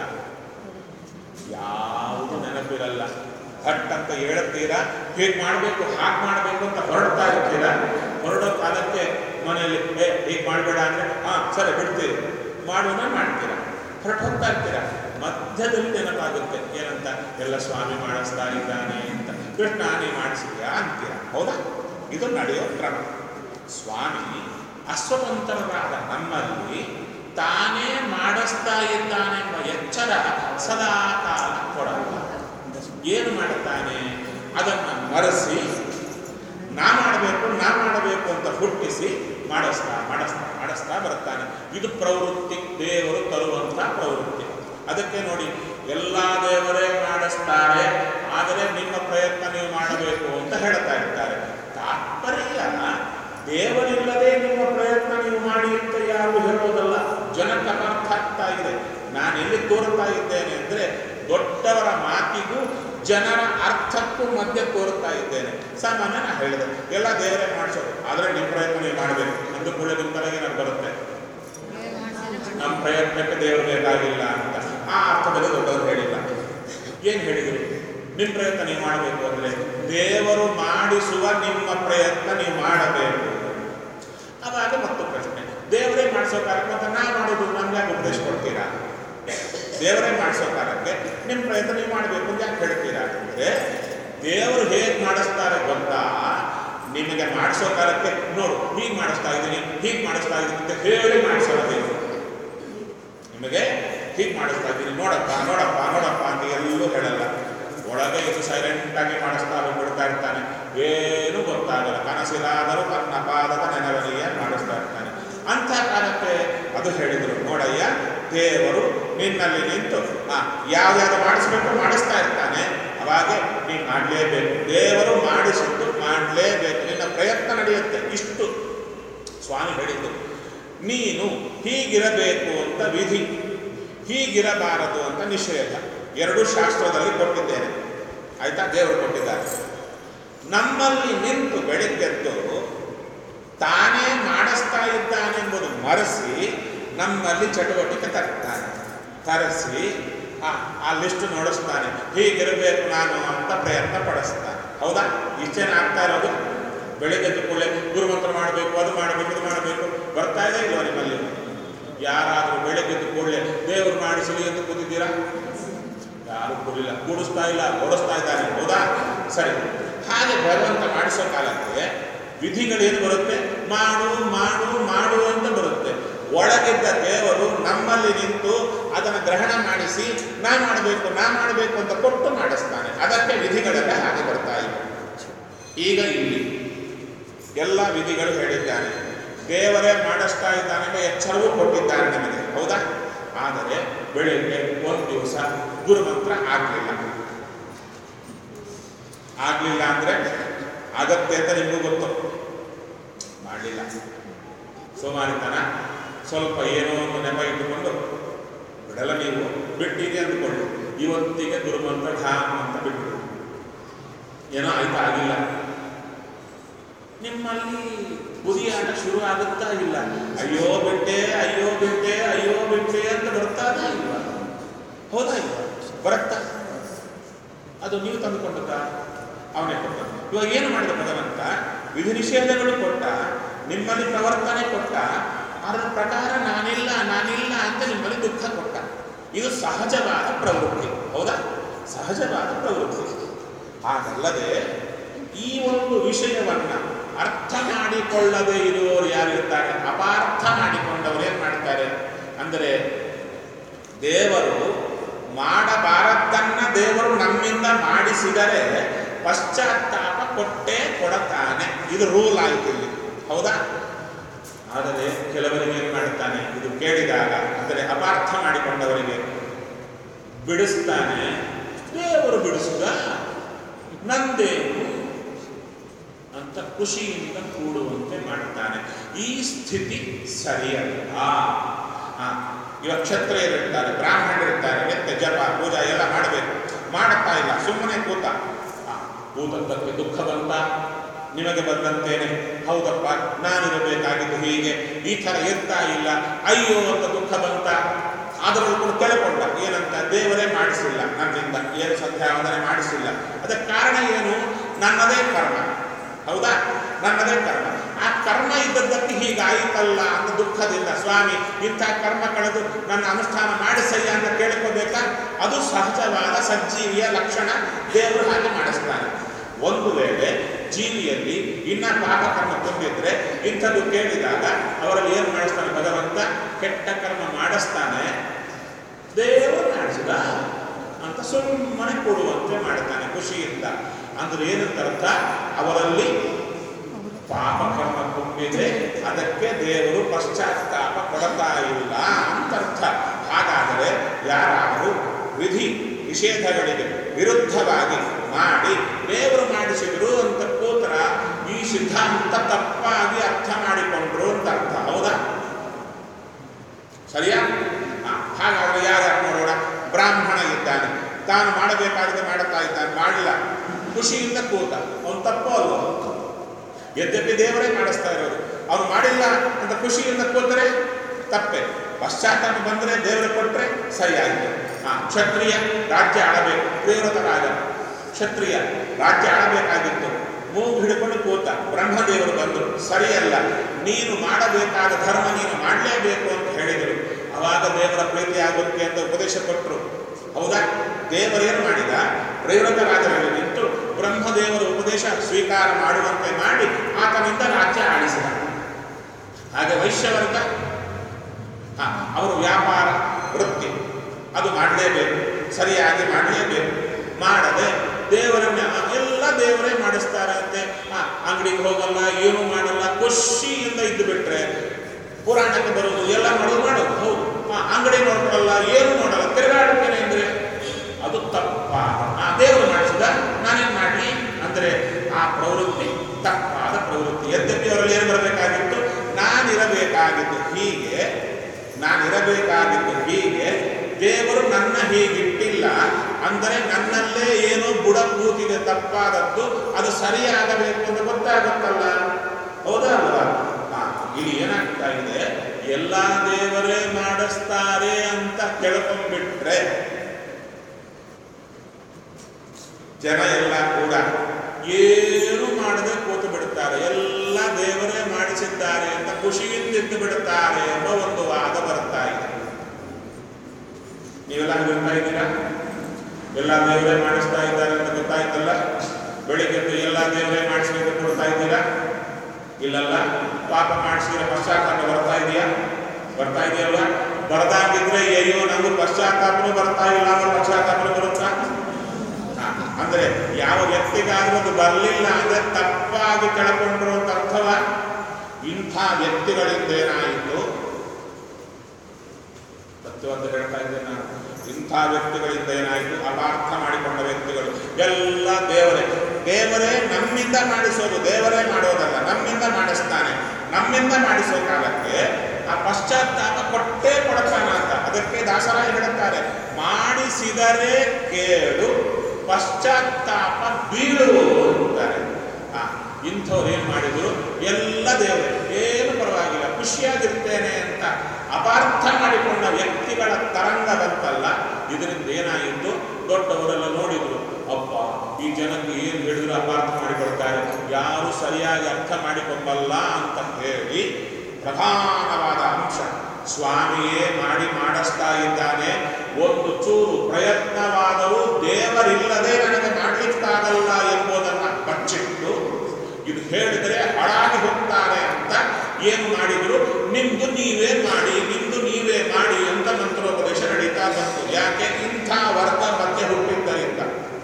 ಯಾವುದು ನೆನಪಿರಲ್ಲ ಹಟ್ ಅಂತ ಹೇಳ್ತೀರಾ ಹೀಗೆ ಮಾಡಬೇಕು ಹಾಗೆ ಮಾಡಬೇಕು ಅಂತ ಹೊರಡ್ತಾ ಇರ್ತೀರಾ ಹೊರಡೋ ಕಾಲಕ್ಕೆ ಮನೆಯಲ್ಲಿ ಏ ಹೀಗೆ ಮಾಡಬೇಡ ಅಂದರೆ ಹಾಂ ಸರಿ ಬಿಡ್ತೀರಿ ಮಾಡೋಣ ಮಾಡ್ತೀರಾ ಹೊರಟು ಹೋಗ್ತಾ ಇರ್ತೀರಾ ಮಧ್ಯದಲ್ಲಿ ನೆನಪಾಗುತ್ತೆ ಏನಂತ ಎಲ್ಲ ಸ್ವಾಮಿ ಮಾಡಿಸ್ತಾ ಇದ್ದಾನೆ ಅಂತ ಕೃಷ್ಣ ನೀ ಮಾಡಿಸಿದ್ಯಾ ಅಂತೀರಾ ಹೌದಾ ಇದು ನಡೆಯೋ ಕ್ರಮ ಸ್ವಾಮಿ ಅಸ್ವತಂತ್ರರಾದ ನಮ್ಮಲ್ಲಿ ತಾನೇ ಮಾಡಿಸ್ತಾ ಇದ್ದಾನೆಂಬ ಎಚ್ಚರ ಸದಾ ಕಾಲ ಕೊಡಲ್ಲ ಏನು ಮಾಡುತ್ತಾನೆ ಅದನ್ನು ಮರೆಸಿ ನಾ ಮಾಡಬೇಕು ನಾ ಮಾಡಬೇಕು ಅಂತ ಹುಟ್ಟಿಸಿ ಮಾಡಿಸ್ತಾ ಮಾಡಿಸ್ತಾ ಮಾಡಿಸ್ತಾ ಬರ್ತಾನೆ ಇದು ಪ್ರವೃತ್ತಿ ದೇವರು ತರುವಂಥ ಪ್ರವೃತ್ತಿ ಅದಕ್ಕೆ ನೋಡಿ ಎಲ್ಲ ದೇವರೇ ಮಾಡಿಸ್ತಾರೆ ಆದರೆ ನಿಮ್ಮ ಪ್ರಯತ್ನ ನೀವು ಮಾಡಬೇಕು ಅಂತ ಹೇಳ್ತಾ ಇರ್ತಾರೆ ತಾತ್ಪರ್ಯ ದೇವರಿಲ್ಲದೆ ನಿಮ್ಮ ಪ್ರಯತ್ನ ನೀವು ಮಾಡಿ ಅಂತ ಯಾರು ಹೇಳೋದಲ್ಲ ಜನಕ್ಕೆ ಅರ್ಥ ಆಗ್ತಾ ಇದೆ ನಾನು ಎಲ್ಲಿ ತೋರುತ್ತಾ ಇದ್ದೇನೆ ಅಂದ್ರೆ ದೊಡ್ಡವರ ಮಾತಿಗೂ ಜನರ ಅರ್ಥಕ್ಕೂ ಮಧ್ಯೆ ತೋರುತ್ತಾ ಇದ್ದೇನೆ ಸಾಮಾನ್ಯ ನಾ ಹೇಳಿದೆ ಎಲ್ಲ ದೇವರೇ ಮಾಡಿಸೋದು ಆದರೆ ನಿಮ್ಮ ಪ್ರಯತ್ನ ನೀವು ಮಾಡಬೇಕು ಅಂದು ಕೂಡ ನಿಮ್ಮ ತಲೆಗೆ ನನಗೆ ಬರುತ್ತೆ ನಮ್ಮ ಪ್ರಯತ್ನಕ್ಕೆ ದೇವರು ಬೇಕಾಗಿಲ್ಲ ಅಂತ ಆ ಅರ್ಥದಲ್ಲಿ ದೊಡ್ಡವರು ಹೇಳಿಲ್ಲ ಏನು ಹೇಳಿದರು ನಿಮ್ಮ ಪ್ರಯತ್ನ ನೀವು ಮಾಡಬೇಕು ಅಂದರೆ ದೇವರು ಮಾಡಿಸುವ ನಿಮ್ಮ ಪ್ರಯತ್ನ ನೀವು ಮಾಡಬೇಕು ಅವಾಗ ಮತ್ತು ಪ್ರಶ್ನೆ ದೇವರೇ ಮಾಡಿಸೋ ಕಾಲಕ್ಕೆ ಮತ್ತೆ ನಾ ಮಾಡೋದು ನಮ್ಗೆ ಯಾಕೆ ಉಪದೇಶ ಕೊಡ್ತೀರಾ ದೇವರೇ ಮಾಡಿಸೋ ಕಾಲಕ್ಕೆ ನಿಮ್ಮ ಪ್ರಯತ್ನ ನೀವು ಮಾಡಬೇಕು ಅಂತ ಯಾಕೆ ಹೇಳ್ತೀರಾ ಅಂದರೆ ದೇವರು ಹೇಗೆ ಮಾಡಿಸ್ತಾರೆ ಗೊತ್ತಾ ನಿಮಗೆ ಮಾಡಿಸೋ ಕಾಲಕ್ಕೆ ನೋಡು ಹೀಗೆ ಮಾಡಿಸ್ತಾ ಇದ್ದೀನಿ ಹೀಗೆ ಮಾಡಿಸ್ತಾ ಇದ್ದೀನಿ ಅಂತ ಹೇಳಿ ಮಾಡಿಸೋಣ ದೇವರು ನಿಮಗೆ ಹೀಗೆ ಮಾಡಿಸ್ತಾ ಇದ್ದೀನಿ ನೋಡಪ್ಪ ನೋಡಪ್ಪ ನೋಡಪ್ಪ ಅಂತ ಎಲ್ಲೂ ಹೇಳಲ್ಲ ಒಳಗೆ ಇದು ಸೈಲೆಂಟಾಗಿ ಮಾಡಿಸ್ತಾ ಹೋಗ್ಬಿಡ್ತಾ ಇರ್ತಾನೆ ಏನೂ ಗೊತ್ತಾಗಲ್ಲ ಕನಸಿಲಾದರೂ ತನ್ನ ಪಾದದ ನೆನವನಿಯ ಮಾಡಿಸ್ತಾ ಇರ್ತಾನೆ ಅಂಥ ಕಾಲಕ್ಕೆ ಅದು ಹೇಳಿದರು ನೋಡಯ್ಯ ದೇವರು ನಿನ್ನಲ್ಲಿ ನಿಂತು ಆ ಯಾವ್ಯಾವ್ದು ಮಾಡಿಸ್ಬೇಕು ಮಾಡಿಸ್ತಾ ಇರ್ತಾನೆ ಅವಾಗ ನೀನು ಮಾಡಲೇಬೇಕು ದೇವರು ಮಾಡಿಸಿದ್ದು ಮಾಡಲೇಬೇಕು ನಿನ್ನ ಪ್ರಯತ್ನ ನಡೆಯುತ್ತೆ ಇಷ್ಟು ಸ್ವಾಮಿ ಹೇಳಿದ್ದು ನೀನು ಹೀಗಿರಬೇಕು ಅಂತ ವಿಧಿ ಹೀಗಿರಬಾರದು ಅಂತ ನಿಷೇಧ ಎರಡು ಶಾಸ್ತ್ರದಲ್ಲಿ ಕೊಟ್ಟಿದ್ದೇನೆ ಆಯ್ತಾ ದೇವರು ಕೊಟ್ಟಿದ್ದಾರೆ ನಮ್ಮಲ್ಲಿ ನಿಂತು ಬೆಳಿಗ್ಗೆದ್ದು ತಾನೇ ಮಾಡಿಸ್ತಾ ಇದ್ದಾನೆಂಬುದು ಮರೆಸಿ ನಮ್ಮಲ್ಲಿ ಚಟುವಟಿಕೆ ತರ್ತಾನೆ ತರಿಸಿ ಆ ಆ ಲಿಸ್ಟ್ ನೋಡಿಸ್ತಾನೆ ಹೀಗಿರಬೇಕು ನಾನು ಅಂತ ಪ್ರಯತ್ನ ಪಡಿಸ್ತಾನೆ ಹೌದಾ ಇಷ್ಟೇನು ಆಗ್ತಾ ಇರೋದು ಬೆಳಿಗ್ಗೆ ಎದ್ದ ಕೂಡಲೇ ಗುರುಮಂತ್ರ ಮಾಡಬೇಕು ಅದು ಮಾಡಬೇಕು ಇದು ಮಾಡಬೇಕು ಬರ್ತಾ ಇದೆ ಇಲ್ವ ನಿಮ್ಮಲ್ಲಿ ಯಾರಾದರೂ ಬೆಳಿಗ್ಗೆ ಎದ್ದ ಕೂಡಲೇ ದೇವರು ಮಾಡಿಸಲಿ ಎಂದು ಕೂತಿದ್ದೀರಾ ಯಾರು ಕೂಡಿಲ್ಲ ಕೂಡಿಸ್ತಾ ಇಲ್ಲ ಓಡಿಸ್ತಾ ಇದ್ದಾನೆ ಹೌದಾ ಸರಿ ಹಾಗೆ ಭಗವಂತ ಮಾಡಿಸೋ ಕಾಲಕ್ಕೆ ವಿಧಿಗಳೇನು ಬರುತ್ತೆ ಮಾಡು ಮಾಡು ಮಾಡು ಅಂತ ಬರುತ್ತೆ ಒಳಗಿದ್ದ ದೇವರು ನಮ್ಮಲ್ಲಿ ನಿಂತು ಅದನ್ನು ಗ್ರಹಣ ಮಾಡಿಸಿ ನಾ ಮಾಡಬೇಕು ನಾ ಮಾಡಬೇಕು ಅಂತ ಕೊಟ್ಟು ಮಾಡಿಸ್ತಾನೆ ಅದಕ್ಕೆ ವಿಧಿಗಳೆಲ್ಲ ಹಾಗೆ ಬರ್ತಾ ಇವೆ ಈಗ ಇಲ್ಲಿ ಎಲ್ಲ ವಿಧಿಗಳು ಹೇಳಿದ್ದಾನೆ ದೇವರೇ ಮಾಡಿಸ್ತಾ ಇದ್ದಾನೆ ಎಂಬ ಎಚ್ಚರವೂ ಕೊಟ್ಟಿದ್ದಾನೆ ನಮಗೆ ಹೌದಾ ಆದರೆ ಬೆಳಿಗ್ಗೆ ಒಂದು ದಿವಸ ಗುರುಮಂತ್ರ ಆಗಲಿಲ್ಲ ಆಗಲಿಲ್ಲ ಅಂದರೆ ಆಗತ್ತೆ ಅಂತ ನಿಮಗೂ ಗೊತ್ತು ಮಾಡಲಿಲ್ಲ ಸೋಮಾರಿತನ ಸ್ವಲ್ಪ ಏನೋ ಒಂದು ನೆಪ ಇಟ್ಟುಕೊಂಡು ಬಿಡಲ್ಲ ನೀವು ಬಿಟ್ಟಿದೆ ಅಂದ್ಕೊಳ್ಳಿ ಇವತ್ತಿಗೆ ಗುರುಮಂತ್ರ ಧಾಮ್ ಅಂತ ಬಿಟ್ಟು ಏನೋ ಆಯ್ತಾ ಆಗಿಲ್ಲ ನಿಮ್ಮಲ್ಲಿ ಬುದಿಯಾಟ ಶುರು ಆಗುತ್ತಾ ಇಲ್ಲ ಅಯ್ಯೋ ಬಿಟ್ಟೆ ಅಯ್ಯೋ ಬಿಟ್ಟೆ ಅಯ್ಯೋ ಬಿಟ್ಟೆ ಅಂತ ಬರ್ತಾ ಇಲ್ಲ ಹೌದಾ ಇಲ್ಲ ಬರುತ್ತಾ ಅದು ನೀವು ತಂದುಕೊಂಡದ್ದ ಅವನೇ ಕೊಟ್ಟ ಇವಾಗ ಏನು ಮಾಡಿದ ಭಗವಂತ ವಿಧಿ ನಿಷೇಧಗಳು ಕೊಟ್ಟ ನಿಮ್ಮಲ್ಲಿ ಪ್ರವರ್ತನೆ ಕೊಟ್ಟ ಅದರ ಪ್ರಕಾರ ನಾನಿಲ್ಲ ನಾನಿಲ್ಲ ಅಂತ ನಿಮ್ಮಲ್ಲಿ ದುಃಖ ಕೊಟ್ಟ ಇದು ಸಹಜವಾದ ಪ್ರವೃತ್ತಿ ಹೌದಾ ಸಹಜವಾದ ಪ್ರವೃತ್ತಿ ಹಾಗಲ್ಲದೆ ಈ ಒಂದು ವಿಷಯವನ್ನ ಅರ್ಥ ಮಾಡಿಕೊಳ್ಳದೆ ಇರುವವರು ಯಾರಿರ್ತಾರೆ ಅಪಾರ್ಥ ಮಾಡಿಕೊಂಡವರು ಏನ್ ಮಾಡ್ತಾರೆ ಅಂದರೆ ದೇವರು ಮಾಡಬಾರದ್ದನ್ನ ದೇವರು ನಮ್ಮಿಂದ ಮಾಡಿಸಿದರೆ ಪಶ್ಚಾತ್ತಾಪ ಕೊಟ್ಟೇ ಕೊಡತಾನೆ ಇದು ರೂಲ್ ಆಯ್ತು ಇಲ್ಲಿ ಹೌದಾ ಆದರೆ ಕೆಲವರಿಗೆ ಏನು ಮಾಡ್ತಾನೆ ಇದು ಕೇಳಿದಾಗ ಅಂದರೆ ಅಪಾರ್ಥ ಮಾಡಿಕೊಂಡವರಿಗೆ ಬಿಡಿಸ್ತಾನೆ ದೇವರು ಬಿಡಿಸುದ ನಂದೇನು ಅಂತ ಖುಷಿಯಿಂದ ಕೂಡುವಂತೆ ಮಾಡ್ತಾನೆ ಈ ಸ್ಥಿತಿ ಸರಿಯಲ್ಲ ಆ, ಇವಾಗ ಕ್ಷತ್ರಿಯರಿರ್ತಾರೆ ಬ್ರಾಹ್ಮಣರಿರ್ತಾರೆ ನಿತ್ಯ ಜಪ ಪೂಜಾ ಎಲ್ಲ ಮಾಡಬೇಕು ಮಾಡುತ್ತಾ ಇಲ್ಲ ಸುಮ್ಮನೆ ಕೂತ ಆ, ಕೂತದ್ದಕ್ಕೆ ದುಃಖ ಬಂತ ನಿಮಗೆ ಬಂದಂತೇನೆ ಹೌದಪ್ಪ ನಾನಿರಬೇಕಾಗಿದ್ದು ಹೀಗೆ ಈ ಥರ ಇರ್ತಾ ಇಲ್ಲ ಅಯ್ಯೋ ಅಂತ ದುಃಖ ಬಂತ ಅದರಲ್ಲೂ ಕೂಡ ಕೇಳಿಕೊಂಡ ಏನಂತ ದೇವರೇ ಮಾಡಿಸಿಲ್ಲ ನನ್ನಿಂದ ಏನು ಸಂಧ್ಯಾವಂದನೆ ಮಾಡಿಸಿಲ್ಲ ಅದಕ್ಕೆ ಕಾರಣ ಏನು ನನ್ನದೇ ಕರ್ಮ ಹೌದಾ ನನ್ನದೇ ಕರ್ಮ ಆ ಕರ್ಮ ಇದ್ದದ್ದಕ್ಕೆ ಹೀಗಾಯಿತಲ್ಲ ಅಂತ ದುಃಖದಿಂದ ಸ್ವಾಮಿ ಇಂಥ ಕರ್ಮ ಕಳೆದು ನನ್ನ ಅನುಷ್ಠಾನ ಮಾಡಿಸಯ್ಯ ಅಂತ ಕೇಳ್ಕೋಬೇಕಾ ಅದು ಸಹಜವಾದ ಸಜ್ಜೀವಿಯ ಲಕ್ಷಣ ದೇವರು ಹಾಗೆ ಮಾಡಿಸ್ತಾನೆ ಒಂದು ವೇಳೆ ಜೀವಿಯಲ್ಲಿ ಇನ್ನ ಪಾಪ ಕರ್ಮ ತುಂಬಿದ್ರೆ ಇಂಥದ್ದು ಕೇಳಿದಾಗ ಅವರಲ್ಲಿ ಏನು ಮಾಡಿಸ್ತಾನೆ ಭಗವಂತ ಕೆಟ್ಟ ಕರ್ಮ ಮಾಡಿಸ್ತಾನೆ ದೇವರು ಮಾಡಿಸಿದ ಅಂತ ಸುಮ್ಮನೆ ಕೊಡುವಂತೆ ಮಾಡ್ತಾನೆ ಖುಷಿಯಿಂದ ಅಂದ್ರೆ ಏನಂತ ಅರ್ಥ ಅವರಲ್ಲಿ ಪಾಪ ಕರ್ಮ ತುಂಬಿದೆ ಅದಕ್ಕೆ ದೇವರು ಪಶ್ಚಾತ್ತಾಪ ಪಡ್ತಾ ಇಲ್ಲ ಅಂತ ಅರ್ಥ ಹಾಗಾದರೆ ಯಾರಾದರೂ ವಿಧಿ ನಿಷೇಧಗಳಿಗೆ ವಿರುದ್ಧವಾಗಿ ಮಾಡಿ ದೇವರು ಮಾಡಿಸಿದ್ರು ಅಂತ ಕೂತರ ಈ ಸಿದ್ಧಾಂತ ತಪ್ಪಾಗಿ ಅರ್ಥ ಮಾಡಿಕೊಂಡ್ರು ಅಂತ ಅರ್ಥ ಹೌದಾ ಸರಿಯಾ ಹಾ, ಹಾಗಾದ್ರೆ ಯಾರ್ಯಾರು ನೋಡೋಣ ಬ್ರಾಹ್ಮಣ ಇದ್ದಾನೆ ತಾನು ಮಾಡಬೇಕಾಗಿದೆ ಮಾಡುತ್ತಾ ಇದ್ದಾನೆ ಮಾಡಲಿಲ್ಲ ಖುಷಿಯಿಂದ ಕೂತ ಅವನು ತಪ್ಪು ಅಲ್ವೋ ಯದ್ಯಪಿ ದೇವರೇ ಮಾಡಿಸ್ತಾ ಇರೋದು ಅವನು ಮಾಡಿಲ್ಲ ಅಂತ ಖುಷಿಯಿಂದ ಕೂತರೆ ತಪ್ಪೆ ಪಶ್ಚಾತ್ತಾಪ ಬಂದರೆ ದೇವರು ಕೊಟ್ಟರೆ ಸರಿಯಾಯಿತು ಹಾ ಕ್ಷತ್ರಿಯ ರಾಜ್ಯ ಆಳಬೇಕು ಪ್ರಿಯವ್ರತ ರಾಜ ಕ್ಷತ್ರಿಯ ರಾಜ್ಯ ಆಳಬೇಕಾಗಿತ್ತು ಮೂಗು ಹಿಡ್ಕೊಂಡು ಕೂತ ಬ್ರಹ್ಮದೇವರು ಬಂದರು ಸರಿಯಲ್ಲ ನೀನು ಮಾಡಬೇಕಾದ ಧರ್ಮ ನೀನು ಮಾಡಲೇಬೇಕು ಅಂತ ಹೇಳಿದರು ಅವಾಗ ದೇವರ ಪ್ರೀತಿ ಆಗುತ್ತೆ ಅಂತ ಉಪದೇಶ ಕೊಟ್ಟರು ಹೌದಾ ದೇವರೇನು ಮಾಡಿದ ಪ್ರೈವತ ರಾಜರಲ್ಲಿ ನಿಂತು ಬ್ರಹ್ಮದೇವರ ಉಪದೇಶ ಸ್ವೀಕಾರ ಮಾಡುವಂತೆ ಮಾಡಿ ಆತನಿಂದ ರಾಜ್ಯ ಆಳಿಸಿದ ಹಾಗೆ ವೈಶ್ಯವರ್ಗ ಹಾ ಅವರು ವ್ಯಾಪಾರ ವೃತ್ತಿ ಅದು ಮಾಡಲೇಬೇಕು ಸರಿಯಾಗಿ ಮಾಡಲೇಬೇಕು ಮಾಡದೆ ದೇವರನ್ನ ಎಲ್ಲ ದೇವರೇ ಮಾಡಿಸ್ತಾರೆ ಅಂತೆ ಆ, ಅಂಗಡಿಗೆ ಹೋಗಲ್ಲ ಏನು ಮಾಡಲ್ಲ ಖುಷಿಯಿಂದ ಇದ್ದು ಬಿಟ್ರೆ ಪುರಾಣಕ್ಕೆ ಬರೋದು ಎಲ್ಲ ಮಾಡೋದು ಮಾಡೋದು ಹೌದು ಆ, ಅಂಗಡಿ ನೋಡ್ಕೊಳ್ಳಲ್ಲ ಏನು ನೋಡಲ್ಲ ತಿರುಗಾಡುತ್ತೇನೆ ಅಂದ್ರೆ ಅದು ತಪ್ಪಾದ ಆ ದೇವರು ಮಾಡಿಸಿದ ನಾನೇನು ಮಾಡಲಿ ಅಂದ್ರೆ ಆ ಪ್ರವೃತ್ತಿ ತಪ್ಪಾದ ಪ್ರವೃತ್ತಿ ಯದ್ಯಪಿ ಅವರಲ್ಲಿ ಏನು ಬರಬೇಕಾಗಿತ್ತು ನಾನಿರಬೇಕಾಗಿತ್ತು ಹೀಗೆ ನಾನಿರಬೇಕಾಗಿತ್ತು ಹೀಗೆ ದೇವರು ನನ್ನ ಹೀಗಿಟ್ಟಿಲ್ಲ ಅಂದರೆ ನನ್ನಲ್ಲೇ ಏನೋ ಬುಡ ಕೂತಿದೆ ತಪ್ಪಾದದ್ದು ಅದು ಸರಿಯಾಗಬೇಕು ಅಂತ ಗೊತ್ತಾಗುತ್ತಲ್ಲ ಹೌದಾ ಅಲ್ವಾ ಹಾ, ಇಲ್ಲಿ ಏನಾಗ್ತಾ ಇದೆ ಎಲ್ಲ ದೇವರೇ ಮಾಡಿಸ್ತಾರೆ ಅಂತ ಕೇಳ್ಕೊಂಡ್ಬಿಟ್ರೆ ಜನ ಎಲ್ಲ ಕೂಡ ಏನು ಮಾಡದೆ ಕೂತು ಬಿಡುತ್ತಾರೆ ಎಲ್ಲ ದೇವರೇ ಮಾಡಿಸಿದ್ದಾರೆ ಅಂತ ಖುಷಿಯಿಂದ ಇದ್ದು ಬಿಡುತ್ತಾರೆ ಎಂಬ ಒಂದು ವಾದ ಬರ್ತಾ ಇದೆ ನೀವೆಲ್ಲ ಹಾಗಿರ್ತಾ ಇದ್ದೀರಾ ಎಲ್ಲ ದೇವರೇ ಮಾಡಿಸ್ತಾ ಇದ್ದಾರೆ ಅಂತ ಗೊತ್ತಾಯ್ತಲ್ಲ ಬೆಳಿಗ್ಗೆ ಎದ್ದು ಎಲ್ಲ ದೇವರೇ ಮಾಡಿಸ್ಲಿಕ್ಕೆ ಕೊಡ್ತಾ ಇದ್ದೀರಾ ಇಲ್ಲಲ್ಲ ಪಾಪ ಮಾಡಿಸಿದ್ರೆ ಪಶ್ಚಾತ್ತಾಪ ಬರ್ತಾ ಇದೆಯಾ ಬರ್ತಾ ಇದೆಯಲ್ವಾ ಬರ್ದಾಗಿದ್ರೆ ಅಯ್ಯೋ ನಮಗೂ ಪಶ್ಚಾತ್ತಾಪನೂ ಬರ್ತಾ ಇಲ್ಲ ಅಂದ್ರೆ ಪಶ್ಚಾತ್ತಾಪನೂ ಬರುತ್ತಾ ಹಾ, ಅಂದ್ರೆ ಯಾವ ವ್ಯಕ್ತಿಗಾದ್ರೂ ಅದು ಬರಲಿಲ್ಲ ಅಂದ್ರೆ ತಪ್ಪಾಗಿ ಕೆಳಕೊಂಡ್ರು ಅಂತ ಅರ್ಥವ ಇಂಥ ವ್ಯಕ್ತಿಗಳಿಂದ ಏನಾಯಿತು ಸತ್ಯವಂತ ಹೇಳ್ತಾ ಇದ್ದೇನೆ ನಾನು ಇಂಥ ವ್ಯಕ್ತಿಗಳಿಂದ ಏನಾಯಿತು ಅಪಾರ್ಥ ಮಾಡಿಕೊಂಡ ವ್ಯಕ್ತಿಗಳು ಎಲ್ಲ ದೇವರೇ ದೇವರೇ ನಮ್ಮಿಂದ ಮಾಡಿಸೋದು ದೇವರೇ ಮಾಡೋದಲ್ಲ ನಮ್ಮಿಂದ ಮಾಡಿಸ್ತಾನೆ ನಮ್ಮಿಂದ ಮಾಡಿಸೋ ಕಾಲಕ್ಕೆ ಆ ಪಶ್ಚಾತ್ತಾಪ ಕೊಟ್ಟೇ ಕೊಡ್ತಾನ ಅಂತ ಅದಕ್ಕೆ ದಾಸರಾಯ ಹೇಳುತ್ತಾರೆ ಮಾಡಿಸಿದರೆ ಕೇಳು ಪಶ್ಚಾತ್ತಾಪ ಬೀಳು ಅಂತಾರೆ ಆ, ಇಂಥವ್ರು ಏನು ಮಾಡಿದ್ರು ಎಲ್ಲ ದೇವರೇ ಏನು ಪರವಾಗಿಲ್ಲ ಖುಷಿಯಾಗಿರ್ತೇನೆ ಅಂತ ಅಪಾರ್ಥ ಮಾಡಿಕೊಂಡ ವ್ಯಕ್ತಿಗಳ ತರಂಗ ಬಂತಲ್ಲ ಇದರಿಂದ ಏನಾಯಿತು ದೊಡ್ಡವರೆಲ್ಲ ನೋಡಿದ್ರು ಅಪ್ಪ ಈ ಜನಕ್ಕೆ ಏನು ಹೇಳಿದ್ರು ಅಪಾರ್ಥ ಮಾಡಿಕೊಳ್ತಾರೆ ಯಾರು ಸರಿಯಾಗಿ ಅರ್ಥ ಮಾಡಿಕೊಂಬಲ್ಲ ಅಂತ ಹೇಳಿ ಪ್ರಧಾನವಾದ ಅಂಶ ಸ್ವಾಮಿಯೇ ಮಾಡಿ ಮಾಡಿಸ್ತಾ ಇದ್ದಾನೆ ಒಂದು ಚೂರು ಪ್ರಯತ್ನವಾದರೂ ದೇವರಿಲ್ಲದೆ ನನಗೆ ಮಾಡಲಿಕ್ಕಾಗಲ್ಲ ಎಂಬುದನ್ನು ಬಚ್ಚಿಟ್ಟು ಇದು ಹೇಳಿದರೆ ಹಾಳಾಗಿ ಹೋಗ್ತಾರೆ ಅಂತ ಏನು ಮಾಡಿದ್ರು ನಿಮ್ದು ನೀವೇ ಮಾಡಿ ನಿಮ್ದು ನೀವೇ ಮಾಡಿ ಅಂತ ಮಂತ್ರೋಪದೇಶ ನಡೀತಾ ಬಂತು ಯಾಕೆ ಇಂಥ ವರ್ಗ ಮಧ್ಯೆ ಹುಟ್ಟಿದ್ದರಿಂದ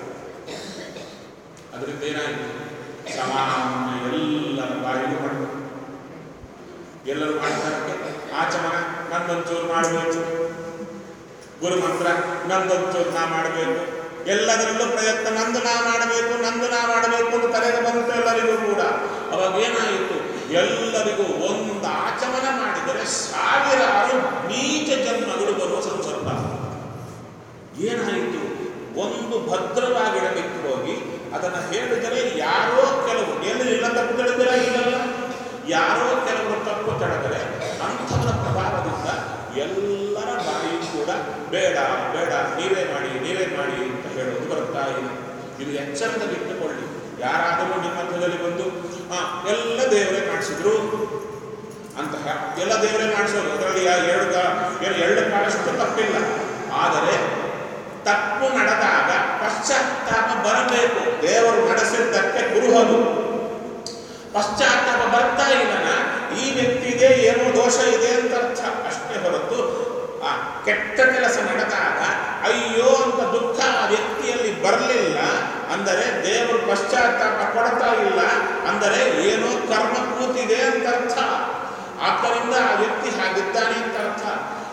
ಅದರಿಂದ ಏನಾಯಿತು ಸಾಮಾನ್ಯ ಎಲ್ಲರ ಬಾಯಿಗೂ ಬಂತು ಎಲ್ಲರೂ ಮಾಡ್ತಾರೆ ಆಚಮನ ನಂದೊಂಚೂರು ಮಾಡಬೇಕು ಗುರುಮಂತ್ರ ನಂದೊಂಚೂರು ನಾ ಮಾಡಬೇಕು ಎಲ್ಲದರಲ್ಲೂ ಪ್ರಯತ್ನ ನಂದು ನಾ ಮಾಡಬೇಕು ನಂದು ನಾ ಮಾಡಬೇಕು ಅಂತ ತಲೆಗೆ ಬಂತು ಎಲ್ಲರಿಗೂ ಕೂಡ ಅವಾಗ ಏನಾಯಿತು ಎಲ್ಲರಿಗೂ ಒಂದು ಆಚಮನ ಮಾಡಿದರೆ ಸಾವಿರಾರು ನೀಚ ಜನ್ಮಗಳು ಬರುವ ಸಂದರ್ಭ ಏನಾಯಿತು ಒಂದು ಭದ್ರವಾಗಿಡಲಿಕ್ಕೆ ಹೋಗಿ ಅದನ್ನು ಹೇಳಿದರೆ ಯಾರೋ ಕೆಲವು ಎಲ್ಲಿ ಇಲ್ಲ ತಪ್ಪು ತಿಳಿದಿರ ಇಲ್ಲಲ್ಲ ಯಾರೋ ಕೆಲವರು ತಪ್ಪು ತಡೆದರೆ ಅಂಥವರ ಪ್ರಭಾವದಿಂದ ಎಲ್ಲರ ಬಾಯಿ ಕೂಡ ಬೇಡ ಬೇಡ ನೀವೇ ಮಾಡಿ ನೀವೇ ಮಾಡಿ ಅಂತ ಹೇಳೋದು ಬರ್ತಾ ಇದೆ ಇದು ಎಚ್ಚರದಲ್ಲಿಟ್ಟುಕೊಳ್ಳಿ ಯಾರಾದರೂ ನಿಮ್ಮ ಹತ್ರದಲ್ಲಿ ಬಂದು ಆ ಎಲ್ಲ ದೇವರೇ ಮಾಡಿಸಿದ್ರು ಅಂತ ಎಲ್ಲ ದೇವರೇ ಮಾಡಿಸೋದು ಅದರಲ್ಲಿ ಯಾ- ಎರಡು ಕಾ- ಏನು ಎರಡು ಕಾಲಷ್ಟು ತಪ್ಪಿಲ್ಲ ಆದರೆ ತಪ್ಪು ನಡೆದಾಗ ಪಶ್ಚಾತ್ತಾಪ ಬರಬೇಕು ದೇವರು ನಡೆಸಿದ್ದಕ್ಕೆ ಕುರುಹದು ಪಶ್ಚಾತ್ತಾಪ ಬರ್ತಾ ಇಲ್ಲನ ಈ ವ್ಯಕ್ತಿಗೆ ಏನೋ ದೋಷ ಇದೆ ಅಂತ ಅರ್ಥ ಅಷ್ಟೇ ಹೊರತು ಆ ಕೆಟ್ಟ ಕೆಲಸ ನಡೆದಾಗ ಅಯ್ಯೋ ಅಂತ ದುಃಖ ಆ ವ್ಯಕ್ತಿಯಲ್ಲಿ ಬರಲಿಲ್ಲ ಅಂದರೆ ದೇವರು ಪಶ್ಚಾತ್ತಾಪ ಕೊಡ್ತಾ ಇಲ್ಲ ಅಂದರೆ ಏನೋ ಕರ್ಮ ಕೂತಿದೆ ಅಂತ ಅರ್ಥ ಆದ್ದರಿಂದ ಆ ವ್ಯಕ್ತಿ ಹಾಗಿದ್ದಾನೆ ಅಂತ ಅರ್ಥ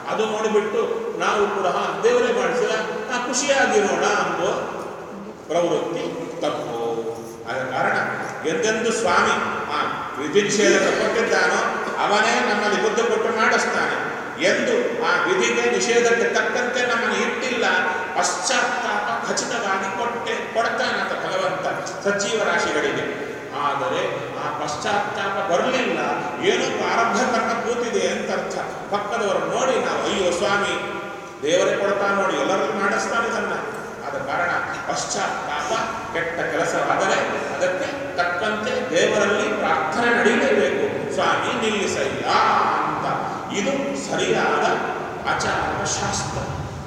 ಅದು ನೋಡಿಬಿಟ್ಟು ನಾವು ಕೂಡ ಹಾ, ದೇವರೇ ಮಾಡಿಸಿದ ಆ ಖುಷಿಯಾಗಿರೋಣ ಅನ್ನುವ ಪ್ರವೃತ್ತಿ ತಪ್ಪು ಆದ ಕಾರಣ ಎಂದೆಂದು ಸ್ವಾಮಿ ಆ ವಿಧಿ ನಿಷೇಧ ಕೊಟ್ಟಿದ್ದಾನೋ ಅವನೇ ನಮ್ಮಲ್ಲಿ ಬುದ್ಧಿ ಕೊಟ್ಟು ಮಾಡಿಸ್ತಾನೆ ಎಂದು ಆ ವಿಧಿಗೆ ನಿಷೇಧಕ್ಕೆ ತಕ್ಕಂತೆ ನಮ್ಮನ್ನು ಇಟ್ಟಿಲ್ಲ ಪಶ್ಚಾತ್ತಾಪ ಖಚಿತವಾಗಿ ಕೊಟ್ಟೆ ಕೊಡ್ತಾನಂತ ಭಗವಂತ ಸಜೀವ ರಾಶಿಗಳಿಗೆ ಆದರೆ ಆ ಪಶ್ಚಾತ್ತಾಪ ಬರಲಿಲ್ಲ ಏನೋ ಪ್ರಾರಬ್ಧ ಕರ್ಮ ಕೂತಿದೆ ಅಂತ ಅರ್ಥ ಪಕ್ಕದವರು ನೋಡಿ ನಾವು ಅಯ್ಯೋ ಸ್ವಾಮಿ ದೇವರೇ ಕೊಡ್ತಾ ನೋಡಿ ಎಲ್ಲರಿಗೂ ಮಾಡಿಸ್ತಾನೆ ಇದನ್ನ ಆದ ಕಾರಣ ಪಶ್ಚಾತ್ತಾಪ ಕೆಟ್ಟ ಕೆಲಸವಾದರೆ ಅದಕ್ಕೆ ತಕ್ಕಂತೆ ದೇವರಲ್ಲಿ ಪ್ರಾರ್ಥನೆ ನಡೀಲೇಬೇಕು ಸ್ವಾಮಿ ನಿಲ್ಲಿಸಯ್ಯ ಅಂತ ಇದು ಸರಿಯಾದ ಆಚಾರ ಶಾಸ್ತ್ರ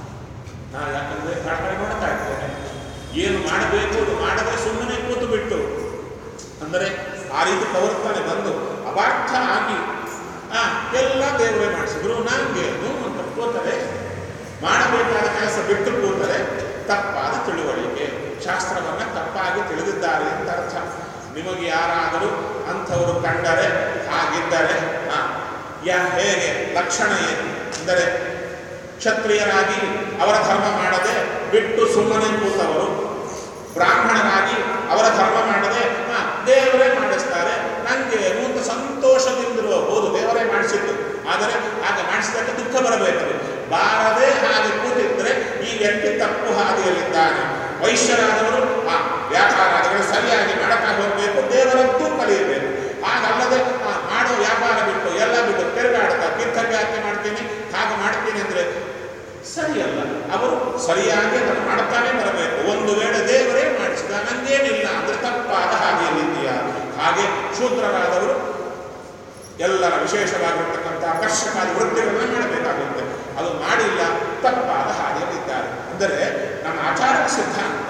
ನಾ ಯಾಕಂದ್ರೆ ಪ್ರಾರ್ಥನೆ ಮಾಡ್ತಾ ಇರ್ತೇನೆ ಏನು ಮಾಡಬೇಕು ಅದು ಮಾಡದೆ ಸುಮ್ಮನೆ ಕೂತು ಬಿಟ್ಟು ಅಂದರೆ ಆ ರೀತಿ ಪ್ರವರ್ತನೆ ಬಂದು ಅಪಾರ್ಥ ಆಗಿ ಆ ಎಲ್ಲ ದೇವರೇ ಮಾಡಿಸಿದ್ರು ನಂಗೆ ಅದು ಅಂತ ಕೂತರೆ ಮಾಡಬೇಕಾದ ಕೆಲಸ ಬಿಟ್ಟು ಕೂತರೆ ತಪ್ಪಾದ ತಿಳುವಳಿಕೆ ಶಾಸ್ತ್ರವನ್ನ ತಪ್ಪಾಗಿ ತಿಳಿದಿದ್ದಾರೆ ಅಂತ ಅರ್ಥ ನಿಮಗೆ ಯಾರಾದರೂ ಅಂಥವರು ಕಂಡರೆ ಹಾಗಿದ್ದರೆ ಆ, ಯಾ ಹೇಗೆ ಲಕ್ಷಣ ಏನು ಅಂದರೆ ಕ್ಷತ್ರಿಯರಾಗಿ ಅವರ ಧರ್ಮ ಮಾಡದೆ ಬಿಟ್ಟು ಸುಮ್ಮನೆ ಕೂತವರು ಬ್ರಾಹ್ಮಣರಾಗಿ ಅವರ ಧರ್ಮ ಮಾಡದೆ ಹಾ ದೇವರೇ ಮಾಡಿಸ್ತಾರೆ ನನಗೆ ಮುಂದೆ ಸಂತೋಷದಿಂದಿರುವ ಹೌದು ದೇವರೇ ಮಾಡಿಸಿದ್ದು ಆದರೆ ಹಾಗೆ ಮಾಡಿಸಿದಾಗ ದುಃಖ ಬರಬೇಕು ಬಾರದೆ ಹಾಗೆ ಕೂತಿದ್ರೆ ಈ ವ್ಯಕ್ತಿ ತಪ್ಪು ಹಾದಿಯಲ್ಲಿದ್ದಾನೆ ವೈಶ್ಯರಾದವರು ಆ ವ್ಯಾಪಾರಾದಿಗಳು ಸರಿಯಾಗಿ ಮಾಡಕ ಹೋಗಬೇಕು ದೇವರದ್ದು ಕಲಿಯಬೇಕು ಹಾಗಲ್ಲದೆ ಆ, ಮಾಡೋ ವ್ಯಾಪಾರ ಬಿಟ್ಟು ಎಲ್ಲ ಬಿಟ್ಟು ತಿರುಗಾಡ್ತಾ ತೀರ್ಥವ್ಯಾಪ್ತಿ ಮಾಡ್ತೀನಿ ಹಾಗೆ ಮಾಡ್ತೀನಿ ಅಂದ್ರೆ ಸರಿಯಲ್ಲ ಅವರು ಸರಿಯಾಗಿ ಅದನ್ನು ಮಾಡ್ತಾನೆ ಬರಬೇಕು ಒಂದು ವೇಳೆ ದೇವರೇ ಮಾಡಿಸಿದ ನಂಗೇನಿಲ್ಲ ಅಂದ್ರೆ ತಪ್ಪಾದ ಹಾದಿಯಲ್ಲಿದೆಯಾ ಹಾಗೆ ಶೂದ್ರರಾದವರು ಎಲ್ಲರ ವಿಶೇಷವಾಗಿರ್ತಕ್ಕಂಥ ಆಕರ್ಷಕಾದ ವೃತ್ತಿಗಳನ್ನ ಮಾಡಬೇಕಾಗುತ್ತೆ ಅದು ಮಾಡಿಲ್ಲ ತಪ್ಪಾದ ಹಾದಿಯಲ್ಲಿದ್ದಾರೆ ಅಂದರೆ ನಮ್ಮ ಆಚಾರದ ಸಿದ್ಧಾಂತ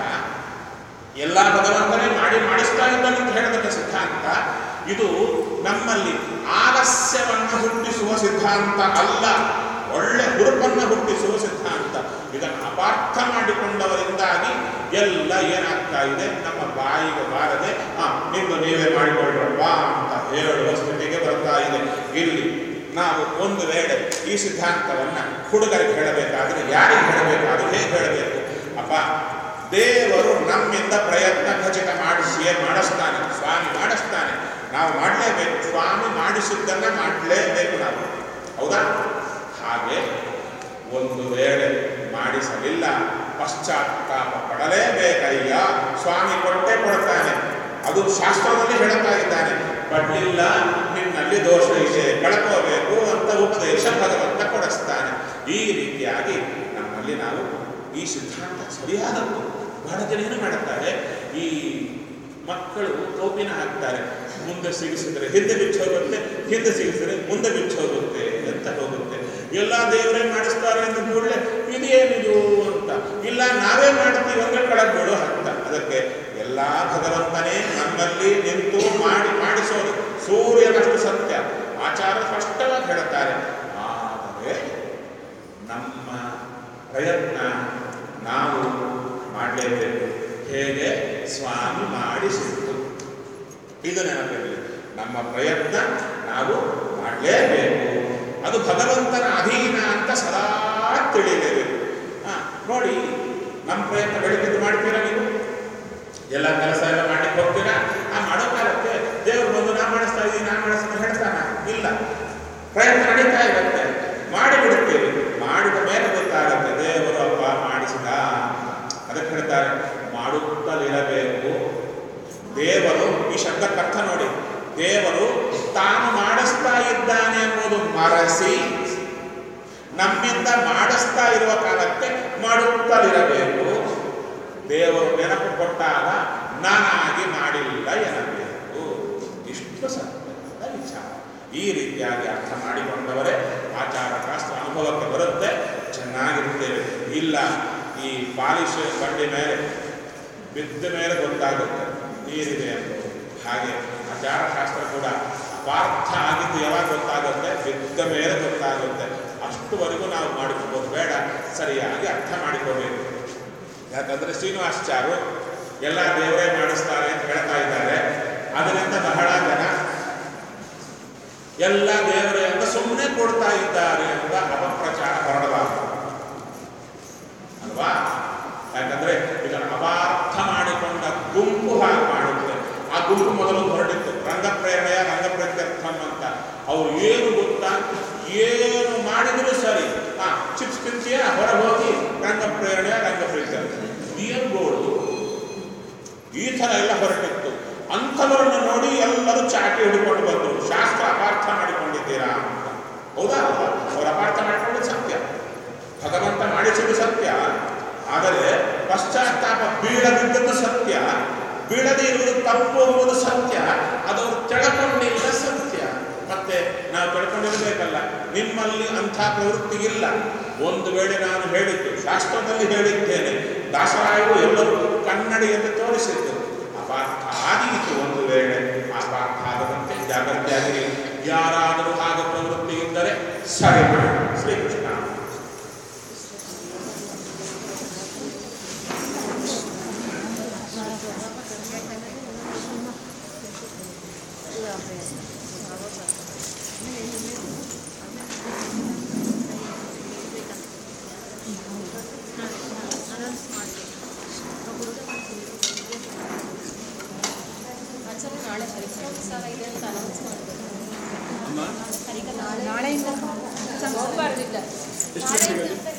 ಎಲ್ಲ ಭಗವಂತನೇ ಮಾಡಿ ಮಾಡಿಸ್ತಾ ಇದ್ದಾನೆ ಅಂತ ಹೇಳತಕ್ಕ ಸಿದ್ಧಾಂತ ಇದು ನಮ್ಮಲ್ಲಿ ಆಲಸ್ಯವನ್ನು ಹುಟ್ಟಿಸುವ ಸಿದ್ಧಾಂತ ಅಲ್ಲ ಒಳ್ಳೆ ಹುರುಪನ್ನು ಹುಟ್ಟಿಸುವ ಸಿದ್ಧಾಂತ ಇದನ್ನು ಅಪಾರ್ಥ ಮಾಡಿಕೊಂಡವರಿಂದಾಗಿ ಎಲ್ಲ ಏನಾಗ್ತಾ ಇದೆ ನಮ್ಮ ಬಾಯಿಗೆ ಬಾರದೆ ಆ ನಿಮ್ದು ನೀವೇ ಮಾಡಿಕೊಳ್ಳ್ರಪ್ಪ ಅಂತ ಹೇಳುವ ಸ್ಥಿತಿಗೆ ಬರ್ತಾ ಇದೆ ಇಲ್ಲಿ ನಾವು ಒಂದು ವೇಳೆ ಈ ಸಿದ್ಧಾಂತವನ್ನ ಹುಡುಗರಿಗೆ ಹೇಳಬೇಕಾದ್ರೆ ಯಾರಿಗೆ ಹೇಳಬೇಕಾದ್ರೆ ಹೇಗೆ ಹೇಳಬೇಕು ಅಪ್ಪ ದೇವರು ನಮ್ಮಿಂದ ಪ್ರಯತ್ನ ಖಚಿತ ಮಾಡಿಸಿಯೇ ಮಾಡಿಸ್ತಾನೆ ಸ್ವಾಮಿ ಮಾಡಿಸ್ತಾನೆ ನಾವು ಮಾಡಲೇಬೇಕು ಸ್ವಾಮಿ ಮಾಡಿಸಿದ್ದನ್ನ ಮಾಡಲೇಬೇಕು ನಾವು ಹೌದಾ ಹಾಗೆ ಒಂದು ವೇಳೆ ಮಾಡಿಸಲಿಲ್ಲ ಪಶ್ಚಾತ್ತಾಪ ಪಡಲೇಬೇಕಯ್ಯ ಸ್ವಾಮಿ ಕೊಟ್ಟೆ ಕೊಡ್ತಾನೆ ಅದು ಶಾಸ್ತ್ರದಲ್ಲಿ ಹೇಳ್ತಾ ಇದ್ದಾನೆ ಪಡ್ಲಿಲ್ಲ ನಿನ್ನಲ್ಲಿ ದೋಷ ಇದೆ ಕಳ್ಕೋಬೇಕು ಅಂತ ಉಪದೇಶ ಭಗವಂತ ಕೊಡಿಸ್ತಾನೆ ಈ ರೀತಿಯಾಗಿ ನಮ್ಮಲ್ಲಿ ನಾವು ಈ ಸಿದ್ಧಾಂತ ಸರಿಯಾದದ್ದು ಬಹಳ ಜನ ಏನು ಮಾಡುತ್ತಾರೆ ಈ ಮಕ್ಕಳು ಕೌಪಿನ ಹಾಕ್ತಾರೆ ಮುಂದೆ ಸಿಗಿಸಿದ್ರೆ ಹಿಂದೆ ಬಿಚ್ಚ ಹೋಗುತ್ತೆ ಹಿಂದೆ ಸಿಗಿಸಿದ್ರೆ ಮುಂದೆ ಬಿಚ್ಚ ಹೋಗುತ್ತೆ ಅಂತ ಹೋಗುತ್ತೆ ಎಲ್ಲ ದೇವರೇ ಮಾಡಿಸ್ತಾರೆ ಅಂತ ಕೂಡಲೇ ಇದೇನಿದು ಅಂತ ಇಲ್ಲ ನಾವೇ ಮಾಡ್ತೀವಿ ಅಂದ್ರೆ ಕಳಗ್ ಬಿಡು ಅಂತ ಅದಕ್ಕೆ ಎಲ್ಲ ಭಗವಂತನೇ ನಮ್ಮಲ್ಲಿ ನಿಂತು ಮಾಡಿ ಮಾಡಿಸೋದು ಸೂರ್ಯನಷ್ಟು ಸತ್ಯ ಆಚಾರ ಸ್ಪಷ್ಟವಾಗಿ ಹೇಳುತ್ತಾರೆ ಆದರೆ ನಮ್ಮ ಪ್ರಯತ್ನ ನಾವು ಮಾಡಲೇಬೇಕು ಹೇಗೆ ಸ್ವಾಮಿ ಮಾಡಿಸಿದ್ದು ಇದು ನೆನಪಿರಲಿ ನಮ್ಮ ಪ್ರಯತ್ನ ನಾವು ಮಾಡಲೇಬೇಕು ಅದು ಭಗವಂತನ ಅಧೀನ ಅಂತ ಸದಾ ತಿಳಿಯಲೇಬೇಕು ಹಾ ನೋಡಿ ನಮ್ಮ ಪ್ರಯತ್ನ ಬೆಳಗ್ಗೆ ಮಾಡ್ತೀರಾ ನೀವು ಎಲ್ಲ ಕೆಲಸ ಎಲ್ಲ ಮಾಡ್ಲಿಕ್ಕೆ ಹೋಗ್ತೀರಾ ಆ ಮಾಡೋ ಕಾಲಕ್ಕೆ ದೇವರು ಬಂದು ನಾ ಮಾಡಿಸ್ತಾ ಇದ್ದೀನಿ ನಾ ಮಾಡಿಸ್ತಾ ಹೇಳ್ತಾನ ಇಲ್ಲ ಪ್ರಯತ್ನ ನಡೀತಾ ಇರುತ್ತೆ ಮಾಡಿಬಿಡುತ್ತೇವೆ ಮಾಡಿದ ಮೇಲೆ ಗೊತ್ತಾಗುತ್ತೆ ದೇವರು ಅಪ್ಪ ಮಾಡಿಸಿದ ಅದಕ್ಕೆ ಹೇಳ್ತಾರೆ ಮಾಡುತ್ತಲಿರಬೇಕು ದೇವರು ಈ ಶಬ್ದಕ್ಕೆ ಅರ್ಥ ನೋಡಿ ದೇವರು ತಾನು ಮಾಡಿಸ್ತಾ ಇದ್ದಾನೆ ಎಂಬುದು ಮರೆಸಿ ನಮ್ಮಿಂದ ಮಾಡಿಸ್ತಾ ಇರುವ ಕಾಲಕ್ಕೆ ಮಾಡುತ್ತಲಿರಬೇಕು ದೇವರು ನೆನಪು ಕೊಟ್ಟಾಗ ನಾನಾಗಿ ಮಾಡಿಲ್ಲ ಎನ್ನಬೇಕು ಇಷ್ಟು ಸತ್ಯದ ವಿಚಾರ ಈ ರೀತಿಯಾಗಿ ಅರ್ಥ ಮಾಡಿಕೊಂಡವರೇ ಆಚಾರ ಶಾಸ್ತ್ರ ಅನುಭವಕ್ಕೆ ಬರುತ್ತೆ ಚೆನ್ನಾಗಿರ್ತೇವೆ ಇಲ್ಲ ಈ ಪಾಲಿಶ್ ಬಂಡಿ ಮೇಲೆ ಬಿದ್ದ ಮೇಲೆ ಗೊತ್ತಾಗುತ್ತೆ ನೀರಿದೆ ಅನ್ನೋದು ಹಾಗೆ ಆಚಾರ ಶಾಸ್ತ್ರ ಕೂಡ ಅಪಾರ್ಥ ಆಗಿದ್ದು ಯಾವಾಗ ಗೊತ್ತಾಗುತ್ತೆ ಬಿದ್ದ ಮೇಲೆ ಗೊತ್ತಾಗುತ್ತೆ ಅಷ್ಟುವರೆಗೂ ನಾವು ಮಾಡಿಕೊಬೋದು ಬೇಡ ಸರಿಯಾಗಿ ಅರ್ಥ ಮಾಡಿಕೋಬೇಕು ಯಾಕಂದ್ರೆ ಶ್ರೀನಿವಾಸಾಚಾರ್ಯರು ಎಲ್ಲ ದೇವರೇ ಮಾಡಿಸ್ತಾರೆ ಅಂತ ಹೇಳ್ತಾ ಇದ್ದಾರೆ ಅದರಿಂದ ಬಹಳ ಜನ ಎಲ್ಲ ದೇವರೇ ಅಂತ ಸುಮ್ಮನೆ ಕೊಡ್ತಾ ಇದ್ದಾರೆ ಅಂತ ಅಪಪ್ರಚಾರ ಹೊರಡಬಾರದು ಅಲ್ವಾ ಯಾಕಂದ್ರೆ ಇದನ್ನು ಅಪಾರ್ಥ ಮಾಡಿಕೊಂಡ ಗುಂಪು ಹಾಗೆ ಮಾಡುತ್ತೆ ಆ ಗುಂಪು ಮೊದಲು ಹೊರಟಿತ್ತು ರಂಗಪ್ರೇರಣೆಯ ರಂಗಪ್ರತ್ಯರ್ಥಂ ಅಂತ ಅವ್ರು ಏನು ಗೊತ್ತಾ ಏನು ಮಾಡಿದ್ರು ಸರಿ ಆ ಚಿಪ್ಸ್ ತಿಂತೀಯ ಹೊರಗೆ ಹೋಗಿ ರಂಗಪ್ರೇರಣೆಯ ರಂಗಪ್ರತ್ಯರ್ಥ ಏನು ಗೋಳು ಈ ಥರ ಎಲ್ಲ ಹೊರಟಿತ್ತು ಅಂಥವರನ್ನು ನೋಡಿ ಎಲ್ಲರೂ ಚಾಟಿ ಹಿಡ್ಕೊಂಡು ಬಂದರು ಶಾಸ್ತ್ರ ಅಪಾರ್ಥ ಮಾಡಿಕೊಂಡಿದ್ದೀರಾ ಅಂತ ಹೌದಾ ಅಲ್ವಾ? ಅವ್ರು ಅಪಾರ್ಥ ಮಾಡಿಕೊಂಡು ಸತ್ಯ ಭಗವಂತ ಮಾಡಿಸಿದ್ದು ಸತ್ಯ ಆದರೆ ಪಶ್ಚಾತ್ತಾಪ ಬೀಳದಿದ್ದದ್ದು ಸತ್ಯ ಬೀಳದೇ ಇರುವುದು ತಪ್ಪು ಎಂಬುದು ಸತ್ಯ ಅದು ತಿಳ್ಕೊಂಡಿಲ್ಲ ಸತ್ಯ ಮತ್ತೆ ನಾವು ತಿಳ್ಕೊಂಡಿರಬೇಕಲ್ಲ ನಿಮ್ಮಲ್ಲಿ ಅಂಥ ಪ್ರವೃತ್ತಿ ಇಲ್ಲ ಒಂದು ವೇಳೆ ನಾನು ಹೇಳಿದ್ದು ಶಾಸ್ತ್ರದಲ್ಲಿ ಹೇಳಿದ್ದೇನೆ ದಾಸರಾಯರು ಎಲ್ಲರೂ ಕನ್ನಡಿ ಎಂದು ತೋರಿಸಿದ್ದು ಅಪಾರ್ಥ ಆದೀತು ಒಂದು ವೇಳೆ ಅಪಾರ್ಥ ಆಗದಂತೆ ಜಾಗೃತಿಯಾಗಿರಿ ಯಾರಾದರೂ ಆಗ ಪ್ರವೃತ್ತಿ ಇದ್ದರೆ ಸರಿ ಮಾಡಿ ಶ್ರೀಕೃಷ್ಣ ಆಚಾರ್ಯ ನಾಳೆ ಹರಿಸಂಸಾರ ಇದೆ ಅಂತ ಅನೌನ್ಸ್ ಮಾಡಬೇಕು ಅಮ್ಮ ಹರಿಕ ನಾಳೆಯಿಂದ ಹೋಗ್ಬಾರ್ದಿಲ್ಲ ಎಷ್ಟು ಗಂಟೆಗೆ